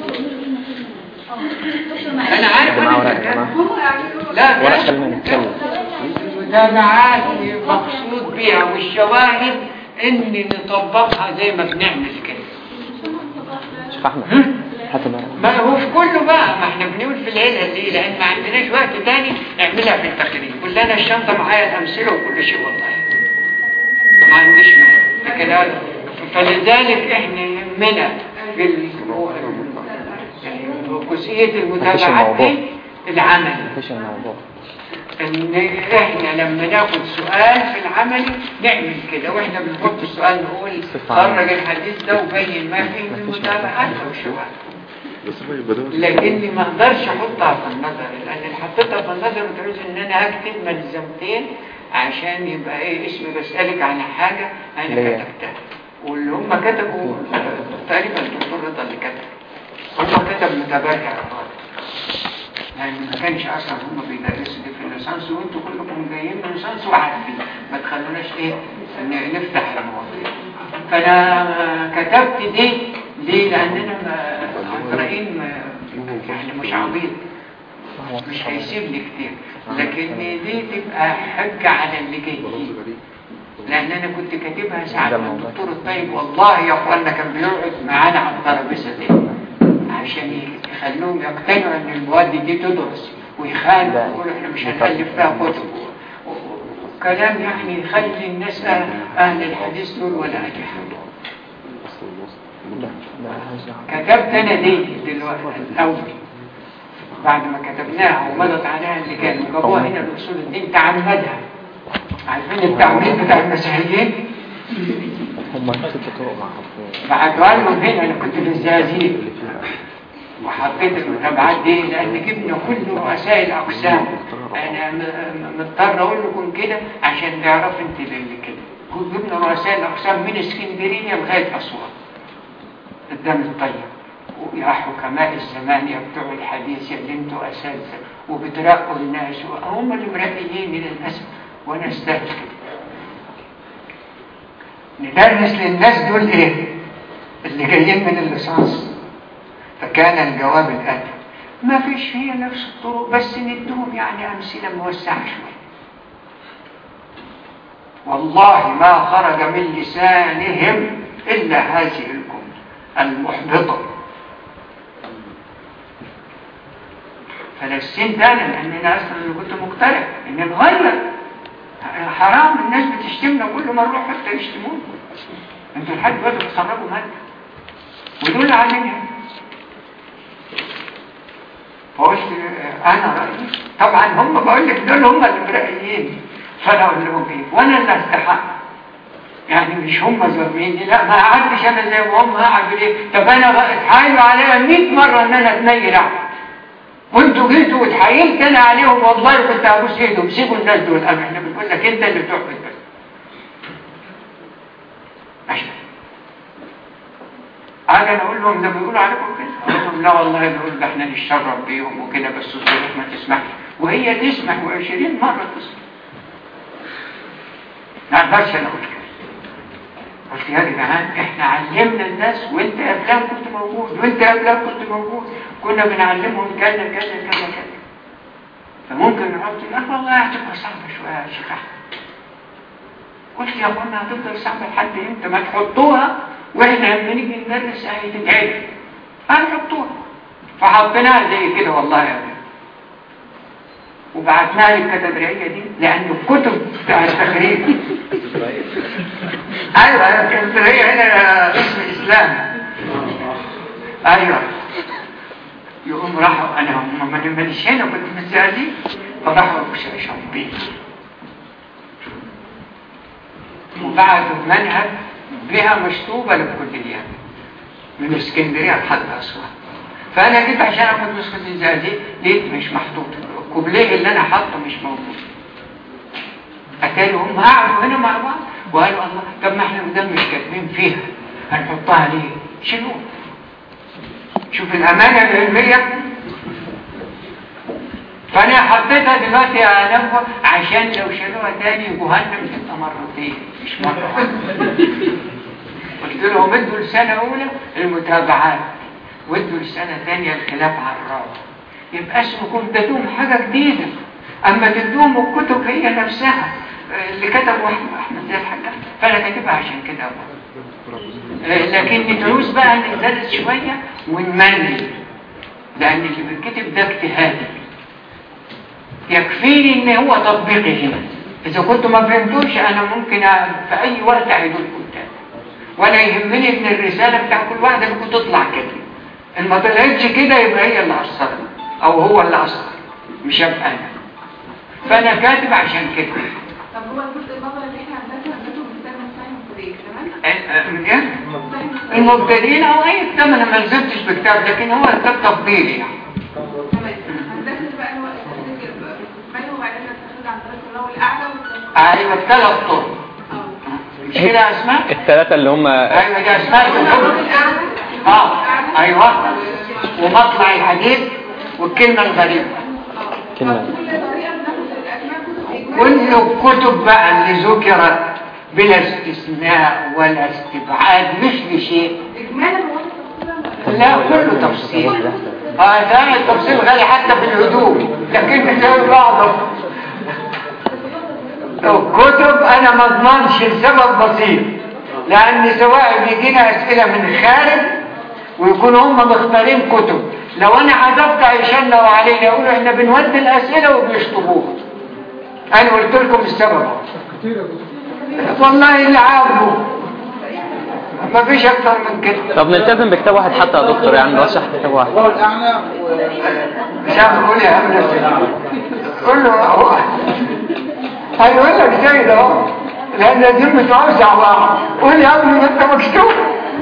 انا عارف جماعة أنا ورق يا جماعة لا ورق خلينا نتكلم المتابعات مقصود بها والشواهد ان نطبقها زي ما بنعمل كده شوف احمد هات الورق ما هو في كله بقى ما احنا بنقول في العيله ليه لان ما عندناش وقت تاني نعملها في التقرير كلنا الشنطه معايا الامثله وكل شيء والله ما عنديش مانع لكن هذا- فلذلك احنا يهمنا في ال- يعني جزئيه المتابعات دي العمل مفيش الموضوع ان احنا لما ناخد سؤال في العمل نعمل كده واحنا بنحط السؤال نقول خرج الحديث ده وبين ما فيه من متابعات او شواهد بس هو يبقى ده لكني ما اقدرش احطها في النظر لان اللي حطيتها في النظر بتعوز ان انا اكتب ملزمتين عشان يبقى ايه اسمي بسألك عن حاجة انا ليه؟ كتبتها واللي هم كتبوا تقريبا الدكتور رضا اللي كتب هم كتب متبرع يعني ما كانش اصلا هم بيدرسوا دي في الليسانس وانتوا كلكم جايين من الليسانس وعارفين ما تخلوناش ايه ن- نفتح المواضيع فانا كتبت دي ليه لاننا ما- عطرائيل ما- يعني مش عبيط مش هيسيبني كتير لكن دي تبقى حجة على اللي جايين لان انا كنت كاتبها ساعة ما الدكتور الطيب والله يا اخوانا كان بيقعد معانا على الترابيزه دي عشان يخلوهم يقتنعوا ان المواد دي تدرس ويخالفوا ويقولوا احنا مش هنألف فيها كتب و- و- وكلام يعني يخلي الناس اهل, أهل الحديث دول ولا اي حاجه كتبت انا دي دلوقتي الاول بعد ما كتبناها ومضت عليها اللي كانوا جابوها هنا باصول الدين تعمدها عارفين التعميد بتاع المسيحيين هم ست طرق مع حرفين بعتوها لهم هنا انا كنت في الزقازيق وحطيت المتابعات دي لان جبنا كل رؤساء الاقسام انا م- م- مضطر اقول لكم كده عشان تعرف انت اللي كده جبنا رؤساء الاقسام من اسكندريه لغايه اسوان قدام الطيب ويا حكماء الزمان يا بتوع الحديث يا اللي انتوا اساتذه وبترقوا الناس هم اللي مرقيين للاسف وانا استاذ ندرس للناس دول ايه اللي جايين من الليسانس فكان الجواب الاتي ما فيش هي نفس الطرق بس ندهم يعني امثله موسعه شويه والله ما خرج من لسانهم الا هذه الجمله المحبطه فلسين ده أنا، لان انا اصلا اللي كنت مقترح ان نغير حرام الناس بتشتمنا كل ما نروح حتى يشتمونا انتوا لحد دلوقتي بتخرجوا مادة ودول عاملها انا رايي طبعا هم بقول لك دول هم اللي رايين فانا اقول لهم ايه وانا اللي استحق يعني مش هم ظالميني لا ما قعدتش انا زي ما هم هعمل ايه طب انا بقى اتحايلوا عليا 100 مره ان انا اتنيل اعمل وانتوا جيتوا واتحايلت انا عليهم والله كنت هبوس ايدهم سيبوا الناس دول أما احنا بنقول لك انت اللي تعبد بس عشان اجي انا اقول لهم ده بيقولوا عليكم كده اقول لهم لا والله بيقول ده احنا نتشرف بيهم وكده بس الظروف ما تسمحش وهي تسمح و20 مره تسمح ما اقدرش انا اقول كده قلت يا جدعان احنا علمنا الناس وانت قبلها كنت موجود وانت قبلها كنت موجود كنا بنعلمهم كذا كذا كذا كذا فممكن نحط لا والله هتبقى صعبه شويه يا شيخ احمد قلت يا اخوانا هتفضل صعبه لحد امتى ما تحطوها واحنا لما نيجي ندرس هي تتعرف هنحطوها فحطيناها زي كده والله يا ابني وبعتناها للكاتدرائيه دي لان الكتب بتاع التخريج ايوه الكاتدرائيه هنا اسم اسلام ايوه يقوم راحوا انا هم ما ماليش هنا كنت في الزقازيق فراحوا شامبين وبعتوا منهج بها مشطوبة للكلية من اسكندرية لحد أسوان فأنا جيت عشان أخد نسخة الزقازيق لقيت مش محطوط الكوبليه اللي أنا حاطه مش موجود أتاري هم قعدوا هنا مع بعض وقالوا الله طب ما احنا مدام مش كاتبين فيها هنحطها ليه؟ شنو؟ شوف الأمانة العلمية فأنا حطيتها دلوقتي يا نبوة عشان لو شالوها تاني جهنم تبقى مرتين مش مرة واحدة قلت لهم ادوا السنة أولى المتابعات وادوا السنة تانية الخلاف على الراوة يبقى اسمكم تدوم حاجة جديدة أما تدوم الكتب هي نفسها اللي كتبوا أحمد زي الحجاج فأنا كاتبها عشان كده أبقى. لكن ندعوز بقى ندرس شوية ونمني لأن اللي بيتكتب ده اجتهادي يكفيني ان هو تطبيقي هنا اذا كنتوا ما فهمتوش انا ممكن في اي وقت اعيد لكم تاني ولا يهمني ان الرساله بتاع كل واحده منكم تطلع كده ان ما طلعتش كده يبقى هي اللي اثرت او هو اللي اثر مش ابقى انا فانا كاتب عشان كده طب هو الجزء النظري اللي احنا هنذاكره هنذاكره في كتاب مستعين مبتدئ تمام؟ من ايه؟ المبتدئين او اي كتاب انا ما نزلتش بكتاب لكن هو كتاب تفضيلي يعني تمام هنذاكر بقى هو بينه وبعدين نتخذ عن طريق الله الاعلى والتفضيل. ايوه الثلاث طرق مش كده يا اسماء؟ الثلاثة اللي هم ايوه دي اسماء الحب اه ايوه ومطلع الحديث والكلمه الغريبه كلمة كل طريقه بناخد الاسماء كتب كل الكتب بقى اللي ذكرت بلا استثناء ولا استبعاد مش لشيء اجمالا هو التفصيل لا كله تفصيل اه ده التفصيل غالي حتى في الهدوء لكن زي بعضه الكتب انا ما اضمنش لسبب بسيط لان سواء بيجينا اسئله من الخارج ويكونوا هم مختارين كتب لو انا حذفت هيشنوا علينا يقولوا احنا بنودي الاسئله وبيشطبوها انا قلت لكم السبب والله اللي عاجبه ما فيش اكتر من كده طب نلتزم بكتاب واحد حتى يا دكتور يعني نرشح كتاب واحد الله الاعلى مش عارف اقول يا عم قول له هو هيقول لك زي ده اهو لان دي متوزع بعض قول يا ابني انت مكتوب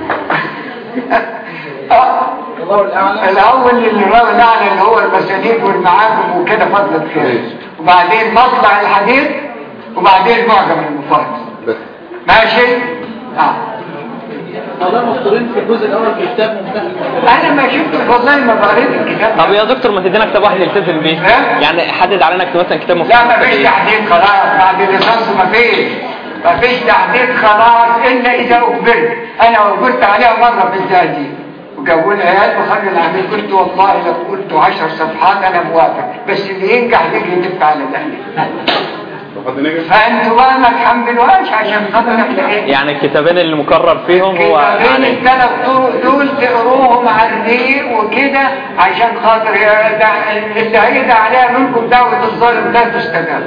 آه. الله الاعلى الاول اللي الراوي الاعلى اللي هو المسانيد والمعاجم وكده فضل خير وبعدين مطلع الحديث وبعدين معجم المفرد ماشي اه والله مختارين في الجزء الاول في كتاب منتهى المعلومات. انا ما شفت والله ما قريت الكتاب طب يا دكتور ما تدينا كتاب واحد نلتزم بيه ها؟ يعني حدد علينا كتاب مثلا كتاب مفتوح لا ما فيش تحديد خلاص بعد الليسانس ما فيش ما فيش تحديد خلاص الا اذا اجبرت انا اجبرت عليها مره في الزقازيق وجابوا لي عيال وخلوا العميل قلت والله لو قلت 10 صفحات انا موافق بس اللي ينجح يجي يدفع على الاهل لو حد نجح فانتوا بقى ما تحملوهاش عشان خاطر احنا ايه يعني الكتابين اللي مكرر فيهم هو بين يعني الثلاث طرق دول تقروهم على الريق وكده عشان خاطر يا ده- اللي هيدعي عليها منكم دعوة الظالم لا تستجاب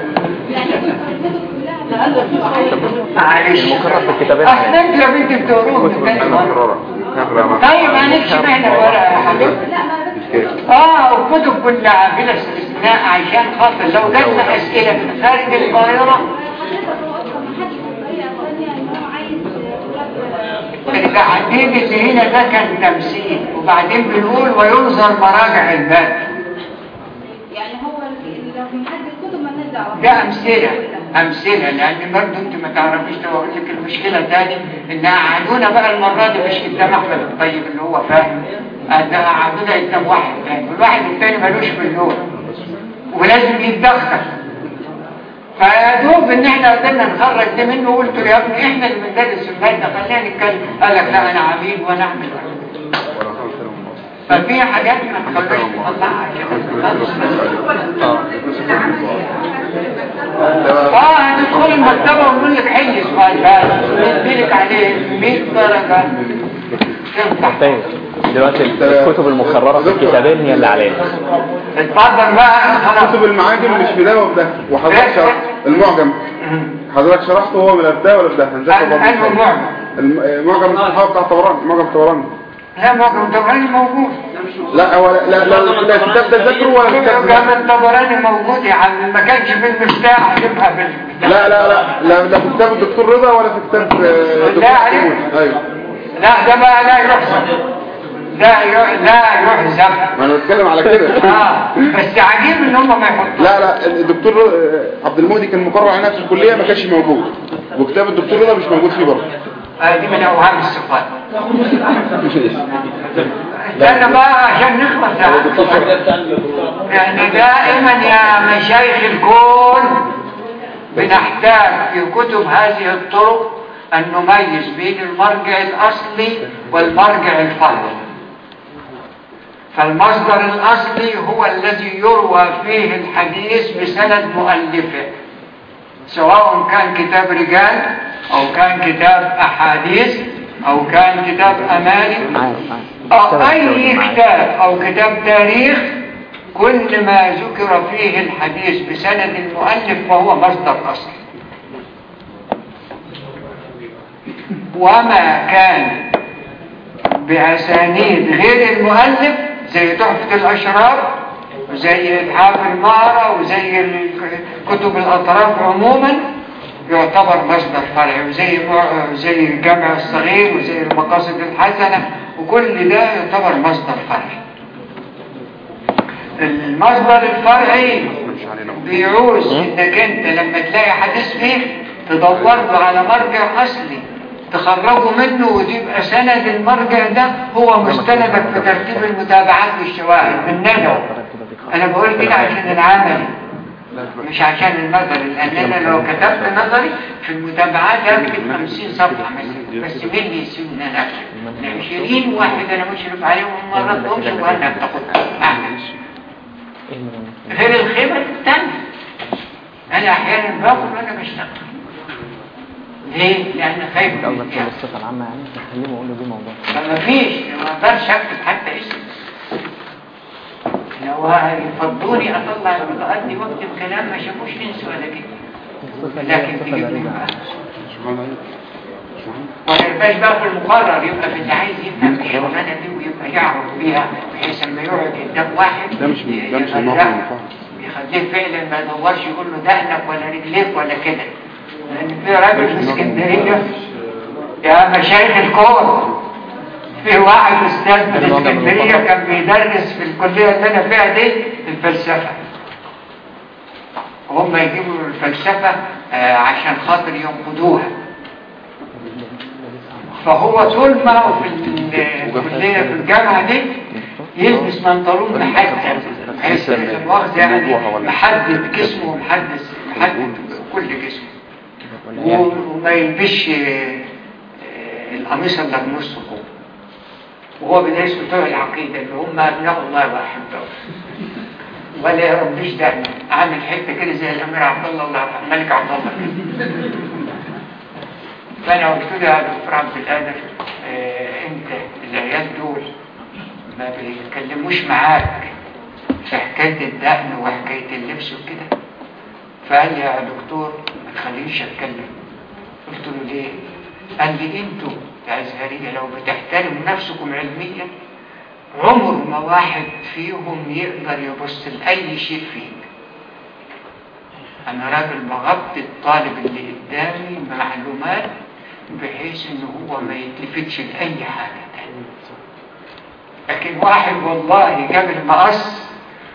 معلش مكرر في الكتابين احنا انت يا بنتي بتقروهم من تاني مرة. مكررة نقرأ طيب هنكشف احنا ورقة يا حبيبي لا ما ده مش اه الكتب كلها بلا استثناء عشان خاطر لو جاتنا اسئله من خارج القاهره التحديد اللي هنا ده كان تمثيل وبعدين بنقول وينظر مراجع الباب يعني هو لو في حد الكتب ما دعوه ده أمثلة أمثلة لأن برضه أنت ما تعرفيش لو أقول لك المشكلة تاني إن قعدونا بقى المرة دي مش قدام أحمد الطيب اللي هو فاهم ده قعدونا قدام واحد تاني والواحد التاني ملوش في اللون ولازم يتدخل فيا دوب ان احنا قدرنا نخرج ده منه وقلت له يا ابني احنا اللي بندرس الماده خلينا نتكلم قال لك لا انا عميد وانا اعمل ففي حاجات ما تخليش تطلعها اه هتدخل المكتبه ونقول لك حل سؤال بس نديلك عليه 100 درجه طيب دلوقتي الكتب المخررة في الكتابين هي اللي علينا اتفضل بقى خلاص كتب المعاجم مش في ده وفي ده وحضرتك شرحت المعجم حضرتك شرحته هو من ده ولا في ده هنذاكر برضه أنه معجم الم- معجم الصحابة بتاع طبراني معجم طبراني لا معجم طبراني موجود لا هو لا لا لا لا الكتاب ده ذاكره ولا الكتاب ده معجم الطبراني موجود يا عم ما كانش في المفتاح يبقى في لا لا لا لا لا في كتاب الدكتور رضا ولا في كتاب آه، الدكتور لا عليك. محمود ايوه لا ده بقى لا يحسب لا ي- لا يحسب ما انا بتكلم على كده اه بس عجيب ان هم ما يحطوا لا لا الدكتور آه، عبد المهدي كان مقرر على نفس الكليه ما كانش موجود وكتاب الدكتور رضا مش موجود فيه برضه آه دي من اوهام الصفات استنى بقى عشان نخلص يعني دائما يا مشايخ الكون بنحتاج في كتب هذه الطرق أن نميز بين المرجع الأصلي والمرجع الفرعي فالمصدر الأصلي هو الذي يروى فيه الحديث بسند مؤلفه سواء كان كتاب رجال أو كان كتاب أحاديث أو كان كتاب أمالي أو أي كتاب أو كتاب تاريخ كل ما ذكر فيه الحديث بسند المؤلف فهو مصدر أصلي وما كان بأسانيد غير المؤلف زي تحفة الأشرار وزي إتحاف المهرة وزي ال- كتب الأطراف عموما يعتبر مصدر فرعي وزي مع- زي الجامع الصغير وزي المقاصد الحسنة وكل ده يعتبر مصدر فرعي المصدر الفرعي بيعوز انك انت لما تلاقي حديث فيه تدور له على مرجع اصلي تخرجه منه وتبقى سند المرجع ده هو مستندك في ترتيب المتابعات والشواهد من ندى انا بقول كده عشان العمل مش عشان النظري لان انا لو كتبت نظري في المتابعات هكتب 50 صفحه مثلا بس مين اللي يسيب ان انا اكتب 20 واحد انا مشرف عليهم وما ردهمش وانا بتاخد اعمل غير الخيبه الثانيه انا احيانا باكل وانا بشتغل ليه؟ لان خايف من قصدك الاتهام. كل الصفة العامة يعني تكلمه وقول له دي موضوع فما فيش ما اقدرش اكتب حتى اسم لو يفضوني اطلع البطاقات دي واكتب كلام ما شافوش انسوا ولا كده لكن تجيب لي وما يبقاش بقى في المقرر يبقى في اللي عايز يفهم الشغلانه دي ويبقى يعرف بيها بحيث لما يقعد قدام واحد ده مش ده مش يخليه- الموقع المفاهيم يخليه فعلا ما يدورش يقول له دقنك ولا رجليك ولا كده لان في راجل في اسكندريه يا مشايخ الكون في واحد استاذ من اسكندريه كان بيدرس في الكليه اللي انا فيها دي الفلسفه وهم يجيبوا الفلسفه آه، عشان خاطر ينقدوها فهو طول ما هو في الكليه في الجامعه دي يلبس بنطلون محدد بحيث المؤاخذه يعني محدد جسمه ومحدد محدد كل جسمه و- وما يلبسش آه، آه، القميص اللي بنص كوب وهو بيدرس بتوع العقيدة اللي هم أبناء الله وأحبه ولا يربيش دقنه عامل حتة كده زي الأمير عبد الله الله يرحمه الملك عبد الله كده فأنا قلت له يا دكتور عبد القادر آه، أنت العيال دول ما بيتكلموش معاك في حكاية الدقن وحكاية اللبس وكده فقال لي يا دكتور ما تخلينيش اتكلم قلت له ليه قال لي انتوا يا ازهريه لو بتحترموا نفسكم علميا عمر ما واحد فيهم يقدر يبص لأي شيء فيك أنا راجل بغطي الطالب اللي قدامي بمعلومات بحيث إن هو ما يتلفتش لأي حاجة تانية لكن واحد والله جاب المقص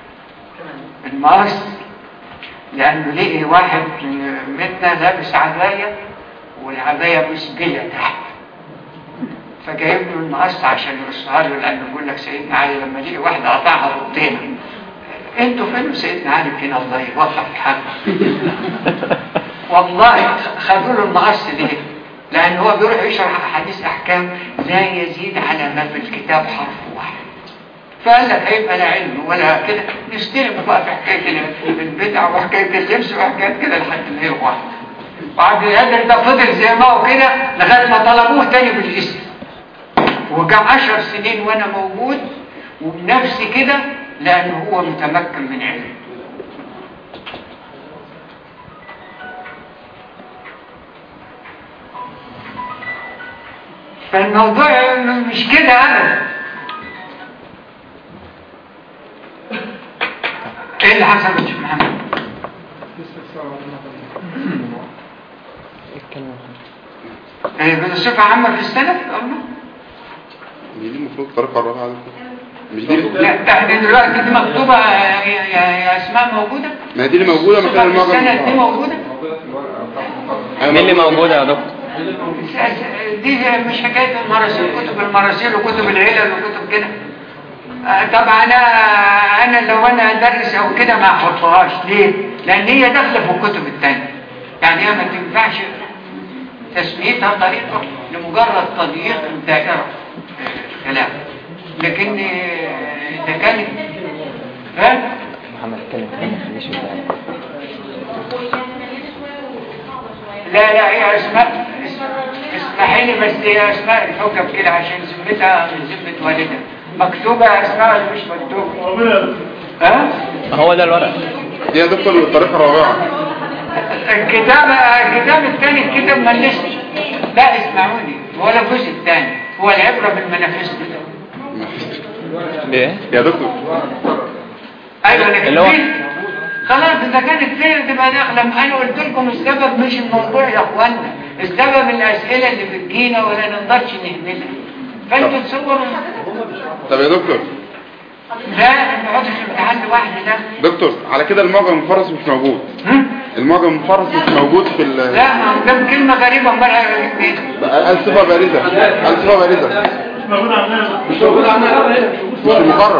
المقص لأنه لقي واحد منا لابس عباية والعباية مسبلة تحت فجايب له المقص عشان يرصها له لأنه بيقول لك سيدنا علي لما لقي واحدة قطعها بطينة انتوا فين سيدنا علي فينا الله يوفق حاجة والله خدوا له المقص ليه؟ لأن هو بيروح يشرح أحاديث أحكام لا يزيد على ما في الكتاب حرف واحد فقال لك هيبقى لا علم ولا كده نستلم بقى في حكاية البدع وحكاية اللبس وحكاية كده لحد ما يروح وعبد القادر ده فضل زي ما هو كده لغاية ما طلبوه تاني بالاسم وجا عشر سنين وانا موجود وبنفسي كده لأنه هو متمكن من علم فالموضوع مش كده أبدا ايه اللي حصل يا شيخ محمد ايه بصفة عامة في السلف قلنا دي دي المفروض الطريقة الرابعة على فكرة. مش دي لا ده دلوقتي دي مكتوبة يا, يا, يا اسماء موجودة ما هي دي اللي موجودة مكان في السنة دي المعجم موجودة أيوة مين اللي موجودة يا دكتور دي مش حكاية المراسيل كتب المراسيل وكتب العلل وكتب كده آه، طبعا انا انا لو انا ادرس او كده ما احطهاش ليه لان هي داخله في الكتب الثانيه يعني هي ما تنفعش تسميتها طريقه لمجرد تضييق الدائره الكلام لكن آه، اذا كانت ها محمد اتكلم ما تخليش يبقى لا لا هي اسماء اسمحي لي بس هي اسماء الحكم كده عشان ذمتها من ذمه والدها مكتوبه اسماء ولا مش مكتوبه ها هو ده الورق دي يا دكتور الطريقة الرابعة الكتاب الكتاب الثاني الكتاب ملسني لا اسمعوني هو ده الجزء الثاني هو العبره بالمنافس بايه يا دكتور ايوه لكن اللي هو- دي- خلاص اذا كانت فين تبقى داخله انا قلت لكم السبب مش الموضوع يا اخوانا السبب الاسئله اللي بتجينا ولا نقدرش نهملها فانتوا تصوروا طب يا دكتور لا ما نقعدش في امتحان لوحدي ده دكتور على كده المعجم المفرس مش موجود المعجم المفرس مش موجود في ال لا ما هو ده كلمه غريبه امال هيجيب منين قال صفة بارزة قال صفة بارزة مش موجود عندنا هنا مش المقرر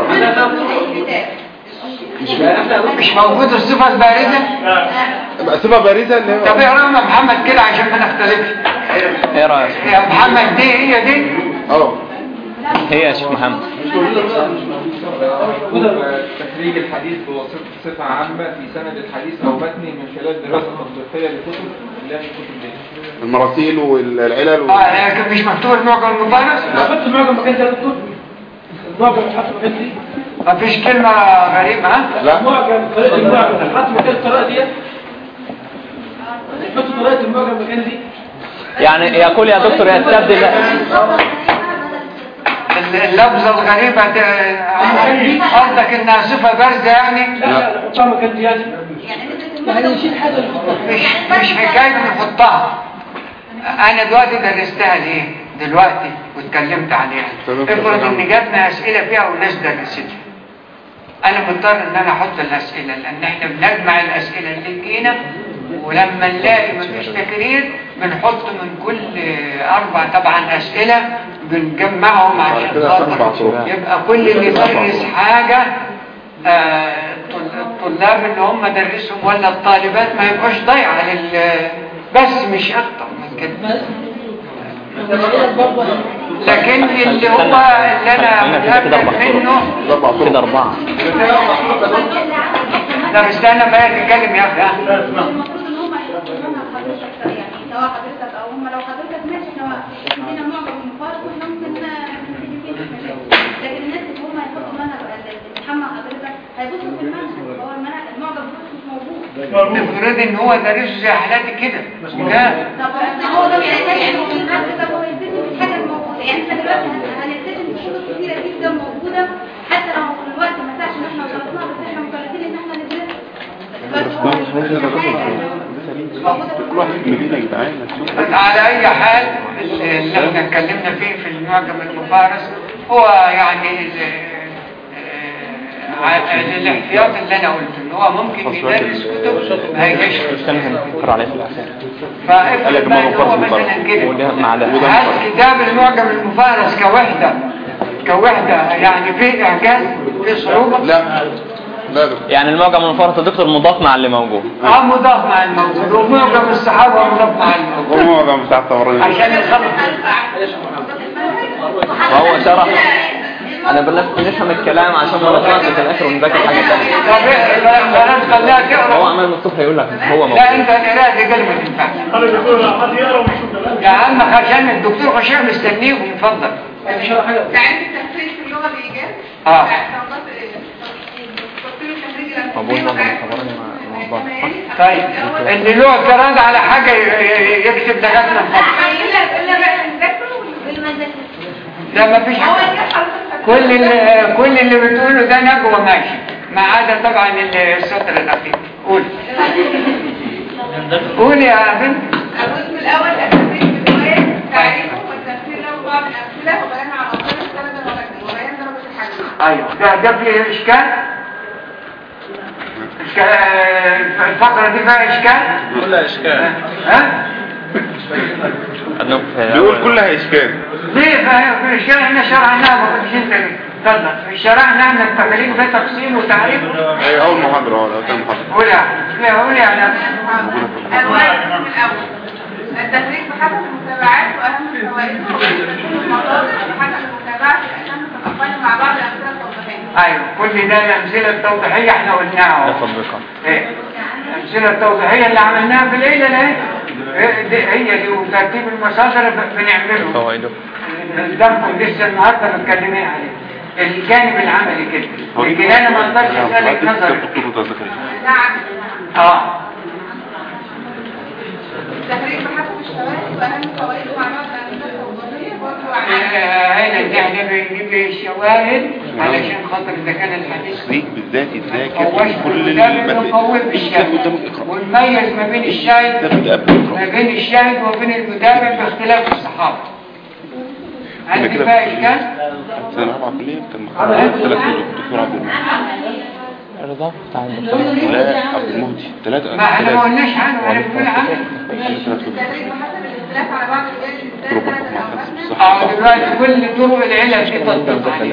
مش مش موجود الصفه البارزه يبقى صفة بارزة اللي طب هو اقرا لنا محمد كده عشان ما نختلفش ايه رايك يا محمد دي هي دي اه هي يا شيخ محمد تخريج الحديث بواسطة صفة عامة في سند الحديث أو متنه من خلال دراسة تطبيقية لكتب لا من كتب دي المراسيل والعلل و... اه لكن مش مكتوب المعجم المبارز حط المعجم مكان ده يا دكتور المعجم حط مكان دي مفيش كلمه غريبه ها لا المعجم طريقة المعجم حط مكان الطريقة ديت حط طريقة المعجم مكان دي يعني يقول يا دكتور يستبدل اللفظة الغريبة ده قصدك انها صفة بارزة يعني لا لا حطها مكان دي يعني يعني نشيل حاجة اللي مش مش حكاية نحطها انا دلوقتي درستها ليه دلوقتي واتكلمت عليها تمام. افرض ان جاتنا اسئلة فيها والناس درستها انا مضطر ان انا احط الاسئلة لان احنا بنجمع الاسئلة اللي تجينا ولما نلاقي مفيش تكرير بنحط من كل اربع طبعا اسئلة بنجمعهم عشان كده خاطر أربع طرق. يبقى كل اللي يدرس حاجة آه، الطل- الطلاب اللي هم درسهم ولا الطالبات ما يبقاش ضايعة لل بس مش اكتر من كده لكن اللي هو اللي انا خلينا كده كده متأكد أربع منه أربع طرق. كده أربعة ده استنى بقى تتكلم يا اخي ها؟ المفروض ان هم يحطوها حضرتك يعني سواء حضرتك او هم لو حضرتك ماشي احنا عندنا معجم مفارق واحنا ممكن نبتدي فيه مش مشاكل لكن الناس اللي هم يحطوا منهج محمد حضرتك هيبصوا في المنهج هو المنهج المعجم بتاعه مش موجود نفترض ان هو دارسه زي حالاتي كده لا طب هو ده بيحتاج انه في النهج طب هو يلتزم بالحاجه الموجوده يعني احنا دلوقتي هن- هنلتزم بكتب كتيره جدا موجوده حتى كل واحد مدينة يا جدعان بس على اي حال اللي احنا اتكلمنا فيه في المعجم المفارس هو يعني ال- آه، الاحتياط اللي انا قلته ان هو ممكن يدرس كتب ما هيجيش كان هنفكر عليه في الاخر فافرض بقى إن هو مثلا كده وده مع ده هل كتاب المعجم المفارس كوحدة كوحدة يعني فيه اعجاز فيه صعوبة؟ لا لا ده يعني المعجم المنفرط يا دكتور مضاف مع اللي موجود اه مضاف مع الموجود ومعجم الصحابة مضاف مع الموجود هو معظم بتاع الطبراني عشان يخلص وهو شرح انا بلاش نفهم الكلام عشان ما نطلعش في الاخر ونذاكر حاجه ثانيه طب إيه، خلاص خليها تقرا هو عمال من الصبح يقول لك هو موجود لا انت القراءة دي قال ما تنفعش يا عم عشان الدكتور هشام مستنيهم اتفضل تعرف التفريق في اللغة بإيجاز؟ اه مبوظ نظم الطبراني مع مع بعض طيب اللي له اعتراض على حاجة ي- ي- يكتب لغاية ما نخلص إلا إلا بقى نذاكره ولا ما نذاكره؟ لا مفيش هو حاجة الناس خلاص كل اللي كل اللي بتقوله ده نجوى ماشي ما عدا طبعا السطر الاخير قول قول يا بنت الرسم الأول التفريق في الرواية تعريفه والتفسير له بعض الأمثلة وبيان على أصول السند الورقي وبيان درجة الحجم ايوه ده ده فيه اشكال إشكال- الفقرة دي فيها اشكال كلها اشكال ها أنه في بيقول كلها اشكال ليه فيها في اشكال احنا شرعناها ما كنتش انت اتفضل شرعنا احنا التقريب ده تفصيل وتعريف اي اول محاضرة اه ده كان محاضرة قول يا لا قول يا نفس أنواع الرسم الأول التفريق بحسب المتابعات وأهم فوائده وترتيب المصادر بحسب المتابعة الأهم تتقبل مع بعض الأمثلة التوضيحية ايوه كل ده الامثله التوضيحيه احنا قلناها ده اهو. تطبيقات ايه الامثله التوضيحيه اللي عملناها في الليله ده إيه دي هي دي وترتيب المصادر ب- بنعمله فوائده قدامكم لسه النهارده متكلمين عليه الجانب العملي كده لكن انا ما اقدرش اسالك نظري الدكتور ده زكريا نعم اه التفريق بحسب الشواهد وأهم فوائده مع بعض الأمثلة التوضيحية برضه على آه، هنا دي احنا بنجيب الشواهد علشان خاطر اذا كان الحديث التفريق بالذات يتذاكر قواش كل قدام المادة المقوم الكتاب بالشاهد قدامك اقرأ ونميز ما بين الشاهد ده بدأ قبل ما اقرأ بين الشاهد وبين المتابع باختلاف الصحابة هل دي فيها إشكال؟ سنة رابعة كلية كان محاضرة ثلاثة دكتور عبد المهدي الرضا بتاع الدكتور لا عبد المهدي ثلاثة ما احنا ما ثلاثة قلناش عنه ولا بنقول عنه التفريق بحسب الاختلاف على بعض رجال الإنسان ربما سنة مع أو نفس مثنى الصحة اه دلوقتي كل طرق العلل في تطبيق عليه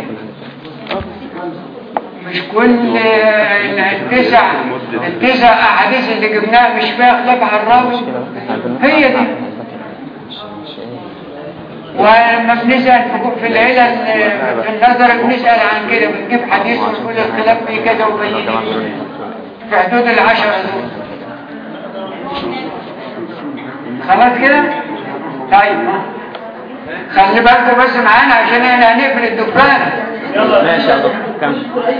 مش كل آه، التسع التسع احاديث اللي جبناها مش فيها خلاف على الراوي هي دي ولما بنسأل في- في العلل آه، في النظر بنسأل عن كده بنجيب حديث ونقول الخلاف فيه كذا وبين في حدود العشرة دول خلاص كده طيب خلي بالكم بس معانا عشان احنا هنقفل الدكان ماشي يا دكتور كمل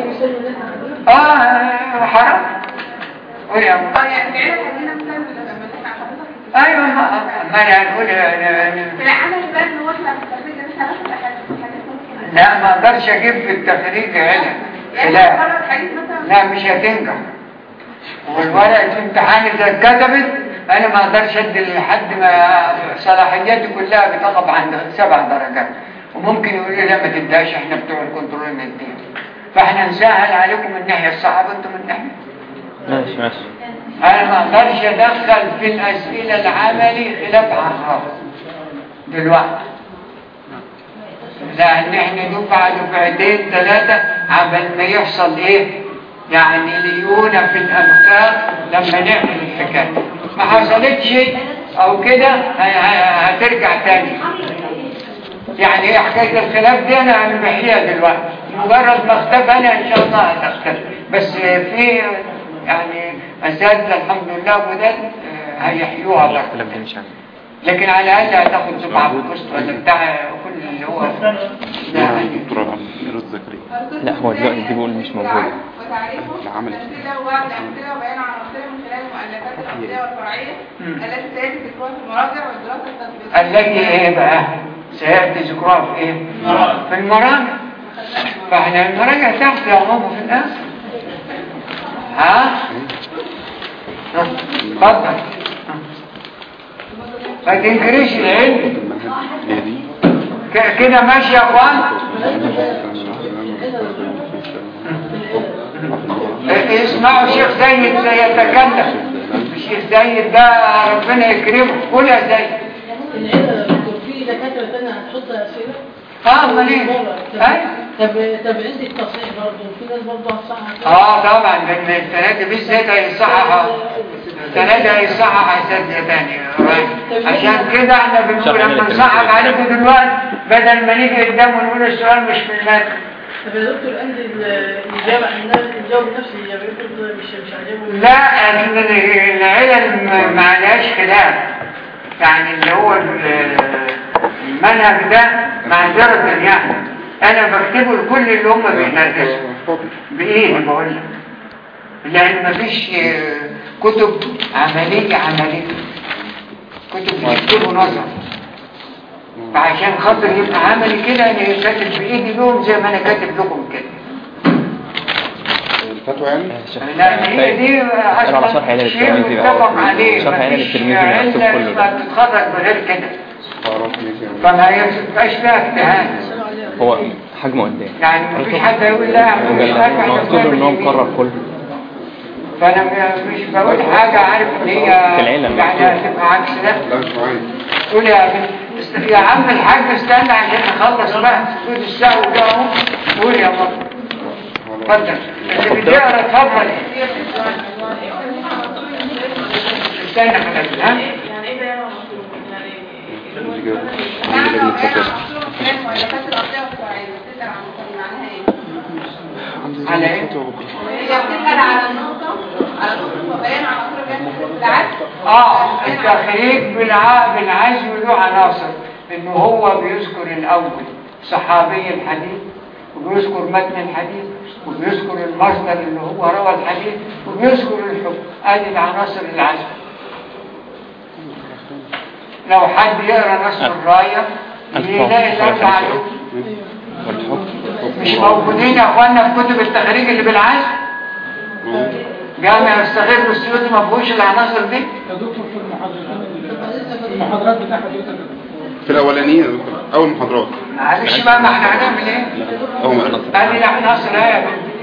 اه حرام قول يا أبو. اه يعني العلم خلينا مثال لما نسمع حضرتك ايوه ما ما انا هنقول في العمل بقى ان هو احنا في التفريق ده مش هناخد احاديث حديث ممكن لا ما اقدرش اجيب في التفريق علم يعني لا نقرر حديث مثلا لا مش هتنجح والورقة الامتحان اذا اتكتبت انا ما اقدرش ادي لحد ما صلاحياتي كلها بتقف عند سبع درجات وممكن يقول لي لا ما تديهاش احنا بتوع الكنترول نديها فاحنا نسهل عليكم من الناحيه الصعبه انتم من الناحيه ماشي ماشي انا ما اقدرش ادخل في الاسئله العملي خلاف عن الرأي دلوقتي لان احنا دفعه دفعتين ثلاثه عبل ما يحصل ايه يعني ليونه في الافكار لما نعمل الحكايه ما حصلتش او كده ه- ه- هترجع تاني يعني ايه حكايه الخلاف دي انا انا بحيها دلوقتي مجرد ما اختفى انا ان شاء الله هتختفي بس في يعني اساتذه الحمد لله بدات هيحيوها برضه اختلاف دي مش عندي لكن على الاقل هتاخد دفعه في القسط ولا بتاع كل اللي هو يعني الدكتور عبد المهدي زكريا لا هو دلوقتي دي بيقول مش موجود وتعريفه العمل. الأمثلة وبعض الأمثلة وبيان عناصرها من خلال المؤلفات الأصلية والفرعية مم. التي سيأتي ذكرها في المراجع والدراسة التطبيقية التي ايه بقى سيأتي ذكرها في ايه في المراجع فاحنا المراجع تحت يا ماما في الاخر ها اتفضل ما تنكريش العلم هي دي ك- كده ماشي يا اخوان إيه، اسمعوا شيخ زيد ده يتكلم الشيخ زيد ده ربنا يكرمه قول يا زيد في دكاترة تانية هتحط أسئلة؟ اه امال ايه أيوة. طب طب عندك تصحيح برضه في ناس برضه هتصحح كده؟ اه طبعا لان الثلاثة بالذات هيصحح الثلاثة هيصحح اساتذة تاني عشان كده احنا بنقول لما نصحح عليكم دلوقتي بدل ما نيجي قدام ونقول السؤال مش في المادة طب يا دكتور عندي ال- الإجابة عن الجواب نفس الإجابة يقول مش مش عاجبه لا العلل ما- ما عليهاش خلاف يعني اللي هو ال- المنهج ده معذرة يعني انا بكتبه لكل اللي هم بينرجسوا بايدي بقول لك لان مفيش آه، كتب عملية عملية كتب بيكتبوا نظر فعشان خاطر يبقى عملي كده انا كاتب بايدي لهم زي ما انا كاتب لكم كده الفتوى يعني لا هي دي اسأل على شرح علل شيء الترمذي بقى. متفق عليه شرح علل مفيش الترمذي اللي مكتوب علة كله ما ده. بتتخرج بغير كده خلاص ماشي فما يبقاش فيها اجتهاد هو حجمه قد ايه؟ يعني مفيش حد يقول لا احنا مش نافع مكتوب ان هو مقرر كله فانا م- مش بقول حاجه عارف ان هي في العلم يعني هتبقى عكس ده لا مش معايا قول يا ابن است- يا عم الحاج استنى عشان نخلص بقى سجود السهو ده اهو قول يا ماما اتفضل اللي بيقرا اتفضل استنى حضرتك ها يعني إيه بيان مطلوب؟ يعني معنى لو بيان عصور الكلام ولا فات الأرضية والسؤال بتسأل عن معناها ايه؟ على ايه هي بتسأل على النقطة على نقطة بيان عصور الكلام بالعكس اه التخريج بالع... بالعزم له عناصر انه هو بيذكر الاول صحابي الحديث وبيذكر متن الحديث وبيذكر المصدر اللي هو روى الحديث وبيذكر الحكم ادي العناصر العزم لو حد يقرا نص الرايه يلاقي الاربعه دول والحكم مش موجودين يا اخوانا في كتب التخريج اللي بالعزم جامع الصغير والسيوطي ما فيهوش العناصر دي يا دكتور في المحاضرات المحاضرات بتاع حضرتك في الاولانيه يا دكتور اول محاضرات معلش بقى ما احنا هنعمل ايه اول محاضرات ادي العناصر اهي يا بنتي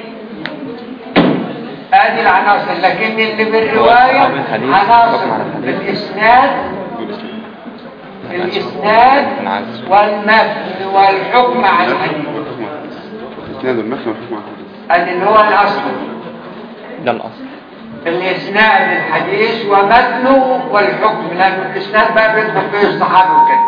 ادي العناصر لكن اللي بالروايه أصحاب الحديث، عناصر حكم على الحديث. الاسناد الاسناد العزم. والمتن والحكم على الحديث اسناد المخ والحكم على الحديث ادي اللي هو الاصل ده الاصل الاسناد الحديث ومتنه والحكم لان الاسناد بقى بيدخل فيه الصحابه وكده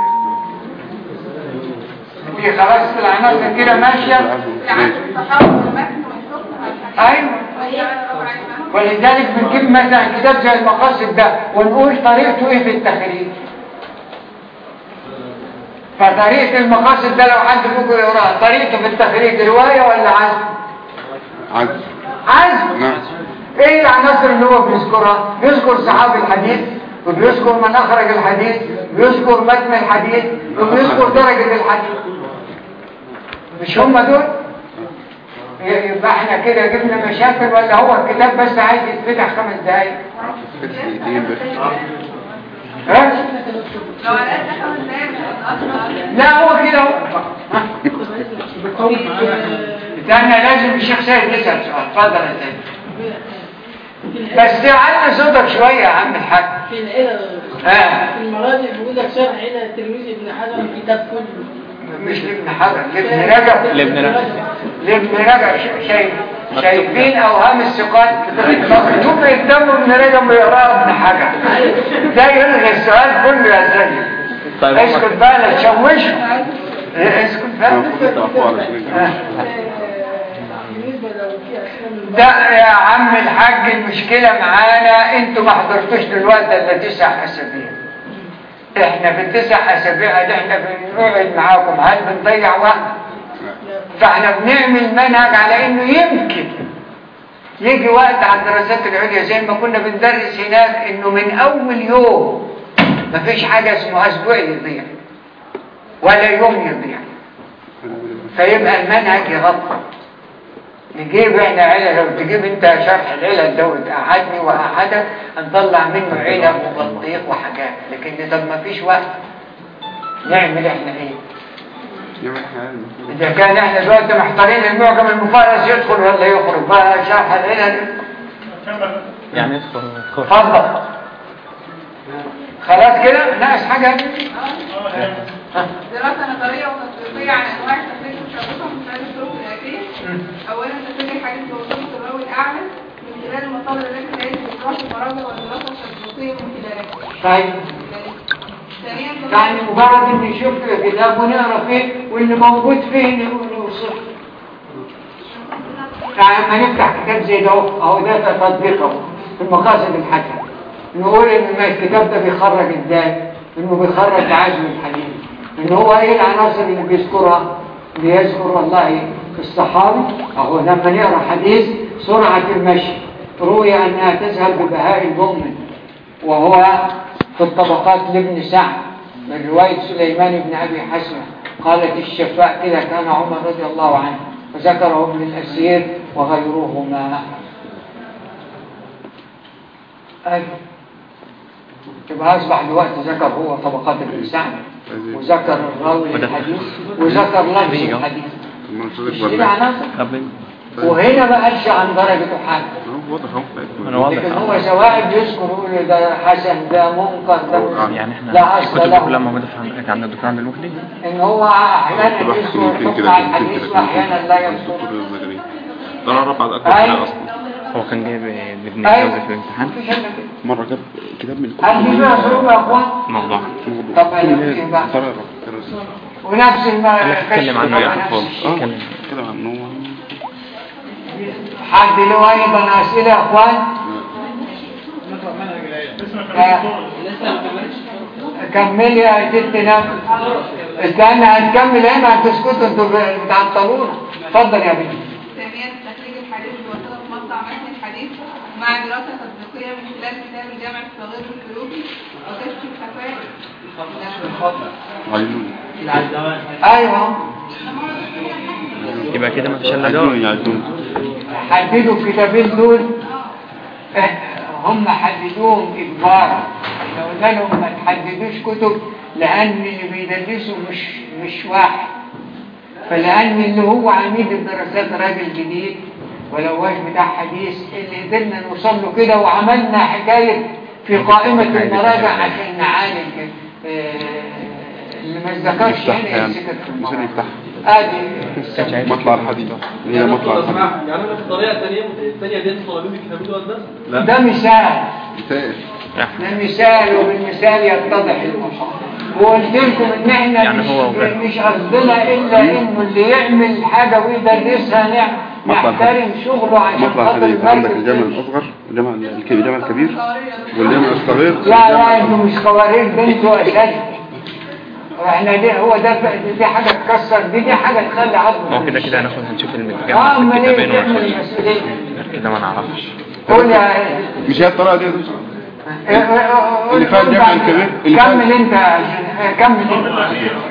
دي خلاص العناصر كده ماشيه بالعكس الصحابة والمتن والحكم على الحديث ايوه ولذلك بنجيب مثلا كتاب زي المقاصد ده ونقول طريقته ايه في التخريج فطريقة المقاصد ده لو حد فيكم يقراها طريقته في التخريج رواية ولا عزم عدل عزم نعم ايه العناصر اللي هو بيذكرها بيذكر صحابي الحديث وبيذكر من اخرج الحديث بيذكر متن الحديث وبيذكر درجة الحديث مش هم دول يبقى احنا كده جبنا مشاكل ولا هو الكتاب بس عايز يتفتح خمس دقايق في دقيقتين بس ها لو على قد خمس دقايق مش هتأثر لا هو كده هو استنى لازم الشيخ سيد يسأل سؤال اتفضل يا سيد بس على صوتك شوية يا عم الحاج في العلل ها في المراجع بيقول لك شرح علل الترمذي ابن حجر الكتاب كله مش لابن حجر لابن رجب لابن رجب. لابن رجب ش- شايف شايفين اوهام الثقات مكتوب قدامه ابن رجب ويقراه ابن حجر ده يلغي السؤال كله يا سيد طيب هم- اسكت بقى لا تشوشه إيه، اسكت بقى المفروض تعرفوا على شيء. آه. بالنسبة لو في أسئلة من ده يا عم الحاج المشكلة معانا انتوا ما حضرتوش دلوقتي الا تسع اسابيع احنا في التسع اسابيع دي احنا بنقعد معاكم هل بنضيع وقت فاحنا بنعمل منهج على انه يمكن يجي وقت على الدراسات العليا زي ما كنا بندرس هناك انه من اول يوم مفيش حاجة اسمها اسبوع يضيع ولا يوم يضيع فيبقى المنهج يغطى نجيب احنا علل لو تجيب انت شرح العلل ده وتقعدني وقعدك هنطلع منه علل وبطيخ وحاجات لكن طب ما فيش وقت نعمل احنا ايه يعمل حاجة اذا كان احنا دلوقتي محتارين المعجم المفرس يدخل ولا يخرج بقى شرح العلل يعني ادخل ادخل اتفضل خلاص كده ناقص حاجه دراسة نظرية وتطبيقية عن أنواع التخريج وشرطها من خلال الطرق الآتية. أولا تخريج الحديث ووصفه الراوي الأعلى من خلال المصادر التي لا يجب إدراك المراجع والدراسة التطبيقية من خلالها. طيب ثانيا يعني مجرد ان نشوف كتاب ونقرا فيه واللي موجود فيه نوصف يعني لما نفتح كتاب زي ده اهو اهو ده تطبيق اهو في المقاصد الحسنه نقول ان الكتاب ده بيخرج ازاي انه بيخرج عزم الحديث ان هو ايه العناصر اللي بيذكرها بيذكر والله الصحابي اهو لما نقرا حديث سرعه المشي روي انها تذهب ببهاء المؤمن وهو في الطبقات لابن سعد من رواية سليمان بن أبي حسنة قالت الشفاء كده كان عمر رضي الله عنه وذكره ابن الأسير وغيرهما أي يبقى أصبح دلوقتي ذكر هو طبقات ابن سعد وذكر الراوي الحديث وذكر لفظ الحديث ما نصدق مش دي ولا عناصر طب وهنا ما قالش عن درجة حاجة أهو واضح اهو انا واضح لكن هو سواء بيذكر يقول ده حسن ده منكر ده يعني احنا لا أصل الكتب له. كلها موجوده في عندك عند الدكتور عبد المخلي ان هو احيانا كنت بحث يذكر يمكن حكم كده على يمكن الحديث كده واحيانا لا يذكر دكتور زكريا ده انا اعرف بعد اكتر أي. حاجه اصلا هو كان جايب ابن أي. الجوزي في الامتحان مفيش إلا كده. مره جاب كتاب من هل دي فيها صعوبة يا اخوان؟ موضوع طب أنا فين بقى؟ ونفس الم- اتكلم عنه يا كشف خالص اه اتكلم كده عنه حد له ايضا اسئله يا اخوان؟ آه. كملي يا ست نفس استنى هنكمل هنا هتسكتوا انتوا بتعطلونا اتفضل يا بنتي ثانيا تخريج الحديث بواسطة مقطع متن الحديث مع دراسة تطبيقية من خلال كتاب الجامع الصغير الفلوكي وكشف الخفاء عايزون ايوه يبقى كده ما فيش الا عايزون ده عايزون حددوا الكتابين دول اه، هم حددوهم اجبارا احنا قلنا لهم ما تحددوش كتب لان اللي بيدرسوا مش مش واحد فلان اللي هو عميد الدراسات راجل جديد ولو واش بتاع حديث اللي قدرنا نوصل له كده وعملنا حكايه في قائمه المراجع عشان نعالج اه، اللي ما ذكرش يفتح هنا يعني يمسكك في عشان المراجع يفتح ادي مطلع الحديد هي مطلع الحديد يعني انا في الطريقه الثانيه الثانيه دي طالبين بالكتابين دول بس ده مثال مثال ده مثال وبالمثال يتضح المقام وقلت لكم ان احنا يعني مش, هو وجه. مش قصدنا الا انه اللي يعمل حاجه ويدرسها نعم مطلع نحترم شغله عشان مطلع خاطر الحديد عندك المركز الجامع الاصغر الجامع الكبير الجامع الكبير والجامع الصغير لا لا انتوا مش خواريج ده انتوا اساتذه احنا دي هو ده دي حاجه تكسر دي دي حاجه تخلي عظم هو كده كده هناخد هنشوف اه المتجمع في امال ايه الكتابين تعمل ونخش المسؤوليه كده ما نعرفش قول يا مش هي الطريقه دي يا دكتور؟ اللي فيها الجامع الكبير اللي فيها- كمل انت عشان كمل انت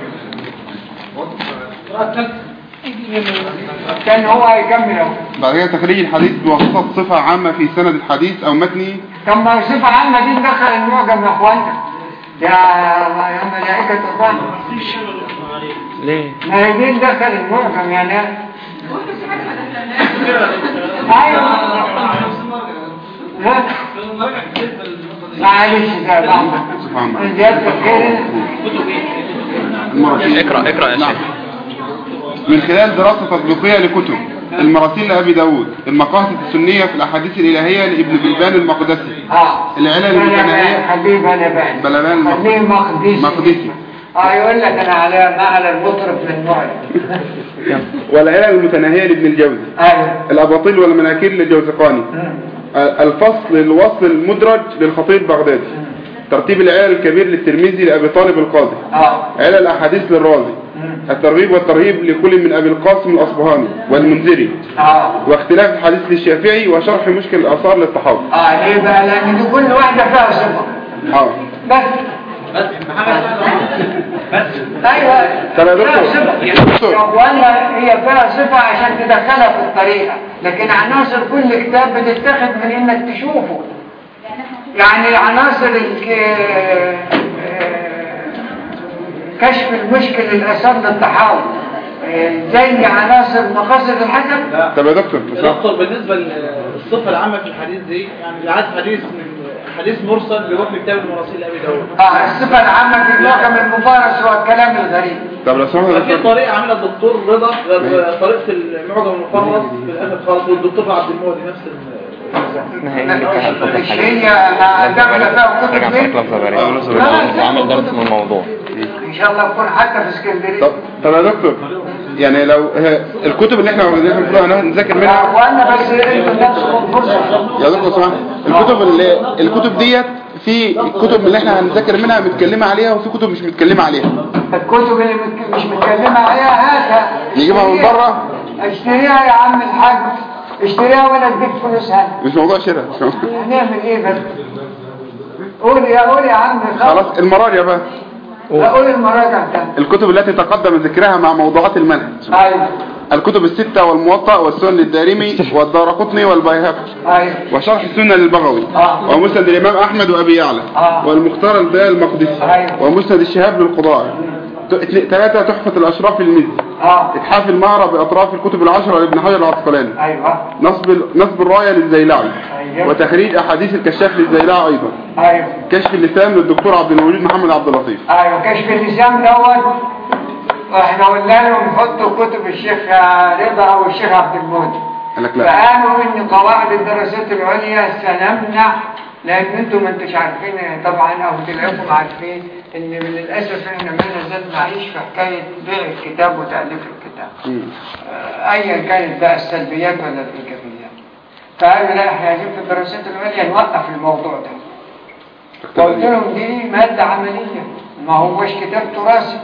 كان هو يكمل اهو بعد كده تخريج الحديث بواسطة صفة عامة في سند الحديث أو متنه طب ما صفة عامة دي ندخل المعجم يا اخوانا يا يا ملائكة الرحمة ليه؟ ما هي دي ندخل المعجم يعني ايوه ها؟ معلش ده بعض صفة عامة زيادة الخير المراسيل اقرأ اقرأ يا نعم. شيخ من خلال دراسة تطبيقية لكتب المراسيل لأبي داود المقاصد السنية في الأحاديث الإلهية لابن بلبان المقدسي اه العلل انا المتناهية خليه بلبان بلبان المقدسي. خليه مقدسي مقدسي اه يقول لك انا على ما على المطرب من معجم والعلل المتناهية لابن الجوزي ايوه الأباطيل والمناكير للجوزقاني الفصل الوصل المدرج للخطيب بغدادي ترتيب العلل الكبير للترمذي لأبي طالب القاضي اه علل الأحاديث للرازي الترغيب والترهيب لكل من أبي القاسم الأصبهاني والمنذري اه واختلاف الحديث للشافعي وشرح مشكل الآثار للطحاوي اه ليه بقى لان دي كل واحدة فيها صفة حاضر بس بس محمد بس ايوه طب يا فيها دكتور صفة. يا دكتور ولا هي فيها صفة عشان تدخلها في الطريقة لكن عناصر كل كتاب بتتاخد من انك تشوفه يعني عناصر الك... كشف المشكل الأسر للتحول زي عناصر مقاصد الحسن طب يا دكتور يا دكتور بالنسبة للصفة العامة في الحديث دي يعني اللي عايز حديث من حديث مرسل بيروح لكتاب المراسيل لأبي داود اه الصفة العامة في المحكم المفارس هو الكلام الغريب طب لو سمحت يا ففي دكتور طريقة عاملها الدكتور رضا غير طريقة المعجم المفرط في الآخر خالص والدكتور عبد المودي نفس ال- اسمها ايه اللي كشف مش الحديث هي داخلة فيها راجع كتب في لفظة غريبة وعامل درس من الموضوع ان شاء الله تكون حتى في اسكندرية طب طب يا دكتور يعني لو ه- الكتب اللي احنا اللي احنا المفروض هن- نذاكر منها وانا بس انتوا نفسكم فرصة يا دكتور سمحت الكتب اللي الكتب ديت في كتب اللي احنا هنذاكر منها متكلمة عليها وفي كتب مش متكلمة عليها الكتب اللي مت- مش متكلمة عليها هاتها نجيبها من بره اشتريها يا عم الحاج اشتريها وانا اديك فلوسها مش موضوع شراء مش موضوع- هنعمل ايه بس قول يا قول يا عم خلاص المراجع بقى لا قول المراجع ده الكتب التي تقدم ذكرها مع موضوعات المنهج ايوه الكتب الستة والموطأ والسنن للدارمي والدارقطني والبيهقي ايوه وشرح السنة للبغوي آه. ومسند الإمام أحمد وأبي يعلى آه. والمختار البيان المقدسي أيوة. ومسند الشهاب للقضاء ت- اتنين- ثلاثة تحفة الأشراف للمزي اه إتحاف المهرة بأطراف الكتب العشرة لابن حجر العسقلاني ايوه نصب ال- نصب الراية للزيلعي أيوة. وتخريج أحاديث الكشاف للزيلعي أيضا ايوه كشف اللسان للدكتور عبد الموجود محمد عبد اللطيف ايوه كشف اللسان دوت احنا قلنا لهم حطوا كتب الشيخ رضا او الشيخ عبد الموت قال لك لا فقالوا ان قواعد الدراسات العليا سنمنع لان انتم ما انتش عارفين طبعا او تلاقيكم عارفين ان من الاسف احنا ما نزلنا نعيش في حكايه بيع الكتاب وتاليف الكتاب مم. آه، ايا كانت بقى السلبيات ولا الايجابيات فقالوا لا احنا عايزين في الدراسات العليا نوقف الموضوع ده فقلت لهم دي مادة عملية ما هوش كتاب تراثي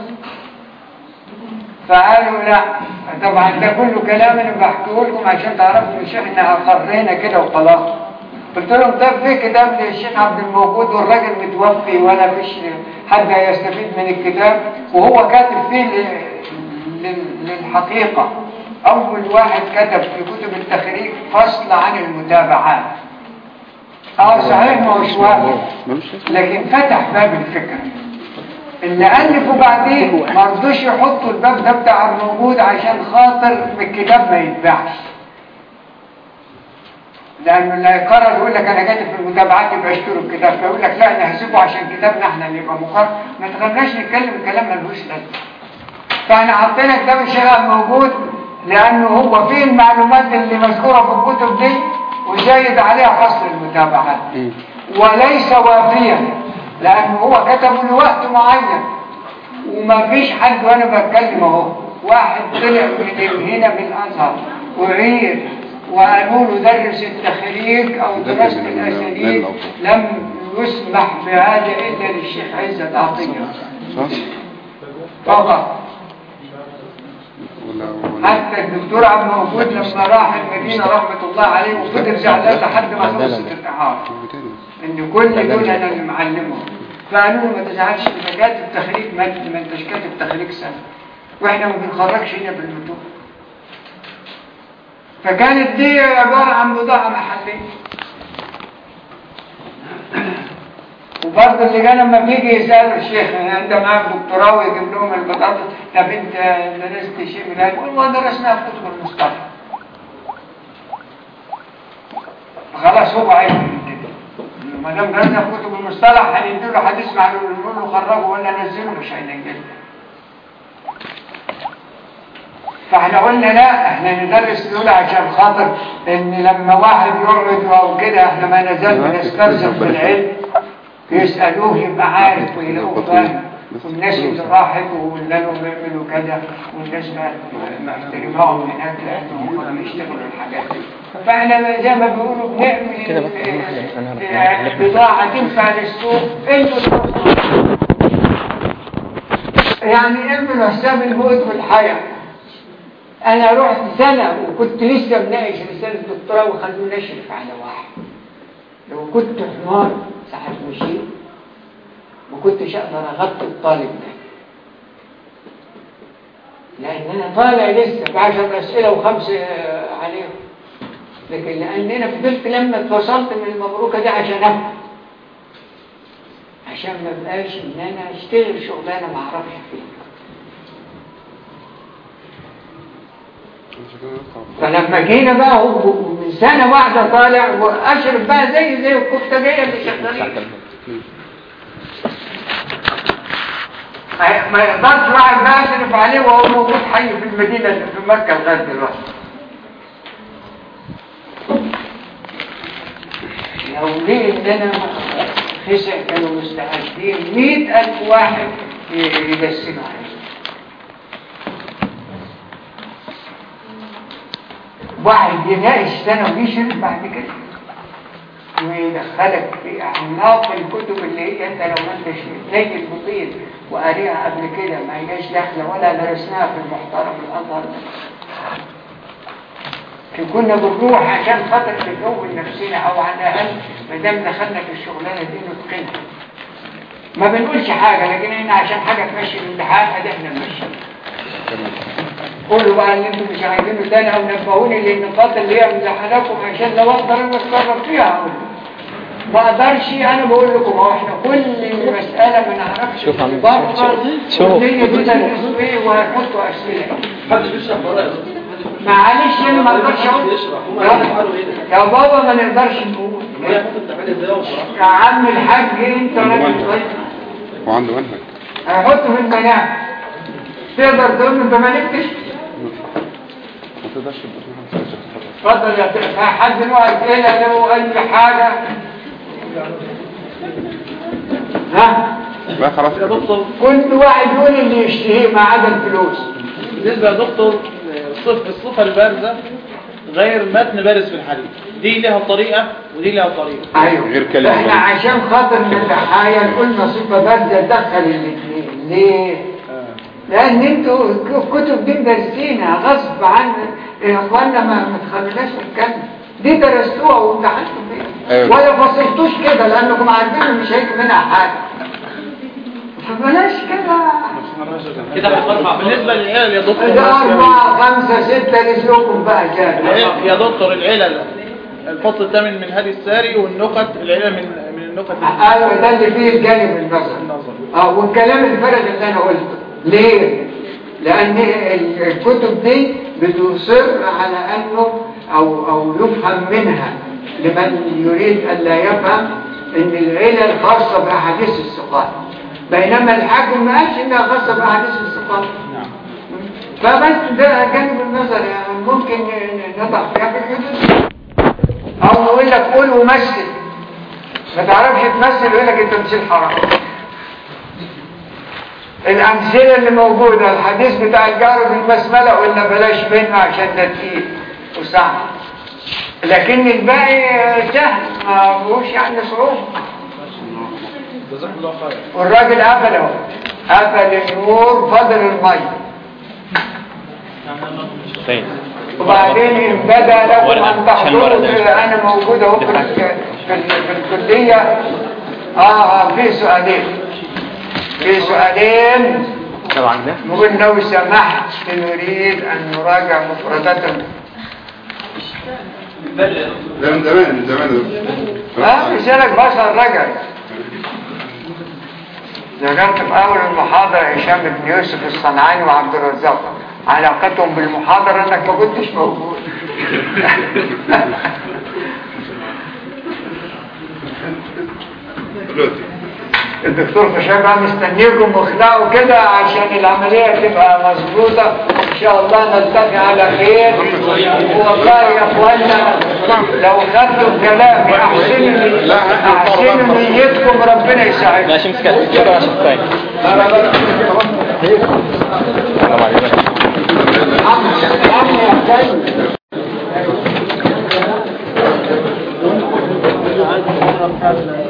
فقالوا لا طبعا ده كله كلام انا بحكيه لكم عشان تعرفوا مش احنا اقرينا كده وخلاص قلت لهم طب في كتاب للشيخ عبد الموجود والراجل متوفي ولا فيش حد هيستفيد من الكتاب وهو كاتب فيه ل- لل- للحقيقة أول واحد كتب في كتب التخريج فصل عن المتابعات اه صحيح ما هوش واحد ملوش لكن فتح باب الفكر اللي ألفوا بعدين ما رضوش يحطوا الباب ده بتاع الموجود عشان خاطر الكتاب ما يتباعش لأنه اللي يقرر يقول لك أنا كاتب في المتابعات يبقى اشتروا الكتاب فيقول لك لا أنا هسيبه عشان كتابنا احنا اللي يبقى مقرر ما تخلناش نتكلم الكلام ملوش لازمة فاحنا حطينا كتاب الشيخ موجود لأنه هو فيه المعلومات اللي مذكورة في الكتب دي وزايد عليها فصل المتابعات مم. وليس وافيا لأنه هو كتبه لوقت معين وما فيش حد وأنا بتكلم اهو واحد طلع من هنا من الأزهر وعير وقالوا له درس التخريج أو دراسة الأساليب لم يسمح بهذا إلا للشيخ عزت عطية صح فقط ولا ولا حتى الدكتور عبد موجود لما راح المدينة رحمة الله عليه وفضل زعلان لحد ما خلصت الإعارة ان كل دول انا اللي معلمهم فقالوا له ما تزعلش انت كاتب تخريج ما ما انتش كاتب تخريج سنه واحنا ما بنخرجش هنا بالمتون فكانت دي عباره عن بضاعه محليه وبرضه اللي كان لما بيجي يسالوا الشيخ انت معاك دكتوراه ويجيب لهم البطاطس طب انت درست شيء من هذا يقول ما درسناه في كتب المصطلح خلاص هو عارف من كده ما دام درسنا في كتب المصطلح هنديله له حديث معلوم نقول له خرجه ولا نزله مش هينجله فاحنا قلنا لا احنا ندرس دول عشان خاطر ان لما واحد يقعد او كده احنا ما نزال بنسترزق في العلم يسألوه يبقى عارف ويلاقوه فاهم والناس اللي راحت وقلنا لهم يعملوا كذا والناس ما ما احترموهم هناك لانهم هم بيشتغلوا الحاجات دي فاحنا زي ما بيقولوا بنعمل كده بس أهم حاجة بس أنا هعرف آه، بضاعة تنفع للسوق انتوا يعني اعملوا حساب الموت والحياة انا رحت سنة وكنت لسه مناقش رسالة دكتوراه وخلوني اشرف على واحد لو كنت حمار ساعة مشيت ما كنتش اقدر اغطي الطالب ده لان انا طالع لسه بعشر اسئله وخمسه عليهم لكن لان انا فضلت لما اتفصلت من المبروكه دي عشان افهم عشان ما بقاش ان انا اشتغل شغلانه ما اعرفش فيها فلما جينا بقى هو من سنه واحده طالع واشرف بقى زي زي الكفتاجيه اللي شغالين ما يقدرش واحد بقى يشرف عليه وهو موجود حي في المدينه اللي في مكه لغايه دلوقتي لو ليه ان انا خسع كانوا مستعدين مئة ألف واحد يدسموا عليه واحد يناقش سنة ويشرف بعد كده ويدخلك في أعماق الكتب اللي هي أنت لو ما أنتش نجد مطير وقاريها قبل كده ما هيجاش داخلة ولا درسناها في المحترم الأزهر كنا بنروح عشان خاطر نكون نفسنا او على الاقل ما دام دخلنا في الشغلانه دي نتقنها ما بنقولش حاجه لكن احنا عشان حاجه تمشي الامتحان ادي احنا نمشي قولوا بقى اللي انتم مش عايزينه تاني او نبهوني للنقاط اللي هي مزحلكم عشان لو اقدر انا اتصرف فيها اقول ما اقدرش انا بقول لكم اهو احنا كل مساله ما نعرفش شوف عم بفكر شوف. والدنيا دي تدرسوا ايه وهنحطوا اسئله حد بيشرح بره يا دكتور معلش انا ما اقدرش اقول بيشرح هم يفعلوا ايه ده؟ يا بابا ما نقدرش نقول هي هتحط الامتحان ازاي وبصراحه يا عم الحاج انت راجل طيب وعنده منهج هحطه في المنام تقدر تقول له انت ما نمتش ما تقدرش تبقى اتفضل يا تقفى حد له اسئله له اي حاجه ها لا خلاص يا دكتور كل واحد يقول اللي يشتهيه ما عدا الفلوس بالنسبة يا دكتور الصف الصفة البارزة غير متن بارز في الحديث دي لها طريقة ودي لها طريقة ايوه غير كلام احنا بقى. عشان خاطر نتحايل قلنا صفه بارزه دخل الاثنين ليه لان انتوا الكتب دي درسينها غصب عن يا اخوانا ما ما تخلوناش نتكلم دي درستوها وامتحنتوا فيها أيوة. ولا فصلتوش كده لانكم عارفين إن مش هيجي منها حاجه فبلاش كده كده هترفع بالنسبة للعلل يا دكتور ده أربعة خمسة ستة رزقكم بقى جاب العلل- يا دكتور العلل الفصل الثامن من هدي الساري والنقط العلل من من النقط ايوه ده اللي فيه الجانب النظري اه والكلام الفرد اللي انا قلته ليه لان ال- الكتب دي بتصر على انه او او يفهم منها لمن يريد ان لا يفهم ان العلل خاصه باحاديث الثقات بينما الحاكم ما قالش انها خاصه باحاديث الثقات فبس ده جانب النظر يعني ممكن ن- نضع فيها في الحدود او نقول لك قول ومثل ما تعرفش تمثل يقول لك انت تمثيل حرام الامثله اللي موجوده الحديث بتاع الجار بالبسمله قلنا بلاش منه عشان ده تقيل وصعب لكن الباقي سهل ما فيهوش يعني صعوبه جزاك الله خير والراجل قفل اهو قفل النور فضل الميه طيب وبعدين إن بدا لكم ورقة. ان عشان تحضروا الورقة ده. انا موجود اهو في ال- في ال- في الكليه اه اه في سؤالين في سؤالين طبعا ده نقول لو سمحت نريد ان نراجع مفردات ده من زمان من زمان ده. اه رسالك بشر رجع ذكرت في اول المحاضره هشام بن يوسف الصنعاني وعبد الرزاق علاقتهم بالمحاضره انك ما كنتش موجود دلوقتي الدكتور هشام بقى مستنيكم واخلعوا كده عشان العمليه تبقى مظبوطه ان شاء الله نلتقي على خير والله يا اخوانا لو خدتوا كلامي احسنوا احسنوا نيتكم ربنا يساعدكم ماشي مسكت كده عشان طيب طبعا عم يا